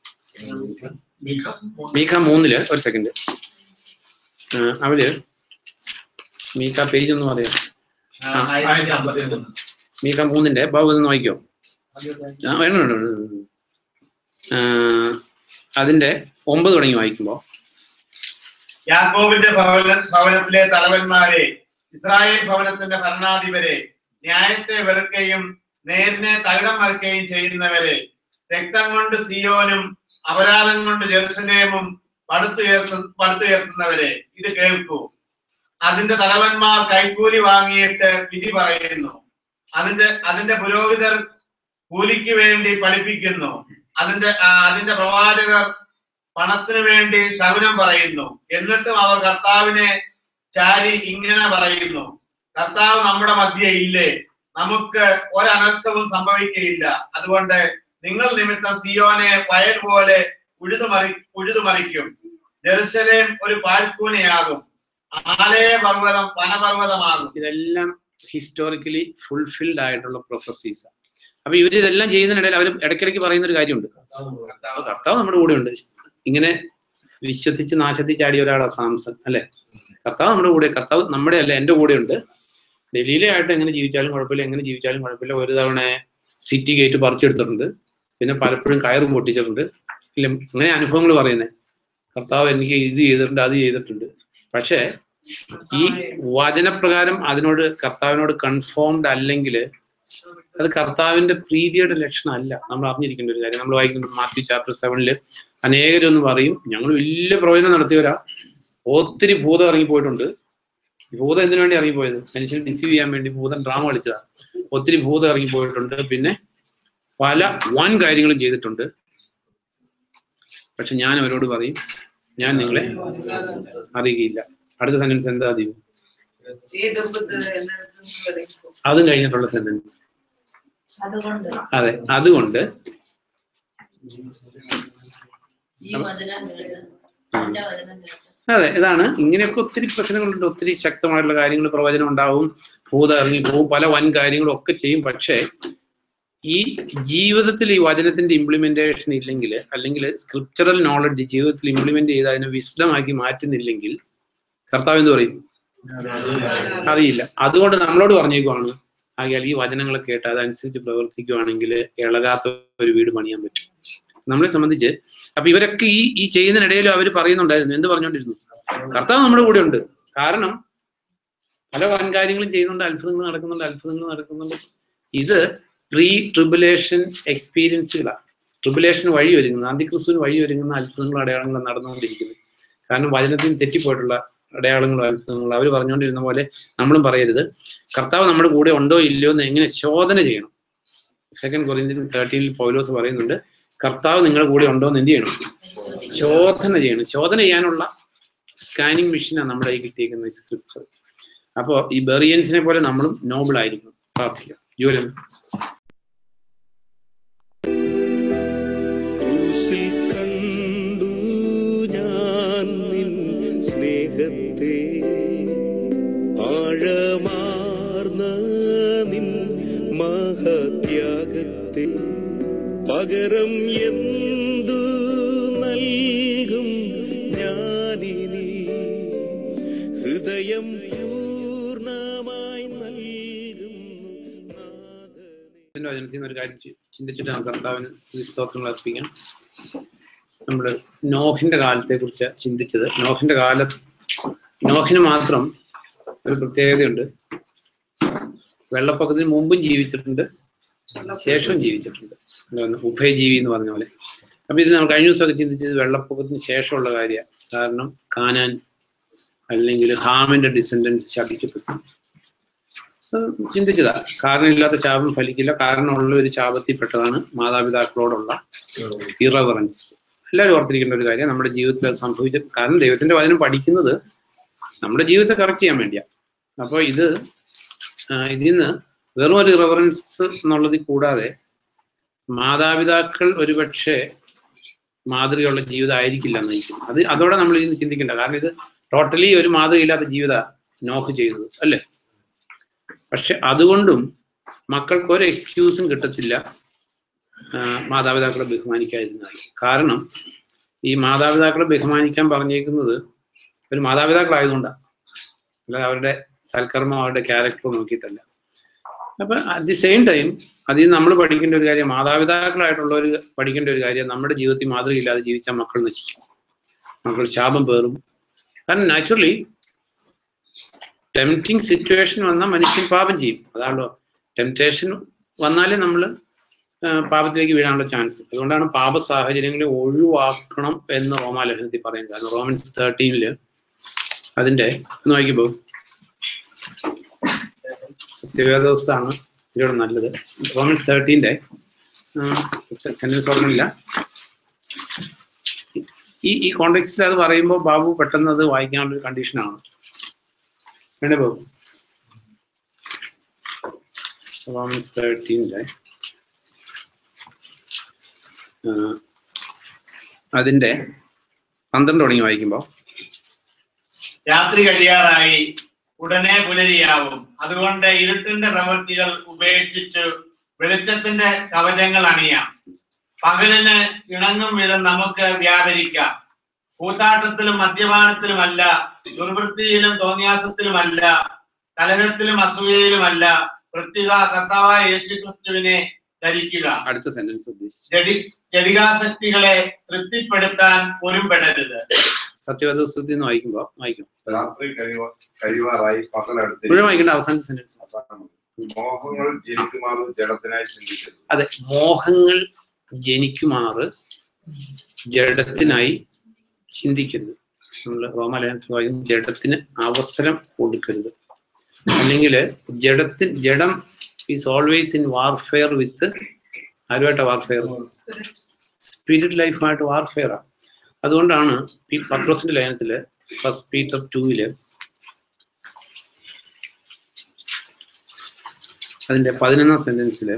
മീഖ മൂന്നില് ഒരു സെക്കൻഡ് അവര് മീഖ പേജ് ഒന്ന് പറയാം ആയിരത്തി അമ്പത്തി മൂന്ന് മീഖ മൂന്നിന്റെ ബാബു ഒന്ന് വായിക്കോ ആ, വേണം വേണം, വേണം, വേണം. ആ, അതിന്റെ ഒമ്പത് തുടങ്ങി വായിക്കുമ്പോ യാക്കോബിന്റെ ഭവന ഭവനത്തിലെ തലവന്മാരെ ഇസ്രായേൽ ഭവനത്തിന്റെ ഭരണാധിപരെ ന്യായത്തെ വെറുക്കുകയും നേരിനെ തകിടം മറിക്കുകയും ചെയ്യുന്നവരെ രക്തം കൊണ്ട് സിയോനും അപരാധം കൊണ്ട് ജെറുസലേമും പടുത്തുയർത്ത പടുത്തുയർത്തുന്നവരെ ഇത് കേൾക്കൂ അതിന്റെ തലവന്മാർ കൈക്കൂലി വാങ്ങിയിട്ട് വിധി പറയുന്നു അതിന്റെ അതിന്റെ പുരോഹിതർ കൂലിക്ക് വേണ്ടി പഠിപ്പിക്കുന്നു അതിന്റെ ആ, അതിന്റെ പ്രവാചകർ പണത്തിനു വേണ്ടി ശകുനം പറയുന്നു എന്നിട്ടും അവർ കർത്താവിനെ ചാരി ഇങ്ങനെ പറയുന്നു കർത്താവ് നമ്മുടെ മധ്യേ ഇല്ലേ നമുക്ക് ഒരനർത്ഥവും സംഭവിക്കയില്ല അതുകൊണ്ട് നിങ്ങൾ നിമിത്തം സിയോനെ വയൽ പോലെ ഉഴുതുമറി ഉഴുതുമറിക്കും ജെറുസലേം ഒരു പാഴ്ക്കൂനയാകും ആലയ പർവ്വതം വനപർവ്വതമാകും ഇതെല്ലാം ഹിസ്റ്റോറിക്കലി ഫുൾഫിൽഡ് ആയിട്ടുള്ള പ്രൊഫസീസ് അപ്പൊ ഇവർ ഇതെല്ലാം ചെയ്യുന്നതിനിടയിൽ അവർ ഇടയ്ക്കിടയ്ക്ക് പറയുന്ന ഒരു കാര്യമുണ്ട് അപ്പൊ കർത്താവ് നമ്മുടെ കൂടെ ഉണ്ട് ഇങ്ങനെ വിശ്വസിച്ച് നാശത്തിൽ ചാടിയ ഒരാളാണ് സാംസൺ അല്ലെ കർത്താവ് നമ്മുടെ കൂടെ കർത്താവ് നമ്മുടെ അല്ല എന്റെ കൂടെ ഉണ്ട് ഡൽഹിയിലായിട്ട് എങ്ങനെ ജീവിച്ചാലും കുഴപ്പമില്ല എങ്ങനെ ജീവിച്ചാലും കുഴപ്പമില്ല ഒരു തവണ സിറ്റി ഗേറ്റ് പറിച്ചെടുത്തിട്ടുണ്ട് പിന്നെ പലപ്പോഴും കയറും പൊട്ടിച്ചിട്ടുണ്ട് ഇല്ല അങ്ങനെ അനുഭവങ്ങൾ പറയുന്നത് കർത്താവ് എനിക്ക് ഇത് ചെയ്തിട്ടുണ്ട് അത് ചെയ്തിട്ടുണ്ട് പക്ഷേ ഈ വചനപ്രകാരം അതിനോട് കർത്താവിനോട് കൺഫോംഡ് അല്ലെങ്കിൽ അത് കർത്താവിന്റെ പ്രീതിയുടെ ലക്ഷണമല്ല നമ്മൾ അറിഞ്ഞിരിക്കേണ്ട ഒരു കാര്യം നമ്മൾ വായിക്കുന്നുണ്ട് മാത്യു ചാപ്റ്റർ സെവനില് അനേകരൊന്ന് പറയും ഞങ്ങൾ വലിയ പ്രവചനം നടത്തിയവരാ ഒത്തിരി ഭൂതം ഇറങ്ങിപ്പോയിട്ടുണ്ട് ഈ ഭൂതം എന്തിനു വേണ്ടി ഇറങ്ങിപ്പോയത് മനുഷ്യനെ ഡിസീവ് ചെയ്യാൻ വേണ്ടി ഭൂതം ഡ്രാമ കളിച്ചതാ ഒത്തിരി ഭൂതം ഇറങ്ങിപ്പോയിട്ടുണ്ട് പിന്നെ പല വൻ കാര്യങ്ങളും ചെയ്തിട്ടുണ്ട് പക്ഷെ ഞാൻ അവരോട് പറയും ഞാൻ നിങ്ങളെ അറിയുകയില്ല അടുത്ത സെന്റൻസ് എന്താ ദീപു അതും കഴിഞ്ഞിട്ടുള്ള സെന്റൻസ് അതുകൊണ്ട് അതെ അതുകൊണ്ട് ഈ വചനം കേട്ട് എന്റെ വചനം കേട്ട് അതെ ഇതാണ് ഇങ്ങനെയൊക്കെ ഒത്തിരി പ്രശ്നങ്ങളുണ്ട് ഒത്തിരി ശക്തമായിട്ടുള്ള കാര്യങ്ങൾ പ്രവചനം ഉണ്ടാവും ഭൂതം ഇറങ്ങി പോകും പല വൻ കാര്യങ്ങളും ഒക്കെ ചെയ്യും പക്ഷേ ഈ ജീവിതത്തിൽ ഈ വചനത്തിന്റെ ഇംപ്ലിമെന്റേഷൻ ഇല്ലെങ്കിൽ അല്ലെങ്കിൽ സ്ക്രിപ്ചറൽ നോളജ് ജീവിതത്തിൽ ഇംപ്ലിമെന്റ് ചെയ്ത് അതിനെ വിശദമാക്കി മാറ്റുന്നില്ലെങ്കിൽ കർത്താവ് എന്ത് പറയും അറിയില്ല അതുകൊണ്ട് നമ്മളോട് പറഞ്ഞേക്കുവാണ് ആകിയാൽ ഈ വചനങ്ങളെ കേട്ട് അതനുസരിച്ച് പ്രവർത്തിക്കുവാണെങ്കിൽ ഇളകാത്ത ഒരു വീട് പണിയാൻ പറ്റും നമ്മളെ സംബന്ധിച്ച് അപ്പൊ ഇവരൊക്കെ ഈ ഈ ചെയ്യുന്നതിനിടയിലും അവർ പറയുന്നുണ്ടായിരുന്നു എന്ത് പറഞ്ഞുകൊണ്ടിരുന്നു കർത്താവ് നമ്മുടെ കൂടെ ഉണ്ട് കാരണം പല വൻകാര്യങ്ങളും ചെയ്യുന്നുണ്ട് അത്ഭുതങ്ങൾ നടക്കുന്നുണ്ട് അത്ഭുതങ്ങൾ നടക്കുന്നുണ്ട് ഇത് പ്രീ ട്രിബുലേഷൻ എക്സ്പീരിയൻസുകളാണ് ട്രിബുലേഷൻ വഴി ഒരുങ്ങുന്ന അന്തിക്രിസ്തുവിന് വഴി ഒരുങ്ങുന്ന അത്ഭുതങ്ങളും അടയാളങ്ങളും നടന്നുകൊണ്ടിരിക്കുന്നത് കാരണം വചനത്തിന് തെറ്റിപ്പോയിട്ടുള്ള അടയാളങ്ങളും അത്ഭുതങ്ങളും അവർ പറഞ്ഞുകൊണ്ടിരുന്ന പോലെ നമ്മളും പറയരുത് കർത്താവ് നമ്മുടെ കൂടെ ഉണ്ടോ ഇല്ലയോ എന്ന് എങ്ങനെ ശോധന ചെയ്യണം സെക്കൻഡ് കൊറിയന്ത്യൻ തേർട്ടീനിൽ പൗലോസ് പറയുന്നുണ്ട് കർത്താവ് നിങ്ങളുടെ കൂടെ ഉണ്ടോ എന്ന് എന്ത് ചെയ്യണം ശോധന ചെയ്യണം ശോധന ചെയ്യാനുള്ള സ്കാനിങ് മെഷീനാണ് നമ്മുടെ കയ്യിൽ കിട്ടിയിരിക്കുന്ന സ്ക്രിപ്റ്റ് അപ്പോൾ ഈ ബെറിയൻസിനെ പോലെ നമ്മളും നോബിൾ ആയിരിക്കും പ്രാർത്ഥിക്കാം ജോലി ക്രൂശിൽ കണ്ടു ഞാൻ നിൻ സ്നേഹത്തെ ആഴമാർന്ന നിൻ മഹത്യാഗത്തെ പകരം എന്തു നൽകും ഞാനിനി ഹൃദയം പൂർണ്ണമായി നൽകുന്നു നാഥനേ ഇതിന്റെ വചനത്തിൽ നിന്ന് ഒരു കാര്യം ചി- ചിന്തിച്ചിട്ട് നമുക്ക് കർത്താവിന് സ്തുതി സ്തോത്രങ്ങൾ അർപ്പിക്കാം നമ്മള് നോഹിന്റെ കാലത്തെ കുറിച്ച് ചിന്തിച്ചത് നോഹിന്റെ കാലം നോഹിന് മാത്രം ഒരു പ്രത്യേകതയുണ്ട് വെള്ളപ്പൊക്കത്തിന് മുമ്പും ജീവിച്ചിട്ടുണ്ട് ശേഷവും ജീവിച്ചിട്ടുണ്ട് എന്താണ് ഉഭയജീവി എന്ന് പറഞ്ഞ പോലെ അപ്പൊ ഇത് നമ്മൾ കഴിഞ്ഞ ദിവസമൊക്കെ ചിന്തിച്ചത് വെള്ളപ്പൊക്കത്തിന് ശേഷമുള്ള കാര്യമാണ് കാരണം കാനാൻ അല്ലെങ്കിൽ ഹാമിന്റെ ഡിസെൻഡൻസ് ശപിക്കപ്പെട്ടു അത് ചിന്തിച്ചതാ കാരണമില്ലാത്ത ശാപം ഫലിക്കില്ല കാരണമുള്ള ഒരു ശാപത്തിൽപ്പെട്ടതാണ് മാതാപിതാക്കളോടുള്ള ഇറവറൻസ് എല്ലാവരും ഓർത്തിരിക്കേണ്ട ഒരു കാര്യം നമ്മുടെ ജീവിതത്തിൽ അത് സംഭവിച്ച കാരണം ദൈവത്തിന്റെ വചനം പഠിക്കുന്നത് നമ്മുടെ ജീവിതത്തെ കറക്റ്റ് ചെയ്യാൻ വേണ്ടിയാ അപ്പോൾ ഇത് ആ, ഇതിൽ നിന്ന് വെറും ഒരു ഇറവറൻസ് എന്നുള്ളതിൽ കൂടാതെ മാതാപിതാക്കൾ ഒരുപക്ഷെ മാതൃകയുള്ള ജീവിതം ആയിരിക്കില്ല നയിക്കുന്നത് അത് അതോടെ നമ്മൾ ഇതിന് ചിന്തിക്കേണ്ട കാരണം ഇത് ടോട്ടലി ഒരു മാതൃകയില്ലാത്ത ജീവിത നോക്ക് ചെയ്തത് അല്ലേ പക്ഷെ അതുകൊണ്ടും മക്കൾക്ക് ഒരു എക്സ്ക്യൂസും കിട്ടത്തില്ല ആ, മാതാപിതാക്കളെ ബഹുമാനിക്കാതിരുന്നാൽ കാരണം ഈ മാതാപിതാക്കളെ ബഹുമാനിക്കാൻ പറഞ്ഞേക്കുന്നത് ഒരു മാതാപിതാക്കളായതുകൊണ്ടാണ് അല്ലാതെ അവരുടെ സൽക്കർമ്മം അവരുടെ ക്യാരക്ടർ നോക്കിയിട്ടല്ല അപ്പൊ അറ്റ് ദി സെയിം ടൈം അതിൽ നിന്ന് നമ്മൾ പഠിക്കേണ്ട ഒരു കാര്യം മാതാപിതാക്കളായിട്ടുള്ളവർ പഠിക്കേണ്ട ഒരു കാര്യം നമ്മുടെ ജീവിതത്തിൽ മാതൃകയില്ലാതെ ജീവിച്ചാൽ മക്കൾ നശിക്കും മക്കൾ ശാപം പേറും കാരണം നാച്ചുറലി ടെംപ്റ്റിംഗ് സിറ്റുവേഷൻ വന്നാൽ മനുഷ്യൻ പാപം ചെയ്യും അതാണല്ലോ ടെംപ്റ്റേഷൻ വന്നാലേ നമ്മൾ പാപത്തിലേക്ക് വീഴാനുള്ള ചാൻസ് അതുകൊണ്ടാണ് പാപ സാഹചര്യങ്ങളെ ഒഴിവാക്കണം എന്ന് റോമാലേഖനത്തിൽ പറയുന്നത് കാരണം റോമൻസ് തേർട്ടീനില് അതിന്റെ ഒന്ന് വായിക്കുമ്പോൾ സത്യവേദോസാണ് ഇതിലൂടെ നല്ലത് റോമൻസ് തേർട്ടീൻ്റെ സെന്റൻസ് ഓർമ്മയില്ല ഈ ഈ കോണ്ടെക്സ്റ്റിൽ അത് പറയുമ്പോൾ ബാബു പെട്ടെന്ന് അത് വായിക്കാനുള്ള ഒരു കണ്ടീഷനാണ് വേണ്ടേ ബാബു റോമൻസ് തേർട്ടീൻ്റെ അതിന്റെ പന്ത്രണ്ട് തുടങ്ങി വായിക്കുമ്പോൾ രാത്രി കഴിയാറായി ഉടനെ പുലരിയാവും അതുകൊണ്ട് ഇരുട്ടിന്റെ പ്രവൃത്തികൾ ഉപേക്ഷിച്ച് വെളിച്ചത്തിന്റെ കവചങ്ങൾ അണിയാം പകലിന് ഇണങ്ങും വിധം നമുക്ക് വ്യാപരിക്കാം കൂത്താട്ടത്തിലും മദ്യപാനത്തിലുമല്ല ദുർവൃത്തിയിലും തോന്നിയാസത്തിലുമല്ല കലഹത്തിലും അസൂയയിലുമല്ല പ്രത്യുക കർത്താവായ യേശുക്രിസ്തുവിനെ ധരിക്കുക അടുത്ത സെന്റൻസ് ഉദ്ദേശിച്ചു ജഡി ജഡികാസക്തികളെ തൃപ്തിപ്പെടുത്താൻ ഒരുമ്പെടരുത് സത്യവേദോസ്തുതി എന്ന് വായിക്കുമ്പോൾ വായിക്കും രാത്രി കഴിയുവാ- കഴിയുവാറായി പകലടുത്ത് മുഴുവൻ വായിക്കേണ്ട അവസാനത്തെ സെന്റൻസ് മോഹങ്ങൾ ജനിക്കുമാറും ജഡത്തിനായി ചിന്തിക്കരുത് അതെ മോഹങ്ങൾ ജനിക്കുമാറ് ജഡത്തിനായി ചിന്തിക്കരുത് നമ്മൾ റോമാലയൻസ് വായിക്കും ജഡത്തിന് അവസരം കൊടുക്കരുത് അല്ലെങ്കിൽ ജഡത്തിന് ജഡം is always in warfare with ആരുമായിട്ട് വാർഫെയർ സ്പിരിറ്റ് ലൈഫായിട്ട് വാർഫെയറാണ് അതുകൊണ്ടാണ് ഈ പത്രോസിന്റെ ലേഖനത്തില് ഫസ്റ്റ് പീറ്റർ ടൂവില് അതിന്റെ പതിനൊന്നാം സെന്റൻസില്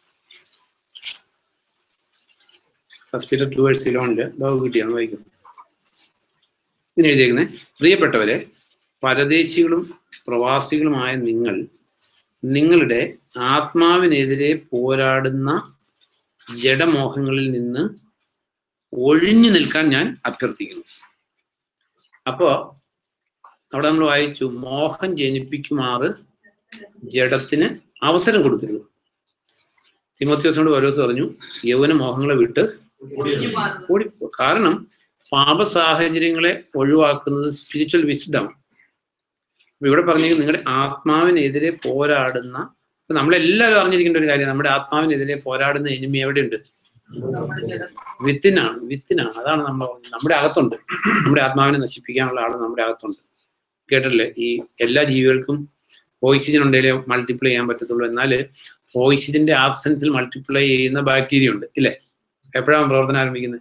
ഫസ്റ്റ് പീറ്റർ ടു വേഴ്സ് ഇലോണില് ബാബു കിട്ടിയാണ് വായിക്കും ഇങ്ങനെ എഴുതിയേക്കുന്നത് പ്രിയപ്പെട്ടവരെ പരദേശികളും പ്രവാസികളുമായ നിങ്ങൾ നിങ്ങളുടെ ആത്മാവിനെതിരെ പോരാടുന്ന ജഡമോഹങ്ങളിൽ നിന്ന് ഒഴിഞ്ഞു നിൽക്കാൻ ഞാൻ അഭ്യർത്ഥിക്കുന്നു അപ്പോ അവിടെ നമ്മൾ വായിച്ചു മോഹം ജനിപ്പിക്കുമാറ് ജഡത്തിന് അവസരം കൊടുക്കരുത് തിമോത്യോസിനോട് ഓരോ പറഞ്ഞു യൗവന മോഹങ്ങളെ വിട്ട് ഓടി കാരണം പാപ സാഹചര്യങ്ങളെ ഒഴിവാക്കുന്നത് സ്പിരിച്വൽ വിസ്ഡം അപ്പൊ ഇവിടെ പറഞ്ഞെങ്കിൽ നിങ്ങളുടെ ആത്മാവിനെതിരെ പോരാടുന്ന ഇപ്പൊ നമ്മളെല്ലാവരും അറിഞ്ഞിരിക്കേണ്ട ഒരു കാര്യം നമ്മുടെ ആത്മാവിനെതിരെ പോരാടുന്ന എനിമി എവിടെയുണ്ട് വിത്തിനാണ് വിത്തിനാണ് അതാണ് നമ്മൾ പറഞ്ഞത്. നമ്മുടെ അകത്തുണ്ട് നമ്മുടെ ആത്മാവിനെ നശിപ്പിക്കാനുള്ള ആള് നമ്മുടെ അകത്തുണ്ട് കേട്ടില്ലേ ഈ എല്ലാ ജീവികൾക്കും ഓക്സിജൻ ഉണ്ടെങ്കിലേ മൾട്ടിപ്ലൈ ചെയ്യാൻ പറ്റത്തുള്ളൂ എന്നാൽ ഓക്സിജന്റെ ആബ്സെൻസിൽ മൾട്ടിപ്ലൈ ചെയ്യുന്ന ബാക്ടീരിയ ഉണ്ട് ഇല്ലേ എപ്പോഴാണ് പ്രവർത്തനം ആരംഭിക്കുന്നത്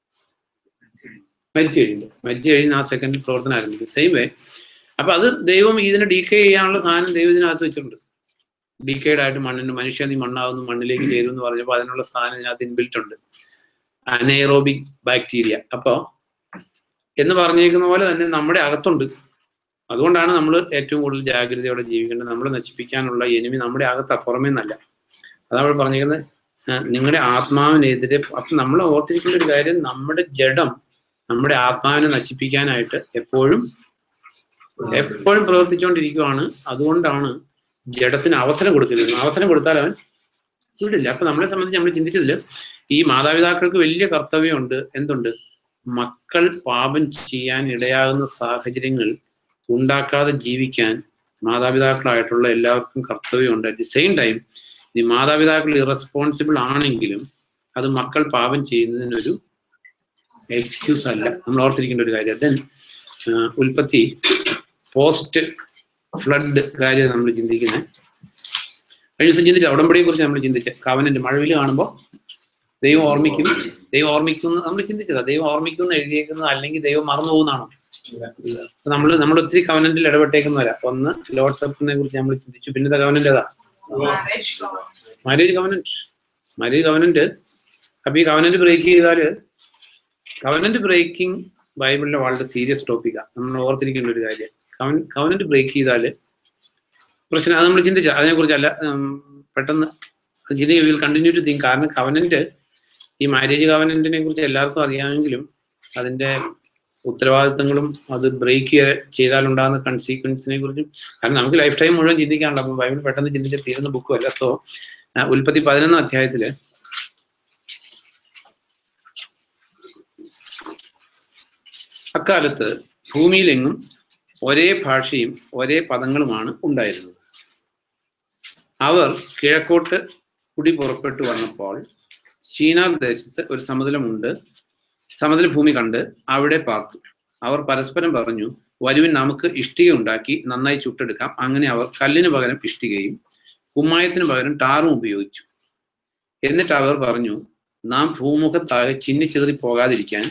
മരിച്ചു കഴിയുമ്പോൾ മരിച്ചു കഴിയുന്ന ആ സെക്കൻഡിൽ പ്രവർത്തനം ആരംഭിക്കും സെയിം വേ അപ്പൊ അത് ദൈവം ഇതിനെ ഡീക്കേ ചെയ്യാനുള്ള സാധനം ദൈവം ഇതിനകത്ത് വെച്ചിട്ടുണ്ട് ഡീക്കേഡ് ആയിട്ട് മണ്ണിന് മനുഷ്യ നീ മണ്ണാവുന്നു മണ്ണിലേക്ക് ചേരും എന്ന് പറഞ്ഞപ്പോൾ അതിനുള്ള സാധനം ഇതിനകത്ത് ഇൻബിൽറ്റ് ഉണ്ട് അനൈറോബിക് ബാക്ടീരിയ അപ്പോ എന്ന് പറഞ്ഞേക്കുന്ന പോലെ തന്നെ നമ്മുടെ അകത്തുണ്ട് അതുകൊണ്ടാണ് നമ്മൾ ഏറ്റവും കൂടുതൽ ജാഗ്രതയോടെ ജീവിക്കേണ്ടത് നമ്മളെ നശിപ്പിക്കാനുള്ള എനിമി നമ്മുടെ അകത്ത് പുറമേ നിന്നല്ല അതാണ് അവിടെ പറഞ്ഞിരിക്കുന്നത് ആ, നിങ്ങളുടെ ആത്മാവിനെതിരെ അപ്പൊ നമ്മൾ ഓർത്തിരിക്കേണ്ട ഒരു കാര്യം നമ്മുടെ ജഡം നമ്മുടെ ആത്മാവിനെ നശിപ്പിക്കാനായിട്ട് എപ്പോഴും എപ്പോഴും പ്രവർത്തിച്ചുകൊണ്ടിരിക്കുവാണ് അതുകൊണ്ടാണ് ജഡത്തിന് അവസരം കൊടുക്കുന്നത് അവസരം കൊടുത്താൽ അവൻ വിടില്ല അപ്പൊ നമ്മളെ സംബന്ധിച്ച് നമ്മൾ ചിന്തിച്ചതില് ഈ മാതാപിതാക്കൾക്ക് വലിയ കർത്തവ്യമുണ്ട് എന്തുണ്ട് മക്കൾ പാപം ചെയ്യാൻ ഇടയാകുന്ന സാഹചര്യങ്ങൾ ഉണ്ടാക്കാതെ ജീവിക്കാൻ മാതാപിതാക്കളായിട്ടുള്ള എല്ലാവർക്കും കർത്തവ്യമുണ്ട് അറ്റ് ദി സെയിം ടൈം ഈ മാതാപിതാക്കൾ ഇറസ്പോൺസിബിൾ ആണെങ്കിലും അത് മക്കൾ പാപം ചെയ്യുന്നതിനൊരു എക്സ്ക്യൂസ് അല്ല നമ്മൾ ഓർത്തിരിക്കേണ്ട ഒരു കാര്യം ദെൻ ഉൽപ്പത്തി പോസ്റ്റ് ഫ്ലഡ് കാര്യം നമ്മൾ ചിന്തിക്കുന്നത് കഴിഞ്ഞ ദിവസം ചിന്തിച്ച ഉടമ്പടിയെ കുറിച്ച് നമ്മൾ ചിന്തിച്ച കവനന്റ് മഴവിൽ കാണുമ്പോൾ ദൈവം ഓർമ്മിക്കും ദൈവം ഓർമ്മിക്കുന്നു നമ്മൾ ചിന്തിച്ചതാ ദൈവം ഓർമ്മിക്കുന്നു എഴുതിയേക്കുന്നത് അല്ലെങ്കിൽ ദൈവം മറന്നു പോകുന്നതാണോ നമ്മൾ നമ്മൾ ഒത്തിരി കവനന്റിൽ ഇടപെട്ടേക്കുന്നവരാ ഒന്ന് ലോഡ് സപ്പിനെ കുറിച്ച് നമ്മൾ ചിന്തിച്ചു പിന്നത്തെ കവനന്റ് ഏതാ മാരേജ് കവനന്റ് മാരേജ് കവനന്റ് അപ്പൊ ഈ കവനന്റ് ബ്രേക്ക് ചെയ്താല് കവനന്റ് ബ്രേക്കിംഗ് ബൈബിളിലെ വളരെ സീരിയസ് ടോപ്പിക്കാണ് നമ്മൾ ഓർത്തിരിക്കേണ്ട ഒരു കാര്യം കവനന്റ് ബ്രേക്ക് ചെയ്താല് പ്രശ്നം അത് നമ്മൾ ചിന്തിച്ച അതിനെക്കുറിച്ചല്ല ഉം, പെട്ടെന്ന് ചിന്തി വിൽ കണ്ടിന്യൂ ടു തിങ്ക് കാരണം കവനന്റ് ഈ മാരേജ് കവനന്റിനെ കുറിച്ച് എല്ലാവർക്കും അറിയാമെങ്കിലും അതിന്റെ ഉത്തരവാദിത്തങ്ങളും അത് ബ്രേക്ക് ചെയ്താലുണ്ടാകുന്ന കൺസീക്വൻസിനെ കുറിച്ചും കാരണം നമുക്ക് ലൈഫ് ടൈം മുഴുവൻ ചിന്തിക്കാനുണ്ട് അപ്പം ബൈബിൾ പെട്ടെന്ന് ചിന്തിച്ച് തീരുന്ന ബുക്കും അല്ല സോ ഉൽപ്പത്തി പതിനൊന്നാം അധ്യായത്തില് അക്കാലത്ത് ഭൂമിയിലെങ്ങും ഒരേ ഭാഷയും ഒരേ പദങ്ങളുമാണ് ഉണ്ടായിരുന്നത് അവർ കിഴക്കോട്ട് കുടി പുറപ്പെട്ടു വന്നപ്പോൾ ചീനാർ ദേശത്ത് ഒരു സമതലമുണ്ട് സമതല ഭൂമി കണ്ട് അവിടെ പാർത്തു അവർ പരസ്പരം പറഞ്ഞു വരുവിൻ നമുക്ക് ഇഷ്ടിക ഉണ്ടാക്കി നന്നായി ചുട്ടെടുക്കാം അങ്ങനെ അവർ കല്ലിന് പകരം ഇഷ്ടികയും കുമ്മായത്തിന് പകരം ടാറും ഉപയോഗിച്ചു എന്നിട്ട് അവർ പറഞ്ഞു നാം ഭൂമുഖത്താകെ ചിന്നിച്ചിതറി പോകാതിരിക്കാൻ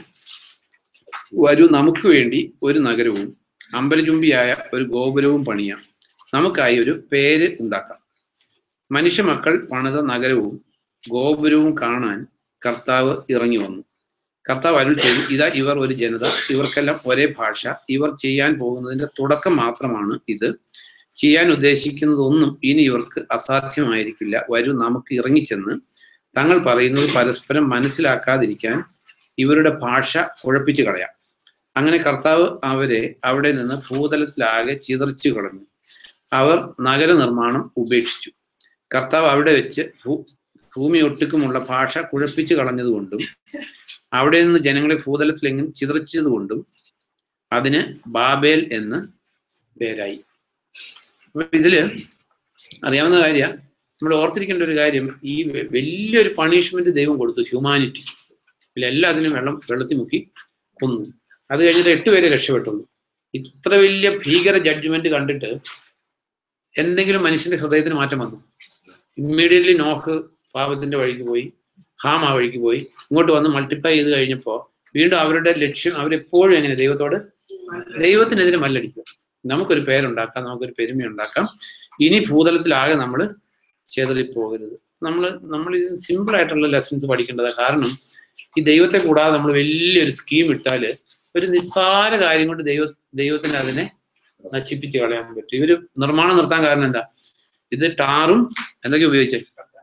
വരൂ നമുക്ക് വേണ്ടി ഒരു നഗരവും അമ്പലചുംബിയായ ഒരു ഗോപുരവും പണിയാം നമുക്കായി ഒരു പേര് ഉണ്ടാക്കാം മനുഷ്യമക്കൾ പണിത നഗരവും ഗോപുരവും കാണാൻ കർത്താവ് ഇറങ്ങി വന്നു കർത്താവ് അരുൾ ചെയ്തു ഇതാ ഇവർ ഒരു ജനത ഇവർക്കെല്ലാം ഒരേ ഭാഷ ഇവർ ചെയ്യാൻ പോകുന്നതിന്റെ തുടക്കം മാത്രമാണ് ഇത് ചെയ്യാൻ ഉദ്ദേശിക്കുന്നതൊന്നും ഇനി ഇവർക്ക് അസാധ്യമായിരിക്കില്ല വരൂ നമുക്ക് ഇറങ്ങിച്ചെന്ന് തങ്ങൾ പറയുന്നത് പരസ്പരം മനസ്സിലാക്കാതിരിക്കാൻ ഇവരുടെ ഭാഷ കുഴപ്പിച്ചു കളയാം അങ്ങനെ കർത്താവ് അവരെ അവിടെ നിന്ന് ഭൂതലത്തിലാകെ ചിതറിച്ചു കളഞ്ഞു അവർ നഗര നിർമ്മാണം ഉപേക്ഷിച്ചു കർത്താവ് അവിടെ വെച്ച് ഭൂ ഭൂമി ഒട്ടുക്കുമുള്ള ഭാഷ കുഴപ്പിച്ചു കളഞ്ഞതുകൊണ്ടും അവിടെ നിന്ന് ജനങ്ങളെ ഭൂതലത്തിലെങ്ങും ചിതറിച്ചതുകൊണ്ടും അതിന് ബാബേൽ എന്ന് പേരായി അപ്പൊ ഇതില് അറിയാവുന്ന കാര്യ നമ്മൾ ഓർത്തിരിക്കേണ്ട ഒരു കാര്യം ഈ വെ- വലിയൊരു പണിഷ്മെന്റ് ദൈവം കൊടുത്തു ഹ്യൂമാനിറ്റി എല്ലാത്തിനും വെള്ളം വെള്ളത്തിൽ മുക്കി കൊന്നു അത് കഴിഞ്ഞിട്ട് എട്ട് പേരെ രക്ഷപ്പെട്ടുള്ളൂ ഇത്ര വലിയ ഭീകര ജഡ്ജ്മെന്റ് കണ്ടിട്ട് എന്തെങ്കിലും മനുഷ്യന്റെ ഹൃദയത്തിന് മാറ്റം വന്നു ഇമ്മീഡിയറ്റ്ലി നോഹ് പാപത്തിന്റെ വഴിക്ക് പോയി ഹാം ആ വഴിക്ക് പോയി ഇങ്ങോട്ട് വന്ന് മൾട്ടിപ്ലൈ ചെയ്ത് കഴിഞ്ഞപ്പോൾ വീണ്ടും അവരുടെ ലക്ഷ്യം അവരെപ്പോഴും എങ്ങനെ ദൈവത്തോട് ദൈവത്തിനെതിരെ മല്ലടിക്കുക നമുക്കൊരു പേരുണ്ടാക്കാം നമുക്കൊരു പെരുമ ഉണ്ടാക്കാം ഇനി ഭൂതലത്തിലാകെ നമ്മൾ ചെതറിപ്പോകരുത് നമ്മൾ നമ്മൾ ഇതിന് സിമ്പിൾ ആയിട്ടുള്ള ലെസൺസ് പഠിക്കേണ്ടതാണ് കാരണം ഈ ദൈവത്തെ കൂടാതെ നമ്മൾ വലിയൊരു സ്കീം ഇട്ടാല് ഒരു നിസ്സാര കാര്യം കൊണ്ട് ദൈവ ദൈവത്തിന് അതിനെ നശിപ്പിച്ച് കളയാൻ പറ്റും ഇവര് നിർമ്മാണം നിർത്താൻ കാരണം എന്താ ഇത് ടാറും എന്തൊക്കെ ഉപയോഗിച്ചേ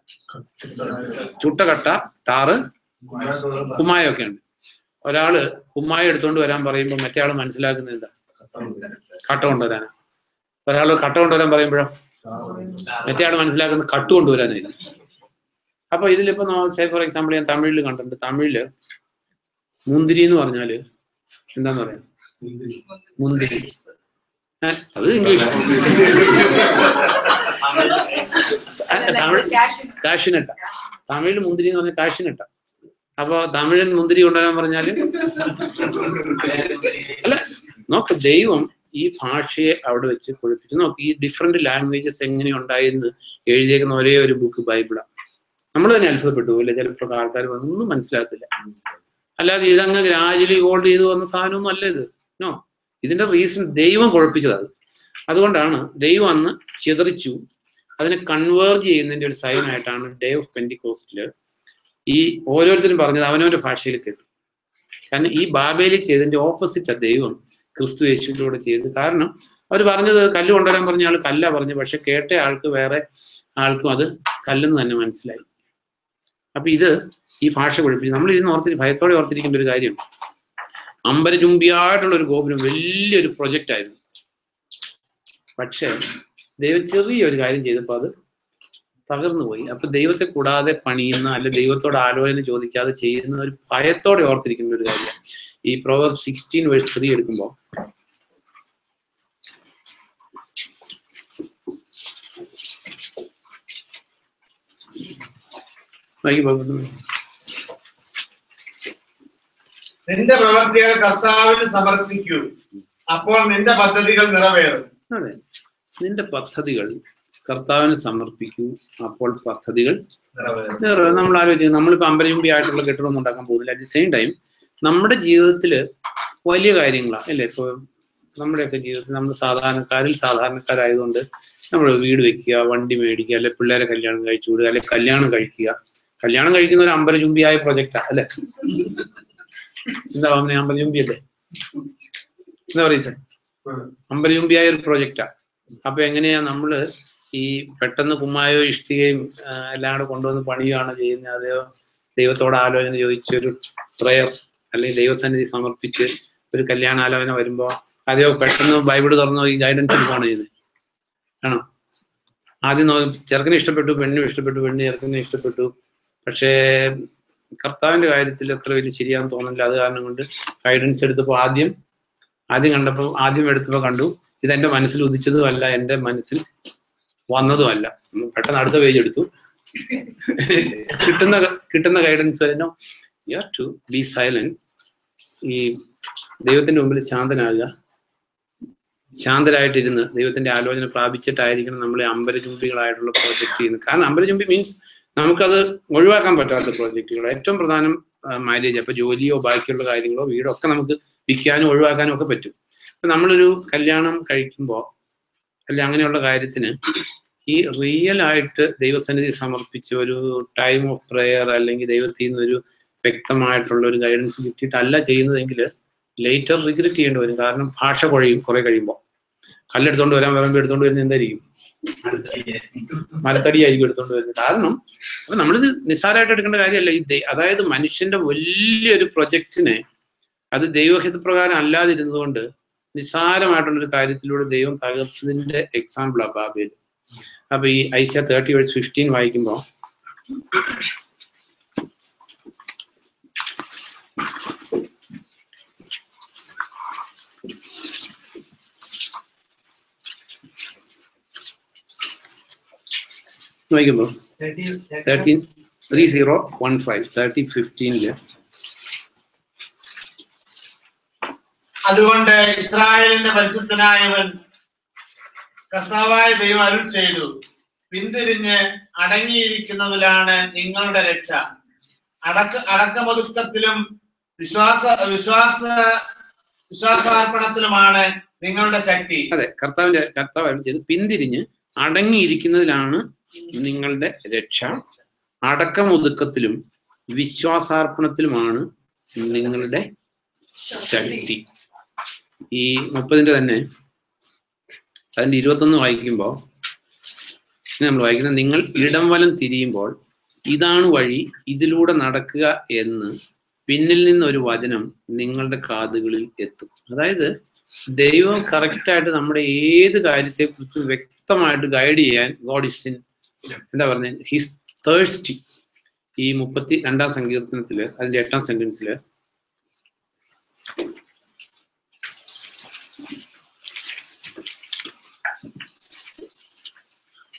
ചുട്ടകട്ട ടാറ് കുമ്മായൊക്കെ ഉണ്ട് ഒരാള് കുമ്മായ എടുത്തുകൊണ്ട് വരാൻ പറയുമ്പോൾ മറ്റേ ആള് മനസ്സിലാക്കുന്നത് എന്താ കട്ട കൊണ്ടുവരാനാ ഒരാള് കട്ട കൊണ്ടുവരാൻ പറയുമ്പോഴോ മറ്റേ ആള് മനസ്സിലാക്കുന്നത് കട്ട് കൊണ്ടുവരാനായിരുന്നു അപ്പൊ ഇതിലിപ്പോ സേ ഫോർ എക്സാമ്പിൾ ഞാൻ തമിഴിൽ കണ്ടിട്ടുണ്ട് തമിഴില് മുന്തിരി എന്ന് പറഞ്ഞാല് എന്താന്ന് പറയാ മുന്തിരി ഏ, അത് ഇംഗ്ലീഷ് അല്ല, തമിഴ് കാഷിനട്ട തമിഴിൽ മുന്തിരി എന്ന് പറഞ്ഞാൽ കാഷിനട്ട അപ്പൊ തമിഴൻ മുന്തിരി കൊണ്ടുവരാൻ പറഞ്ഞാല് അല്ല നോക്ക് ദൈവം ഈ ഭാഷയെ അവിടെ വെച്ച് കുഴിപ്പിച്ചു നോക്ക് ഈ ഡിഫറെന്റ് ലാംഗ്വേജസ് എങ്ങനെ ഉണ്ടായിരുന്നു എഴുതിയേക്കുന്ന ഒരേ ഒരു ബുക്ക് ബൈബിളാണ് നമ്മൾ തന്നെ അത്ഭുതപ്പെട്ടു പോയില്ല ചിലപ്പോൾ ആൾക്കാർ ഒന്നും മനസ്സിലാകത്തില്ല അല്ലാതെ ഇതങ്ങ് ഗ്രാജുവലി ഹോൾഡ് ചെയ്ത് വന്ന സാധനമൊന്നും അല്ല ഇത് നോ ഇതിന്റെ റീസൺ ദൈവം കുഴപ്പിച്ചത് അത് അതുകൊണ്ടാണ് ദൈവം അന്ന് ചിതറിച്ചു അതിനെ കൺവേർജ് ചെയ്യുന്നതിന്റെ ഒരു സൈൻ ആയിട്ടാണ് ഡേ ഓഫ് പെന്റിക്കോസ്റ്റില് ഈ ഓരോരുത്തരും പറഞ്ഞത് അവനവന്റെ ഭാഷയിൽ കേട്ടു കാരണം ഈ ബാബേലി ചെയ്തതിന്റെ ഓപ്പോസിറ്റ് ദൈവം ക്രിസ്തു യേശുവിലൂടെ ചെയ്ത് കാരണം അവർ പറഞ്ഞത് കല്ല് കൊണ്ടുവരാൻ പറഞ്ഞ ആൾ കല്ല പറഞ്ഞു പക്ഷെ കേട്ട ആൾക്ക് വേറെ ആൾക്കും അത് കല്ലെന്ന് തന്നെ മനസ്സിലായി അപ്പൊ ഇത് ഈ ഭാഷ പഠിപ്പിച്ചു നമ്മൾ ഇതിന് ഓർത്തി ഭയത്തോടെ ഓർത്തിരിക്കേണ്ട ഒരു കാര്യം അമ്പരചുംബിയായിട്ടുള്ള ഒരു ഗോപുരം വലിയൊരു പ്രൊജക്റ്റ് ആയിരുന്നു പക്ഷേ ദൈവം ചെറിയൊരു കാര്യം ചെയ്തപ്പോൾ അത് തകർന്നു പോയി അപ്പൊ ദൈവത്തെ കൂടാതെ പണിയുന്ന അല്ലെ ദൈവത്തോട് ആലോചന ചോദിക്കാതെ ചെയ്യുന്ന ഒരു ഭയത്തോടെ ഓർത്തിരിക്കുന്ന ഒരു കാര്യമാണ് ഈ പ്രോവർ സിക്സ്റ്റീൻ വേഴ്സ് ത്രീ എടുക്കുമ്പോൾ നിന്റെ പ്രവർത്തികൾ കർത്താവിന് സമർപ്പിക്കൂ അപ്പോൾ നിന്റെ പദ്ധതികൾ നിറവേറും അതെ നിന്റെ പദ്ധതികൾ കർത്താവിന് സമർപ്പിക്കൂ അപ്പോൾ പദ്ധതികൾ നിറവേറും വേറെ നമ്മൾ ആലോചിക്കുന്നത് നമ്മളിപ്പോൾ അമ്പലചുംബി ആയിട്ടുള്ള കെട്ടിടമൊന്നും ഉണ്ടാക്കാൻ പോകുന്നില്ല അറ്റ് ദി സെയിം ടൈം നമ്മുടെ ജീവിതത്തിൽ വലിയ കാര്യങ്ങളാണ് അല്ലേ ഇപ്പോൾ നമ്മുടെയൊക്കെ ജീവിതത്തിൽ നമ്മൾ സാധാരണക്കാരിൽ സാധാരണക്കാരായതുകൊണ്ട് നമ്മൾ വീട് വെക്കുക വണ്ടി മേടിക്കുക അല്ലെ പിള്ളേരെ കല്യാണം കഴിച്ചു വിടുക അല്ലെ കല്യാണം കഴിക്കുക കല്യാണം കഴിക്കുന്ന ഒരു അമ്പലചുംബിയായ പ്രൊജക്റ്റാ അല്ലെ എന്താ പറഞ്ഞ അമ്പലചുംബി അല്ലേ എന്താ പറയുക സാർ അമ്പലചുംബിയായ ഒരു പ്രൊജക്റ്റാ അപ്പൊ എങ്ങനെയാ നമ്മള് ഈ പെട്ടെന്ന് കുമ്മായോ ഇഷ്ടികയും ആ, എല്ലാം കൂടെ കൊണ്ടുവന്ന് പണിയുകയാണ് ചെയ്യുന്നത് അതെയോ ദൈവത്തോട് ആലോചന ചോദിച്ച് ഒരു പ്രയർ അല്ലെങ്കിൽ ദൈവസന്നിധി സമർപ്പിച്ച് ഒരു കല്യാണാലോചന വരുമ്പോ അതെയോ പെട്ടെന്ന് ബൈബിൾ തുറന്ന് ഈ ഗൈഡൻസ് എടുക്കുകയാണ് ചെയ്യുന്നത് ആണോ ആദ്യം നോ ചെറുക്കനെ ഇഷ്ടപ്പെട്ടു പെണ്ണിനും ഇഷ്ടപ്പെട്ടു പെണ്ണ് ചെറുക്കനെ ഇഷ്ടപ്പെട്ടു പക്ഷേ കർത്താവിന്റെ കാര്യത്തിൽ അത്ര വലിയ ശരിയാന്ന് തോന്നുന്നില്ല അത് കാരണം കൊണ്ട് ഗൈഡൻസ് എടുത്തപ്പോൾ ആദ്യം ആദ്യം കണ്ടപ്പോൾ ആദ്യം എടുത്തപ്പോൾ കണ്ടു ഇതെന്റെ മനസ്സിൽ ഉദിച്ചതും അല്ല എന്റെ മനസ്സിൽ വന്നതുമല്ല ഉം പെട്ടെന്ന് അടുത്ത പേജ് എടുത്തു കിട്ടുന്ന കിട്ടുന്ന ഗൈഡൻസ് വരുന്നു you are to be silent ഈ ദൈവത്തിന്റെ മുമ്പിൽ ശാന്തനാകുക ശാന്തരായിട്ടിരുന്ന് ദൈവത്തിന്റെ ആലോചന പ്രാപിച്ചിട്ടായിരിക്കണം നമ്മൾ അമ്പരചുംബികളായിട്ടുള്ള പ്രോജക്റ്റ് ചെയ്യുന്നത് കാരണം അമ്പരചുംബി മീൻസ് നമുക്കത് ഒഴിവാക്കാൻ പറ്റാത്ത പ്രോജക്റ്റുകൾ ഏറ്റവും പ്രധാനം മാരേജ് അപ്പൊ ജോലിയോ ബാക്കിയുള്ള കാര്യങ്ങളോ വീടോ ഒക്കെ നമുക്ക് വിൽക്കാനും ഒഴിവാക്കാനും ഒക്കെ പറ്റും അപ്പൊ നമ്മളൊരു കല്യാണം കഴിക്കുമ്പോൾ അല്ലെ അങ്ങനെയുള്ള കാര്യത്തിന് ഈ റിയൽ ആയിട്ട് ദൈവസന്നിധി സമർപ്പിച്ച് ഒരു ടൈം ഓഫ് പ്രെയർ അല്ലെങ്കിൽ ദൈവത്തിൽ നിന്ന് ഒരു വ്യക്തമായിട്ടുള്ള ഒരു ഗൈഡൻസ് കിട്ടിയിട്ടല്ല ചെയ്യുന്നതെങ്കിൽ ലേറ്റർ റിഗ്രറ്റ് ചെയ്യേണ്ടി വരും കാരണം ഭാഷ കുഴയും കുറെ കഴിയുമ്പോൾ കല്ലെടുത്തോണ്ട് വരാൻ പറയുമ്പോൾ എടുത്തോണ്ട് വരുന്നത് എന്തായിരിക്കും മരത്തടിയായിരിക്കും എടുത്തോണ്ട് വരുന്നത് കാരണം അപ്പൊ നമ്മളിത് നിസ്സാരമായിട്ട് എടുക്കേണ്ട കാര്യമല്ല ഈ ദൈ- അതായത് മനുഷ്യന്റെ വലിയൊരു പ്രൊജക്റ്റിനെ അത് ദൈവഹിതപ്രകാരം അല്ലാതിരുന്നതുകൊണ്ട് നിസ്സാരമായിട്ടുള്ള ഒരു കാര്യത്തിലൂടെ ദൈവം തകർത്തതിന്റെ എക്സാമ്പിൾ ആ ബാബേൽ അപ്പൊ ഈ ഐശ്യ തേർട്ടി വേഴ്സ് ഫിഫ്റ്റീൻ വായിക്കുമ്പോൾ വായിക്കുമ്പോൾ thirteen three zero one five thirty ഫിഫ്റ്റീനില് അതുകൊണ്ട് ഇസ്രായേലിന്റെ പരിശുദ്ധനായവൻ കർത്താവായ ദൈവം അരുൾ ചെയ്തു പിന്തിരിഞ്ഞ് അടങ്ങിയിരിക്കുന്നതിലാണ് നിങ്ങളുടെ രക്ഷ അടക്ക അടക്കമൊതുക്കത്തിലും വിശ്വാസ വിശ്വാസ വിശ്വാസാർപ്പണത്തിലുമാണ് നിങ്ങളുടെ ശക്തി അതെ കർത്താവിന്റെ കർത്താവ് അരുളി ചെയ്ത് പിന്തിരിഞ്ഞ് അടങ്ങിയിരിക്കുന്നതിലാണ് നിങ്ങളുടെ രക്ഷ അടക്കമൊതുക്കത്തിലും വിശ്വാസാർപ്പണത്തിലുമാണ് നിങ്ങളുടെ ശക്തി ഈ മുപ്പതിന്റെ തന്നെ അതിന്റെ ഇരുപത്തൊന്ന് വായിക്കുമ്പോൾ നമ്മൾ വായിക്കുന്നത് നിങ്ങൾ ഇടം വലം തിരിയുമ്പോൾ ഇതാണ് വഴി ഇതിലൂടെ നടക്കുക എന്ന് പിന്നിൽ നിന്നൊരു വചനം നിങ്ങളുടെ കാതുകളിൽ എത്തും അതായത് ദൈവം കറക്റ്റായിട്ട് നമ്മുടെ ഏത് കാര്യത്തെക്കുറിച്ചും വ്യക്തമായിട്ട് ഗൈഡ് ചെയ്യാൻ ഗോഡ് ഇസ് ഇൻ എന്താ പറഞ്ഞ ഹിസ് തേഴ്സ്റ്റി ഈ മുപ്പത്തി രണ്ടാം സങ്കീർത്തനത്തില് അതിന്റെ എട്ടാം സെന്റൻസില്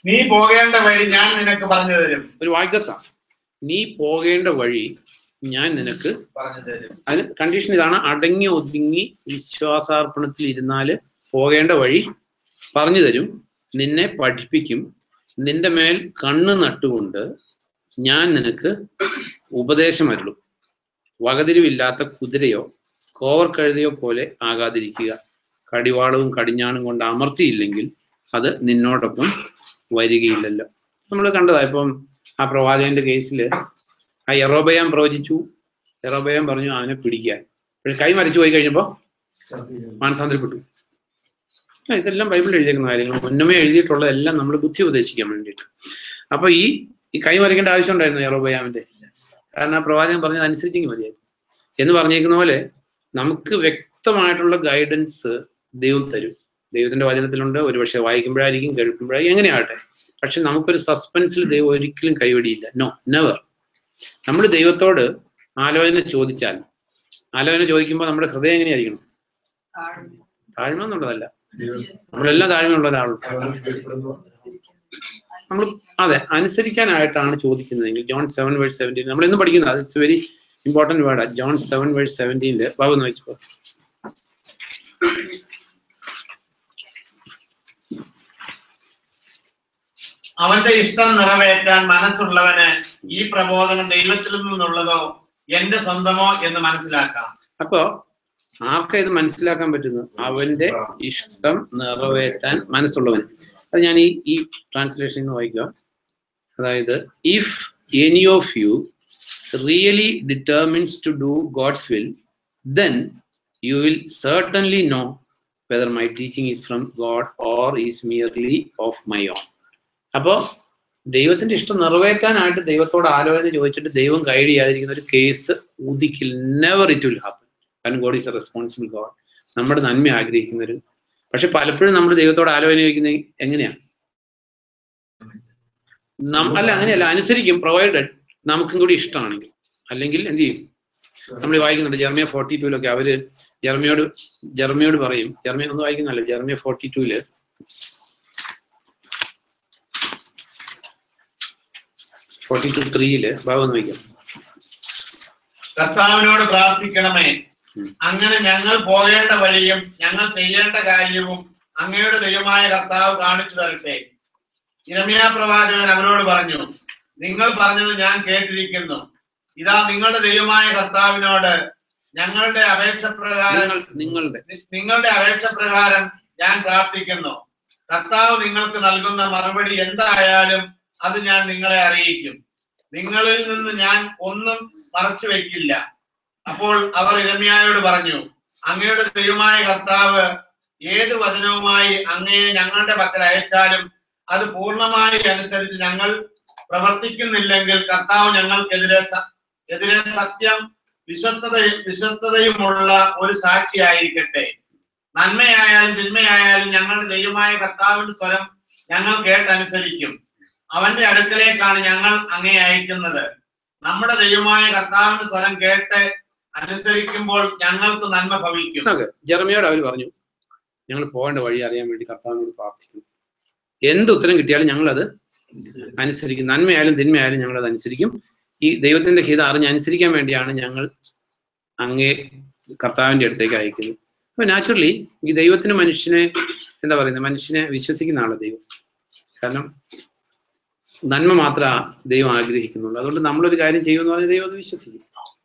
നീ പോകേണ്ട വഴി ഞാൻ നിനക്ക് പറഞ്ഞു തരും ഒരു വാഗ്ദത്താണ് നീ പോകേണ്ട വഴി ഞാൻ നിനക്ക് പറഞ്ഞു തരും അതിന് കണ്ടീഷൻ ഇതാണ് അടങ്ങി ഒതുങ്ങി വിശ്വാസാർപ്പണത്തിൽ ഇരുന്നാല് പോകേണ്ട വഴി പറഞ്ഞു തരും നിന്നെ പഠിപ്പിക്കും നിന്റെ മേൽ കണ്ണ് നട്ടുകൊണ്ട് ഞാൻ നിനക്ക് ഉപദേശം അരുളും വകതിരിവില്ലാത്ത കുതിരയോ കോവർ കഴുതയോ പോലെ ആകാതിരിക്കുക കടിവാളവും കടിഞ്ഞാണും കൊണ്ട് അമർത്തിയില്ലെങ്കിൽ അത് നിന്നോടൊപ്പം വരികയില്ലല്ലോ നമ്മൾ കണ്ടതാ ഇപ്പം ആ പ്രവാചകന്റെ കേസിൽ ആ യറോബയാൻ പ്രവചിച്ചു യറോബയാൻ പറഞ്ഞു അവനെ പിടിക്കാൻ പക്ഷെ കൈ മരിച്ചു പോയി കഴിഞ്ഞപ്പോ മാനസാന്തരപ്പെട്ടു ആ, ഇതെല്ലാം ബൈബിളിൽ എഴുതിയിരിക്കുന്ന കാര്യങ്ങൾ മുന്നമേ എഴുതിയിട്ടുള്ളതെല്ലാം നമ്മൾ ബുദ്ധി ഉപദേശിക്കാൻ വേണ്ടിയിട്ട് അപ്പൊ ഈ ഈ കൈ മറിക്കേണ്ട ആവശ്യം ഉണ്ടായിരുന്നു യറോബയാമിന്റെ കാരണം ആ പ്രവാചകൻ പറഞ്ഞത് അനുസരിച്ചെങ്കിൽ മതിയായിരുന്നു എന്ന് പറഞ്ഞിരിക്കുന്ന പോലെ നമുക്ക് വ്യക്തമായിട്ടുള്ള ഗൈഡൻസ് ദൈവം തരും ദൈവത്തിന്റെ വചനത്തിലുണ്ട് ഒരുപക്ഷെ വായിക്കുമ്പോഴായിരിക്കും കേൾക്കുമ്പോഴായിരിക്കും എങ്ങനെയാകട്ടെ പക്ഷെ നമുക്കൊരു സസ്പെൻസിൽ ദൈവം ഒരിക്കലും കൈവടിയില്ല നോ നെവർ നമ്മൾ ദൈവത്തോട് ആലോചന ചോദിച്ചാൽ ആലോചന ചോദിക്കുമ്പോൾ നമ്മുടെ ഹൃദയം എങ്ങനെയായിരിക്കണം താഴ്മ എന്നുള്ളതല്ല നമ്മളെല്ലാം താഴ്മയുള്ള ഒരാളുണ്ട് നമ്മൾ അതെ അനുസരിക്കാനായിട്ടാണ് ചോദിക്കുന്നതെങ്കിൽ ജോൺ സെവൻ വേഴ്സ് സെവൻറ്റീൻ നമ്മൾ ഇന്ന് പഠിക്കുന്നത് it's very important word John seven verse സെവൻറ്റീനില് ബാബു എന്ന് വെച്ചോ അവന്റെ ഇഷ്ടം നിറവേറ്റാൻ മനസ്സുള്ളവന് ഈ പ്രബോധനം ദൈവത്തിൽ നിന്നുള്ളതോ എന്റെ സ്വന്തമോ എന്ന് മനസ്സിലാക്കാം അപ്പോ ആർക്കാ ഇത് മനസ്സിലാക്കാൻ പറ്റുന്നത് അവന്റെ ഇഷ്ടം നിറവേറ്റാൻ മനസ്സുള്ളവൻ അത് ഞാൻ ഈ ഈ ട്രാൻസ്ലേഷൻ നിന്ന് വായിക്കാം അതായത് if any of you really determines to do God's will then you will certainly know whether my teaching is from God or is merely of my own. അപ്പോ ദൈവത്തിന്റെ ഇഷ്ടം നിറവേറ്റാനായിട്ട് ദൈവത്തോട് ആലോചന ചോദിച്ചിട്ട് ദൈവം ഗൈഡ് ചെയ്യാതിരിക്കുന്ന ഒരു കേസ് ഉദിക്കിൽ നെവർ ഇറ്റ് വിൽ ഹാപ്പൻ കാരണം God is a responsible God നമ്മുടെ നന്മ ആഗ്രഹിക്കുന്ന ഒരു പക്ഷെ പലപ്പോഴും നമ്മൾ ദൈവത്തോട് ആലോചന ചോദിക്കുന്നത് എങ്ങനെയാണ് നം- അല്ല അങ്ങനെയല്ല അനുസരിക്കും പ്രൊവൈഡഡ് നമുക്കും കൂടി ഇഷ്ടമാണെങ്കിൽ അല്ലെങ്കിൽ എന്ത് ചെയ്യും നമ്മൾ വായിക്കുന്നുണ്ട് ജെർമിയ ഫോർട്ടി ടൂലൊക്കെ അവര് ജെർമിയോട് ജെർമിയോട് പറയും ജെർമിയ ഒന്ന് വായിക്കുന്നല്ലോ ജെർമിയ ഫോർട്ടി ടൂല് ഫോർട്ടി ടു ത്രീയില് ഭാഗം ഒന്ന് വായിക്കാം കർത്താവിനോട് പ്രാർത്ഥിക്കണമേ ഉം. അങ്ങനെ ഞങ്ങൾ പോകേണ്ട വഴിയും ഞങ്ങൾ ചെയ്യേണ്ട കാര്യവും അങ്ങയുടെ ദൈവമായ കർത്താവ് കാണിച്ചു തരട്ടെ ഇരമിയ പ്രവാചകൻ അവരോട് പറഞ്ഞു നിങ്ങൾ പറഞ്ഞത് ഞാൻ കേട്ടിരിക്കുന്നു ഇതാ നിങ്ങളുടെ ദൈവമായ കർത്താവിനോട് ഞങ്ങളുടെ അപേക്ഷ പ്രകാരം നിങ്ങൾ നിങ്ങളുടെ നി- നിങ്ങളുടെ അപേക്ഷ പ്രകാരം ഞാൻ പ്രാർത്ഥിക്കുന്നു കർത്താവ് നിങ്ങൾക്ക് നൽകുന്ന മറുപടി എന്തായാലും അത് ഞാൻ നിങ്ങളെ അറിയിക്കും നിങ്ങളിൽ നിന്ന് ഞാൻ ഒന്നും മറച്ചു വെക്കില്ല അപ്പോൾ അവർ ഇരമ്യായോട് പറഞ്ഞു അങ്ങയുടെ ദൈവമായ കർത്താവ് ഏത് വചനവുമായി അങ്ങയെ ഞങ്ങളുടെ പക്കൽ അയച്ചാലും അത് പൂർണ്ണമായി അനുസരിച്ച് ഞങ്ങൾ പ്രവർത്തിക്കുന്നില്ലെങ്കിൽ കർത്താവ് ഞങ്ങൾക്കെതിരെ സ- എതിരെ സത്യം വിശ്വസ്തത വിശ്വസ്തതയുമുള്ള ഒരു സാക്ഷിയായിരിക്കട്ടെ നന്മയായാലും തിന്മയായാലും ഞങ്ങളുടെ ദൈവമായ കർത്താവിന്റെ സ്വരം ഞങ്ങൾ കേട്ടനുസരിക്കും അവന്റെ അടുക്കലേക്കാണ് ഞങ്ങൾ അങ്ങേ അയക്കുന്നത് നമ്മുടെ ദൈവമായ കർത്താവിന്റെ സ്വരം കേട്ട് അനുസരിക്കുമ്പോൾ ഞങ്ങൾക്ക് നന്മ ഭവിക്കും നോക്ക് ജെർമിയോട് അവർ പറഞ്ഞു ഞങ്ങൾ പോകേണ്ട വഴി അറിയാൻ വേണ്ടി കർത്താവിനോട് പ്രാർത്ഥിക്കുന്നു എന്ത് ഉത്തരം കിട്ടിയാലും ഞങ്ങൾ അത് അനുസരിക്കും നന്മയായാലും തിന്മയായാലും ഞങ്ങൾ അത് അനുസരിക്കും ഈ ദൈവത്തിന്റെ ഹിത അറിഞ്ഞ് അനുസരിക്കാൻ വേണ്ടിയാണ് ഞങ്ങൾ അങ്ങേ കർത്താവിന്റെ അടുത്തേക്ക് അയക്കുന്നത് അപ്പൊ നാച്ചുറലി ഈ ദൈവത്തിന് മനുഷ്യനെ എന്താ പറയുന്നത് മനുഷ്യനെ വിശ്വസിക്കുന്ന ആളാണ് ദൈവം കാരണം നന്മ മാത്രമേ ദൈവം ആഗ്രഹിക്കുന്നുള്ളൂ അതുകൊണ്ട് നമ്മളൊരു കാര്യം ചെയ്യുമെന്ന് പറഞ്ഞാൽ ദൈവം അത് വിശ്വസിക്കും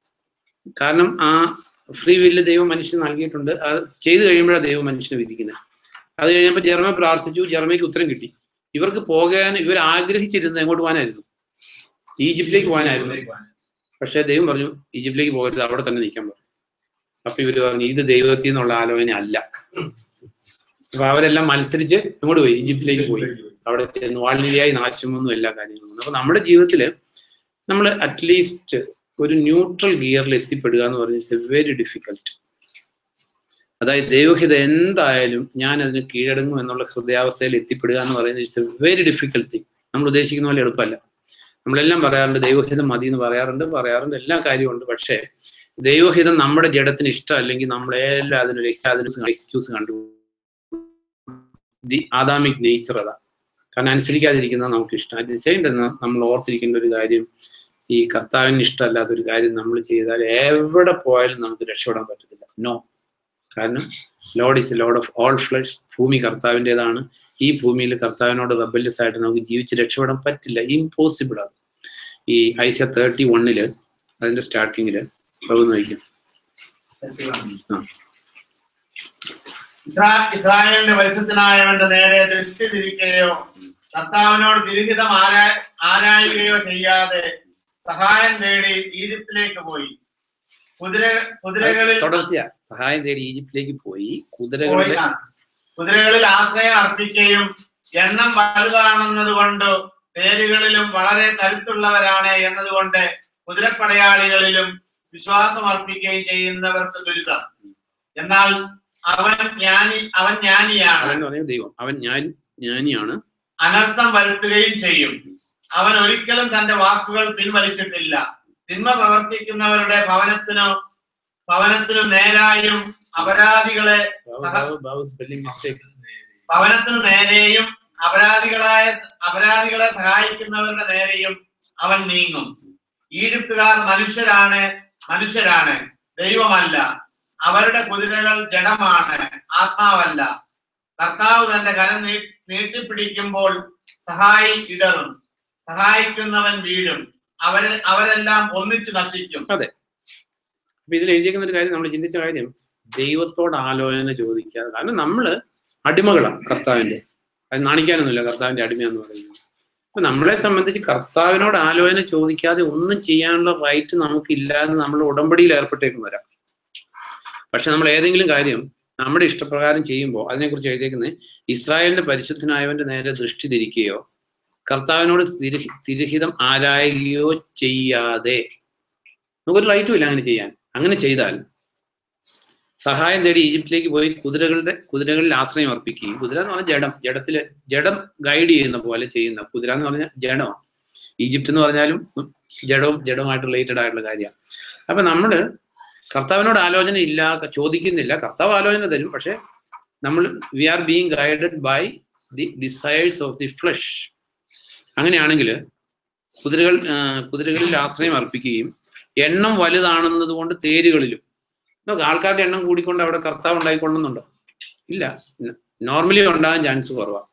കാരണം ആ ഫ്രീ വില്ല് ദൈവം മനുഷ്യന് നൽകിയിട്ടുണ്ട് അത് ചെയ്തു കഴിയുമ്പോഴാണ് ദൈവം മനുഷ്യനെ വിധിക്കുന്നത് അത് കഴിഞ്ഞപ്പോൾ ജർമ്മ പ്രാർത്ഥിച്ചു ജർമ്മയ്ക്ക് ഉത്തരം കിട്ടി ഇവർക്ക് പോകാൻ ഇവർ ആഗ്രഹിച്ചിരുന്നത് എങ്ങോട്ട് പോകാനായിരുന്നു ഈജിപ്തിലേക്ക് പോകാനായിരുന്നു പക്ഷേ ദൈവം പറഞ്ഞു ഈജിപ്തിലേക്ക് പോകരുത് അവിടെ തന്നെ നിൽക്കാൻ പറഞ്ഞു അപ്പൊ ഇവര് പറഞ്ഞു ഇത് ദൈവത്തിൽ നിന്നുള്ള ആലോചന അല്ല അപ്പൊ അവരെല്ലാം മത്സരിച്ച് എങ്ങോട്ട് പോയി ഈജിപ്തിലേക്ക് പോയി അവിടെ ചെന്ന് വാളിനിയായി നാശം വന്നു എല്ലാ കാര്യങ്ങളും വന്നു. അപ്പൊ നമ്മുടെ ജീവിതത്തിൽ നമ്മൾ അറ്റ്ലീസ്റ്റ് ഒരു ന്യൂട്രൽ ഗിയറിൽ എത്തിപ്പെടുക എന്ന് പറഞ്ഞാൽ വെരി ഡിഫിക്കൽട്ട് അതായത് ദൈവഹിത എന്തായാലും ഞാൻ അതിന് കീഴടങ്ങും എന്നുള്ള ഹൃദയാവസ്ഥയിൽ എത്തിപ്പെടുക എന്ന് പറയുന്നത് it's a very difficult thing നമ്മൾ ഉദ്ദേശിക്കുന്ന പോലെ എളുപ്പമല്ല നമ്മളെല്ലാം പറയാറുണ്ട് ദൈവഹിതം മതി എന്ന് പറയാറുണ്ട് പറയാറുണ്ട് എല്ലാ കാര്യമുണ്ട് പക്ഷേ ദൈവഹിതം നമ്മുടെ ജഡത്തിന് ഇഷ്ടമല്ലെങ്കിൽ നമ്മളെല്ലാം അതിനൊരു അതിനൊരു എക്സ്ക്യൂസ് കണ്ടു ദി ആദാമിക് നേച്ചർ അതാ കാരണം അനുസരിക്കാതിരിക്കുന്നത് നമുക്ക് ഇഷ്ടം അറ്റ് ദി സെയിം ടൈം നമ്മൾ ഓർത്തിരിക്കേണ്ട ഒരു കാര്യം ഈ കർത്താവിന് ഇഷ്ടമല്ലാത്ത ഒരു കാര്യം നമ്മൾ ചെയ്താൽ എവിടെ പോയാലും നമുക്ക് രക്ഷപ്പെടാൻ പറ്റത്തില്ല നോ കാരണം Lord is Lord of all flesh ഭൂമി കർത്താവിൻ്റെതാണ് ഈ ഭൂമിയിൽ കർത്താവിനോട് റബല്യസ് ആയിട്ട് നമുക്ക് ജീവിച്ച് രക്ഷപ്പെടാൻ പറ്റില്ല ഇമ്പോസിബിൾ ആണ് ഈ ഐസ തേർട്ടി വണ്ണില് അതിന്റെ സ്റ്റാർട്ടിങ്ങില് പോകുന്ന വയ്ക്കും ആ ഇസ്രാ- ഇസ്രായേലിന്റെ പരിശുദ്ധനായവന്റെ നേരെ ദൃഷ്ടി തിരിക്കുകയോ കർത്താവിനോട് തിരുഹിതം ആരാ ആരായുകയോ ചെയ്യാതെ സഹായം തേടി ഈജിപ്തിലേക്ക് പോയി കുതിര കുതിരകളിൽ തുടർച്ചയാ സഹായം തേടി ഈജിപ്തിലേക്ക് പോയി പോയി കുതിരകളുടെ ആ, കുതിരകളിൽ ആശ്രയം അർപ്പിക്കുകയും എണ്ണം വലുതാണെന്നത് കൊണ്ട് പേരുകളിലും വളരെ കരുത്തുള്ളവരാണ് എന്നതുകൊണ്ട് കുതിരപ്പടയാളികളിലും വിശ്വാസം അർപ്പിക്കുകയും ചെയ്യുന്നവർക്ക് ദുരിതം എന്നാൽ അവൻ ജ്ഞാനി അവൻ ജ്ഞാനിയാണ് അവൻ എന്ന് പറയുന്നത് ദൈവം അവൻ ഞാൻ ജ്ഞാനിയാണ് അനർത്ഥം വരുത്തുകയും ചെയ്യും അവൻ ഒരിക്കലും തന്റെ വാക്കുകൾ പിൻവലിച്ചിട്ടില്ല തിന്മ പ്രവർത്തിക്കുന്നവരുടെ ഭവനത്തിനു ഭവനത്തിനു നേരായും അപരാധികളെ സഹ- സ്പെല്ലിംഗ് മിസ്റ്റേക്ക് ഭവനത്തിനു നേരെയും അപരാധികളായ അപരാധികളെ സഹായിക്കുന്നവരുടെ നേരെയും അവൻ നീങ്ങും ഈജിപ്തുകാർ മനുഷ്യരാണ് മനുഷ്യരാണ് ദൈവമല്ല അവരുടെ കുതിരകൾ ജഡമാണ് ആത്മാവല്ല കർത്താവ് തന്റെ കരം നീ നീട്ടിപ്പിടിക്കുമ്പോൾ സഹായി ഇടറും സഹായിക്കുന്നവൻ വീഴും അവരെ അവരെല്ലാം ഒന്നിച്ചു നശിക്കും അപ്പൊ ഇതിൽ എഴുതിയേക്കുന്ന ഒരു കാര്യം നമ്മൾ ചിന്തിച്ച കാര്യം ദൈവത്തോട് ആലോചന ചോദിക്കാതെ കാരണം നമ്മള് അടിമകളാണ് കർത്താവിന്റെ അത് നാണിക്കാനൊന്നുമില്ല കർത്താവിന്റെ അടിമയെന്ന് പറയുന്നത് അപ്പൊ നമ്മളെ സംബന്ധിച്ച് കർത്താവിനോട് ആലോചന ചോദിക്കാതെ ഒന്നും ചെയ്യാനുള്ള റൈറ്റ് നമുക്കില്ല എന്ന് നമ്മൾ ഉടമ്പടിയിൽ ഏർപ്പെട്ടേക്കുന്നവരാ പക്ഷെ നമ്മൾ ഏതെങ്കിലും കാര്യം നമ്മുടെ ഇഷ്ടപ്രകാരം ചെയ്യുമ്പോൾ അതിനെക്കുറിച്ച് എഴുതിയേക്കുന്നത് ഇസ്രായേലിന്റെ പരിശുദ്ധനായവന്റെ നേരെ ദൃഷ്ടി തിരിക്കുകയോ കർത്താവിനോട് തിരുഹി തിരുഹിതം ആരായുകയോ ചെയ്യാതെ നമുക്കൊരു റൈറ്റും ഇല്ല അങ്ങനെ ചെയ്യാൻ അങ്ങനെ ചെയ്താൽ സഹായം തേടി ഈജിപ്തിലേക്ക് പോയി കുതിരകളുടെ കുതിരകളിൽ ആശ്രയം അർപ്പിക്കുകയും കുതിര എന്ന് പറഞ്ഞാൽ ജഡം ജഡത്തില് ജഡം ഗൈഡ് ചെയ്യുന്ന പോലെ ചെയ്യുന്ന കുതിര എന്ന് പറഞ്ഞാൽ ജഡം ഈജിപ്റ്റ് എന്ന് പറഞ്ഞാലും ജഡവും ജഡവുമായിട്ട് റിലേറ്റഡ് ആയിട്ടുള്ള കാര്യമാണ് അപ്പൊ നമ്മള് കർത്താവിനോട് ആലോചന ഇല്ല ചോദിക്കുന്നില്ല കർത്താവ് ആലോചന തരും പക്ഷെ നമ്മൾ we are being guided by the desires of the flesh അങ്ങനെയാണെങ്കിൽ കുതിരകൾ ആ, കുതിരകളിൽ ആശ്രയം അർപ്പിക്കുകയും എണ്ണം വലുതാണെന്നത് കൊണ്ട് തേരുകളിലും നോക്ക് ആൾക്കാരുടെ എണ്ണം കൂടിക്കൊണ്ട് അവിടെ കർത്താവ് ഉണ്ടായിക്കൊള്ളുന്നുണ്ടോ ഇല്ല നോർമലി ഉണ്ടാകാൻ ചാൻസ് കുറവാണ്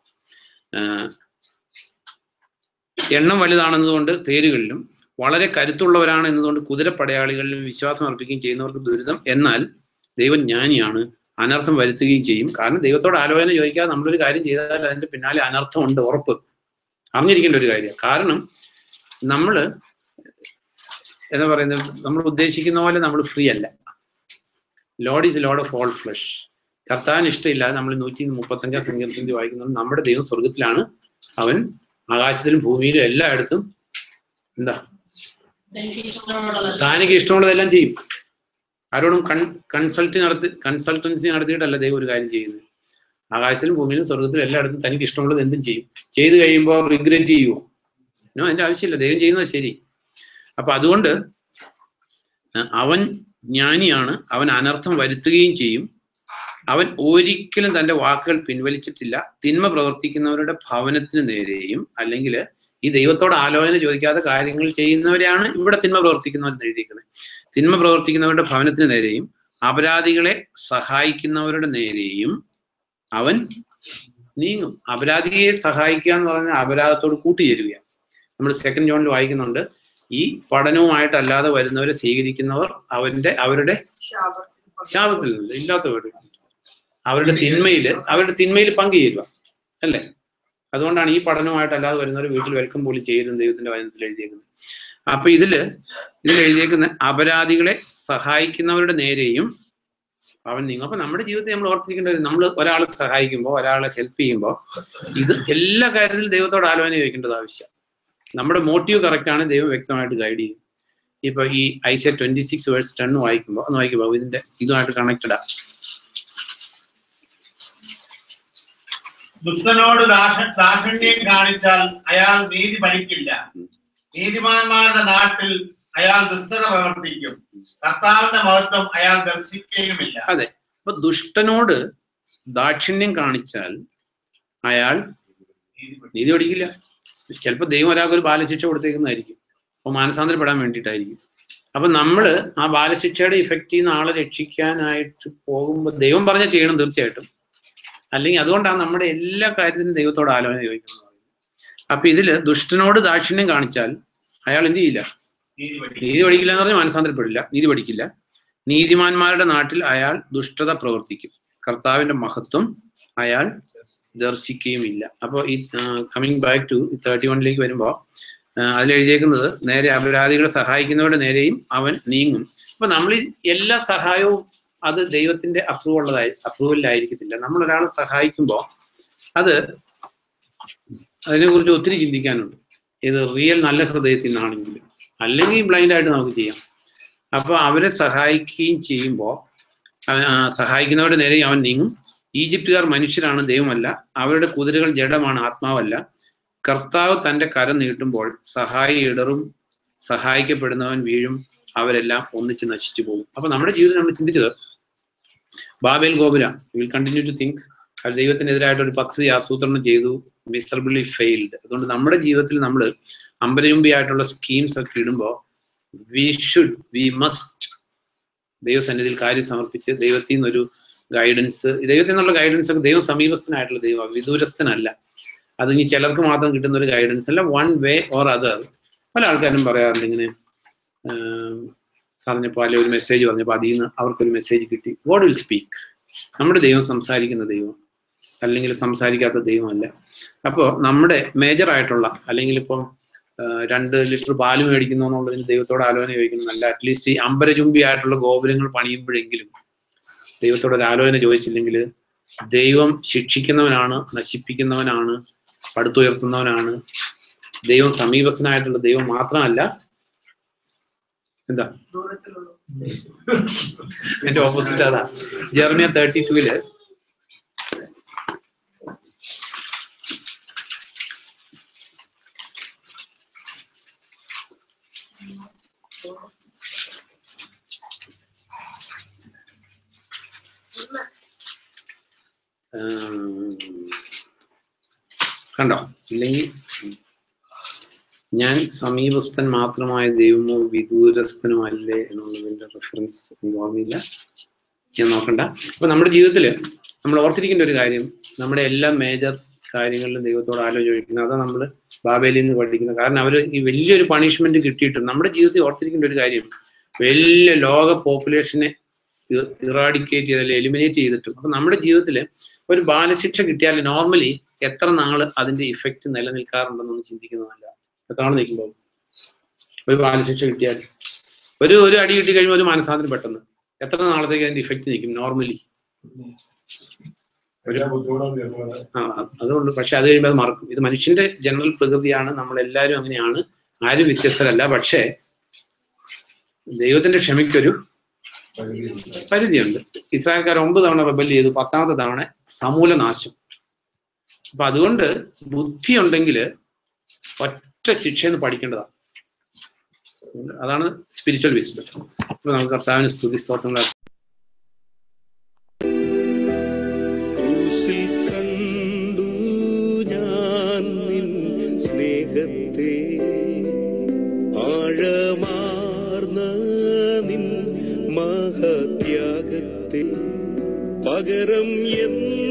എണ്ണം വലുതാണെന്നതുകൊണ്ട് തേരുകളിലും വളരെ കരുത്തുള്ളവരാണ് എന്നതുകൊണ്ട് കുതിരപ്പടയാളികളിലും വിശ്വാസം അർപ്പിക്കുകയും ചെയ്യുന്നവർക്ക് ദുരിതം എന്നാൽ ദൈവം ജ്ഞാനിയാണ് അനർത്ഥം വരുത്തുകയും ചെയ്യും കാരണം ദൈവത്തോട് ആലോചന ചോദിക്കാതെ നമ്മളൊരു കാര്യം ചെയ്താൽ അതിന്റെ പിന്നാലെ അനർത്ഥം ഉണ്ട് ഉറപ്പ് അറിഞ്ഞിരിക്കേണ്ട ഒരു കാര്യം കാരണം നമ്മള് എന്താ പറയുന്നത് നമ്മൾ ഉദ്ദേശിക്കുന്ന പോലെ നമ്മൾ ഫ്രീ അല്ല Lord is Lord of all flesh കർത്താവിന് ഇഷ്ടമില്ലാതെ നമ്മൾ നൂറ്റി മുപ്പത്തഞ്ചാം സങ്കീർത്തനത്തിൽ വായിക്കുന്നത് നമ്മുടെ ദൈവം സ്വർഗത്തിലാണ് അവൻ ആകാശത്തിലും ഭൂമിയിലും എല്ലായിടത്തും എന്താ എനിക്ക് ഇഷ്ടമുള്ള താനിക്ക് ഇഷ്ടമുള്ളതെല്ലാം ചെയ്യും ആരോടും കൺ കൺസൾട്ട് നടത്തി കൺസൾട്ടൻസി നടത്തിയിട്ടല്ല ദൈവം ഒരു കാര്യം ചെയ്യുന്നത് ആകാശത്തിലും ഭൂമിയിലും സ്വർഗത്തിലും എല്ലായിടത്തും തനിക്ക് ഇഷ്ടമുള്ളത് എന്തും ചെയ്യും ചെയ്തു കഴിയുമ്പോൾ റിഗ്രറ്റ് ചെയ്യുമോ നോ അതിന്റെ ആവശ്യമില്ല ദൈവം ചെയ്യുന്നത് ശരി അപ്പൊ അതുകൊണ്ട് അഹ് അവൻ ജ്ഞാനിയാണ് അവൻ അനർത്ഥം വരുത്തുകയും ചെയ്യും അവൻ ഒരിക്കലും തന്റെ വാക്കുകൾ പിൻവലിച്ചിട്ടില്ല തിന്മ പ്രവർത്തിക്കുന്നവരുടെ ഭവനത്തിന് നേരെയും അല്ലെങ്കിൽ ഈ ദൈവത്തോട് ആലോചന ചോദിക്കാതെ കാര്യങ്ങൾ ചെയ്യുന്നവരെയാണ് ഇവിടെ തിന്മ പ്രവർത്തിക്കുന്നവർ എഴുതിയിരിക്കുന്നത് തിന്മ പ്രവർത്തിക്കുന്നവരുടെ ഭവനത്തിന് നേരെയും അപരാധികളെ സഹായിക്കുന്നവരുടെ നേരെയും അവൻ നീങ്ങും അപരാധിയെ സഹായിക്കുക എന്ന് പറഞ്ഞാൽ അപരാധത്തോട് കൂട്ടുചേരുകയാണ് നമ്മൾ സെക്കൻഡ് ജോണിൽ വായിക്കുന്നുണ്ട് ഈ പഠനവുമായിട്ടല്ലാതെ വരുന്നവരെ സ്വീകരിക്കുന്നവർ അവന്റെ അവരുടെ ശാപത്തിൽ നിന്ന് ഇല്ലാത്ത വീട് അവരുടെ തിന്മയിൽ അവരുടെ തിന്മയിൽ പങ്കുചേരുക അല്ലേ അതുകൊണ്ടാണ് ഈ പഠനവുമായിട്ടല്ലാതെ വരുന്നവർ വീട്ടിൽ വെൽക്കം പോലും ചെയ്യരുതെന്ന് ദൈവത്തിന്റെ വചനത്തിൽ എഴുതിയേക്കുന്നത് അപ്പൊ ഇതില് ഇതിൽ എഴുതിയേക്കുന്ന അപരാധികളെ സഹായിക്കുന്നവരുടെ നേരെയും അവൻ നീങ്ങും അപ്പൊ നമ്മുടെ ജീവിതത്തിൽ നമ്മൾ ഓർത്തിരിക്കേണ്ടത് നമ്മൾ ഒരാളെ സഹായിക്കുമ്പോൾ ഒരാളെ ഹെൽപ്പ് ചെയ്യുമ്പോൾ ഇത് എല്ലാ കാര്യത്തിലും ദൈവത്തോട് ആലോചന ചോദിക്കേണ്ടത് ആവശ്യം നമ്മുടെ മോട്ടീവ് കറക്റ്റ് ആണ് ദൈവം വ്യക്തമായിട്ട് ഗൈഡ് ചെയ്യും ഇപ്പൊ ഈ Isaiah twenty six verse ten വായിക്കുമ്പോൾ ഒന്ന് വായിക്കുമ്പോൾ ഇതിന്റെ ഇതുമായിട്ട് കണക്റ്റഡാ ദുഷ്ടനോട് ദാക്ഷ- ദാക്ഷിണ്യം കാണിച്ചാൽ അയാൾ നീതി ഭരിക്കില്ല നീതിമാന്മാരുടെ നാട്ടിൽ അയാൾ ദുഷ്ടത പ്രവർത്തിക്കും കർത്താവിന്റെ മഹത്വം അയാൾ ദർശിക്കുകയുമില്ല അതെ അപ്പൊ ദുഷ്ടനോട് ദാക്ഷിണ്യം കാണിച്ചാൽ അയാൾ നീതി പഠിക്കില്ല ചിലപ്പോൾ ദൈവം ഒരാൾക്ക് ഒരു ബാലശിക്ഷ കൊടുത്തേക്കുന്നതായിരിക്കും അപ്പോൾ മാനസാന്തരപ്പെടാൻ വേണ്ടിയിട്ടായിരിക്കും അപ്പൊ നമ്മള് ആ ബാലശിക്ഷയുടെ ഇഫക്റ്റിൽ നിന്ന് ആളെ രക്ഷിക്കാനായിട്ട് പോകുമ്പോൾ ദൈവം പറഞ്ഞ ചെയ്യണം തീർച്ചയായിട്ടും അല്ലെങ്കിൽ അതുകൊണ്ടാണ് നമ്മുടെ എല്ലാ കാര്യത്തിനും ദൈവത്തോട് ആലോചന ചോദിക്കുന്നത് അപ്പൊ ഇതില് ദുഷ്ടനോട് ദാക്ഷിണ്യം കാണിച്ചാൽ അയാൾ എന്ത് ചെയ്യില്ല നീതി പഠിക്കും നീതി പഠിക്കില്ല എന്ന് പറഞ്ഞാൽ മാനസാന്തരപ്പെടില്ല നീതി പഠിക്കില്ല നീതിമാന്മാരുടെ നാട്ടിൽ അയാൾ ദുഷ്ടത പ്രവർത്തിക്കും കർത്താവിന്റെ മഹത്വം അയാൾ ദർശിക്കുകയുമില്ല അപ്പോൾ ഈ കമ്മിങ് ബാക്ക് ടു തേർട്ടി വണ്ണിലേക്ക് വരുമ്പോൾ അതിൽ എഴുതിയേക്കുന്നത് നേരെ അപരാധികളെ സഹായിക്കുന്നവരുടെ നേരെയും അവൻ നീങ്ങും അപ്പൊ നമ്മൾ ഈ എല്ലാ സഹായവും അത് ദൈവത്തിന്റെ അപ്രൂവ് ഉള്ളതായി അപ്രൂവലിലായിരിക്കത്തില്ല നമ്മൾ ഒരാളെ സഹായിക്കുമ്പോൾ അത് അതിനെക്കുറിച്ച് ഒത്തിരി ചിന്തിക്കാനുണ്ട് ഇത് റിയൽ നല്ല ഹൃദയത്തിൽ നിന്നാണെങ്കിൽ അല്ലെങ്കിൽ ബ്ലൈൻഡ് ആയിട്ട് നമുക്ക് ചെയ്യാം അപ്പൊ അവരെ സഹായിക്കുകയും ചെയ്യുമ്പോൾ സഹായിക്കുന്നവരുടെ നേരെ അവൻ നീങ്ങും ഈജിപ്തുകാർ മനുഷ്യരാണ് ദൈവമല്ല അവരുടെ കുതിരകൾ ജഡമാണ് ആത്മാവല്ല കർത്താവ് തന്റെ കരം നീട്ടുമ്പോൾ സഹായി ഇടറും സഹായിക്കപ്പെടുന്നവൻ വീഴും അവരെല്ലാം ഒന്നിച്ച് നശിച്ചു പോകും അപ്പൊ നമ്മുടെ ജീവിതത്തിൽ നമ്മൾ ചിന്തിച്ചത് ബാബേൽ ഗോപുര വിൽ കണ്ടിന്യൂ ടു തിങ്ക് അവർ ദൈവത്തിനെതിരായിട്ട് ഒരു പദ്ധതി ആസൂത്രണം ചെയ്തു മിസറബിളി ഫെയിൽഡ് അതുകൊണ്ട് നമ്മുടെ ജീവിതത്തിൽ നമ്മൾ അമ്പരചുംബിയായിട്ടുള്ള സ്കീംസ് ഒക്കെ ഇടുമ്പോൾ വി ഷുഡ് വി മസ്റ്റ് ദൈവസന്നിധിയിൽ കാര്യം സമർപ്പിച്ച് ദൈവത്തിൽ നിന്നൊരു ഗൈഡൻസ് ദൈവത്തിൽ നിന്നുള്ള ഗൈഡൻസ് ഒക്കെ ദൈവം സമീപസ്ഥനായിട്ടുള്ള ദൈവം വിദൂരസ്ഥനല്ല അത് ഇനി ചിലർക്ക് മാത്രം കിട്ടുന്ന ഒരു ഗൈഡൻസ് അല്ല വൺ വേ ഓർ അതർ പല ആൾക്കാരും പറയാറുണ്ട് ഇങ്ങനെ ആം, പറഞ്ഞപ്പോൾ അല്ലെ ഒരു മെസ്സേജ് പറഞ്ഞപ്പോൾ അതിൽ നിന്ന് അവർക്കൊരു മെസ്സേജ് കിട്ടി ഗോഡ് വിൽ സ്പീക്ക് നമ്മുടെ ദൈവം സംസാരിക്കുന്ന ദൈവം അല്ലെങ്കിൽ സംസാരിക്കാത്ത ദൈവമല്ല അപ്പോൾ നമ്മുടെ മേജർ ആയിട്ടുള്ള അല്ലെങ്കിൽ ഇപ്പം ആ, രണ്ട് ലിറ്റർ പാല് മേടിക്കുന്നു എന്നുള്ളതിന് ദൈവത്തോട് ആലോചന ചോദിക്കുന്നതല്ല അറ്റ്ലീസ്റ്റ് ഈ അമ്പരചുംബി ആയിട്ടുള്ള ഗോപുരങ്ങൾ പണിയുമ്പോഴെങ്കിലും ദൈവത്തോട് ഒരു ആലോചന ചോദിച്ചില്ലെങ്കിൽ ദൈവം ശിക്ഷിക്കുന്നവനാണ് നശിപ്പിക്കുന്നവനാണ് പടുത്തുയർത്തുന്നവനാണ് ദൈവം സമീപസ്ഥനായിട്ടുള്ള ദൈവം മാത്രമല്ല എന്താ ദൂരത്തിലുള്ള എന്റെ ഓപ്പോസിറ്റ് അതാ ജെർമിയ തേർട്ടി ടൂവില് കണ്ടോ ഇല്ലെങ്കിൽ ഞാൻ സമീപസ്ഥൻ മാത്രമായ ദൈവമോ വിദൂരസ്ഥനുമല്ലേ എന്നുള്ളതിന്റെ റെഫറൻസ് എനിക്ക് ഓർമ്മയില്ല ഞാൻ നോക്കണ്ട അപ്പൊ നമ്മുടെ ജീവിതത്തിൽ നമ്മൾ ഓർത്തിരിക്കേണ്ട ഒരു കാര്യം നമ്മുടെ എല്ലാ മേജർ കാര്യങ്ങളിലും ദൈവത്തോട് ആലോചിക്കുന്നത് അതാ നമ്മൾ ബാബേലിൽ നിന്ന് പഠിക്കുന്നത് കാരണം അവർ ഈ വലിയൊരു പണിഷ്മെന്റ് കിട്ടിയിട്ടും നമ്മുടെ ജീവിതത്തിൽ ഓർത്തിരിക്കേണ്ട ഒരു കാര്യം വലിയ ലോക പോപ്പുലേഷനെ ഇറാഡിക്കേറ്റ് ചെയ്ത് അല്ലെങ്കിൽ എലിമിനേറ്റ് ചെയ്തിട്ടും അപ്പൊ നമ്മുടെ ജീവിതത്തിൽ ഒരു ബാലശിക്ഷ കിട്ടിയാൽ നോർമലി എത്ര നാള് അതിന്റെ ഇഫക്റ്റ് നിലനിൽക്കാറുണ്ടെന്നൊന്ന് ചിന്തിക്കുന്നതല്ല എത്ര നാൾ നിൽക്കുമ്പോൾ ഒരു ബാലശിക്ഷ കിട്ടിയാൽ ഒരു ഒരു അടി കിട്ടി കഴിയുമ്പോൾ ഒരു മനസാന്തരം പെട്ടെന്ന് എത്ര നാളത്തേക്ക് അതിന്റെ ഇഫക്റ്റ് നിൽക്കും നോർമലി എല്ലാ ബുദ്ധിമുട്ടും തീർന്നത് ആ അത് അതുകൊണ്ട് പക്ഷെ അത് കഴിയുമ്പോൾ അത് മറക്കും ഇത് മനുഷ്യന്റെ ജനറൽ പ്രകൃതിയാണ് നമ്മളെല്ലാവരും അങ്ങനെയാണ് ആരും വ്യത്യസ്തരല്ല പക്ഷേ ദൈവത്തിന്റെ ക്ഷമയ്ക്കൊരു പരിധിയുണ്ട് ഇസ്രായേൽക്കാർ ഒമ്പത് തവണ റബൽ ചെയ്തു പത്താമത്തെ തവണ സമൂല നാശം അപ്പൊ അതുകൊണ്ട് ബുദ്ധി ഉണ്ടെങ്കിൽ ഒറ്റ ശിക്ഷയെന്ന് പഠിക്കേണ്ടതാണ് അതാണ് സ്പിരിച്വൽ വിസ്ഡം അപ്പൊ നമുക്ക് കർത്താവിന് സ്തുതി സ്തോത്രങ്ങൾ ക്രൂശിൽ കണ്ടു ഞാൻ നിൻ സ്നേഹത്തെ ആഴമാർന്ന നിൻ മഹത്യാഗത്തെ പകരം എന്ത്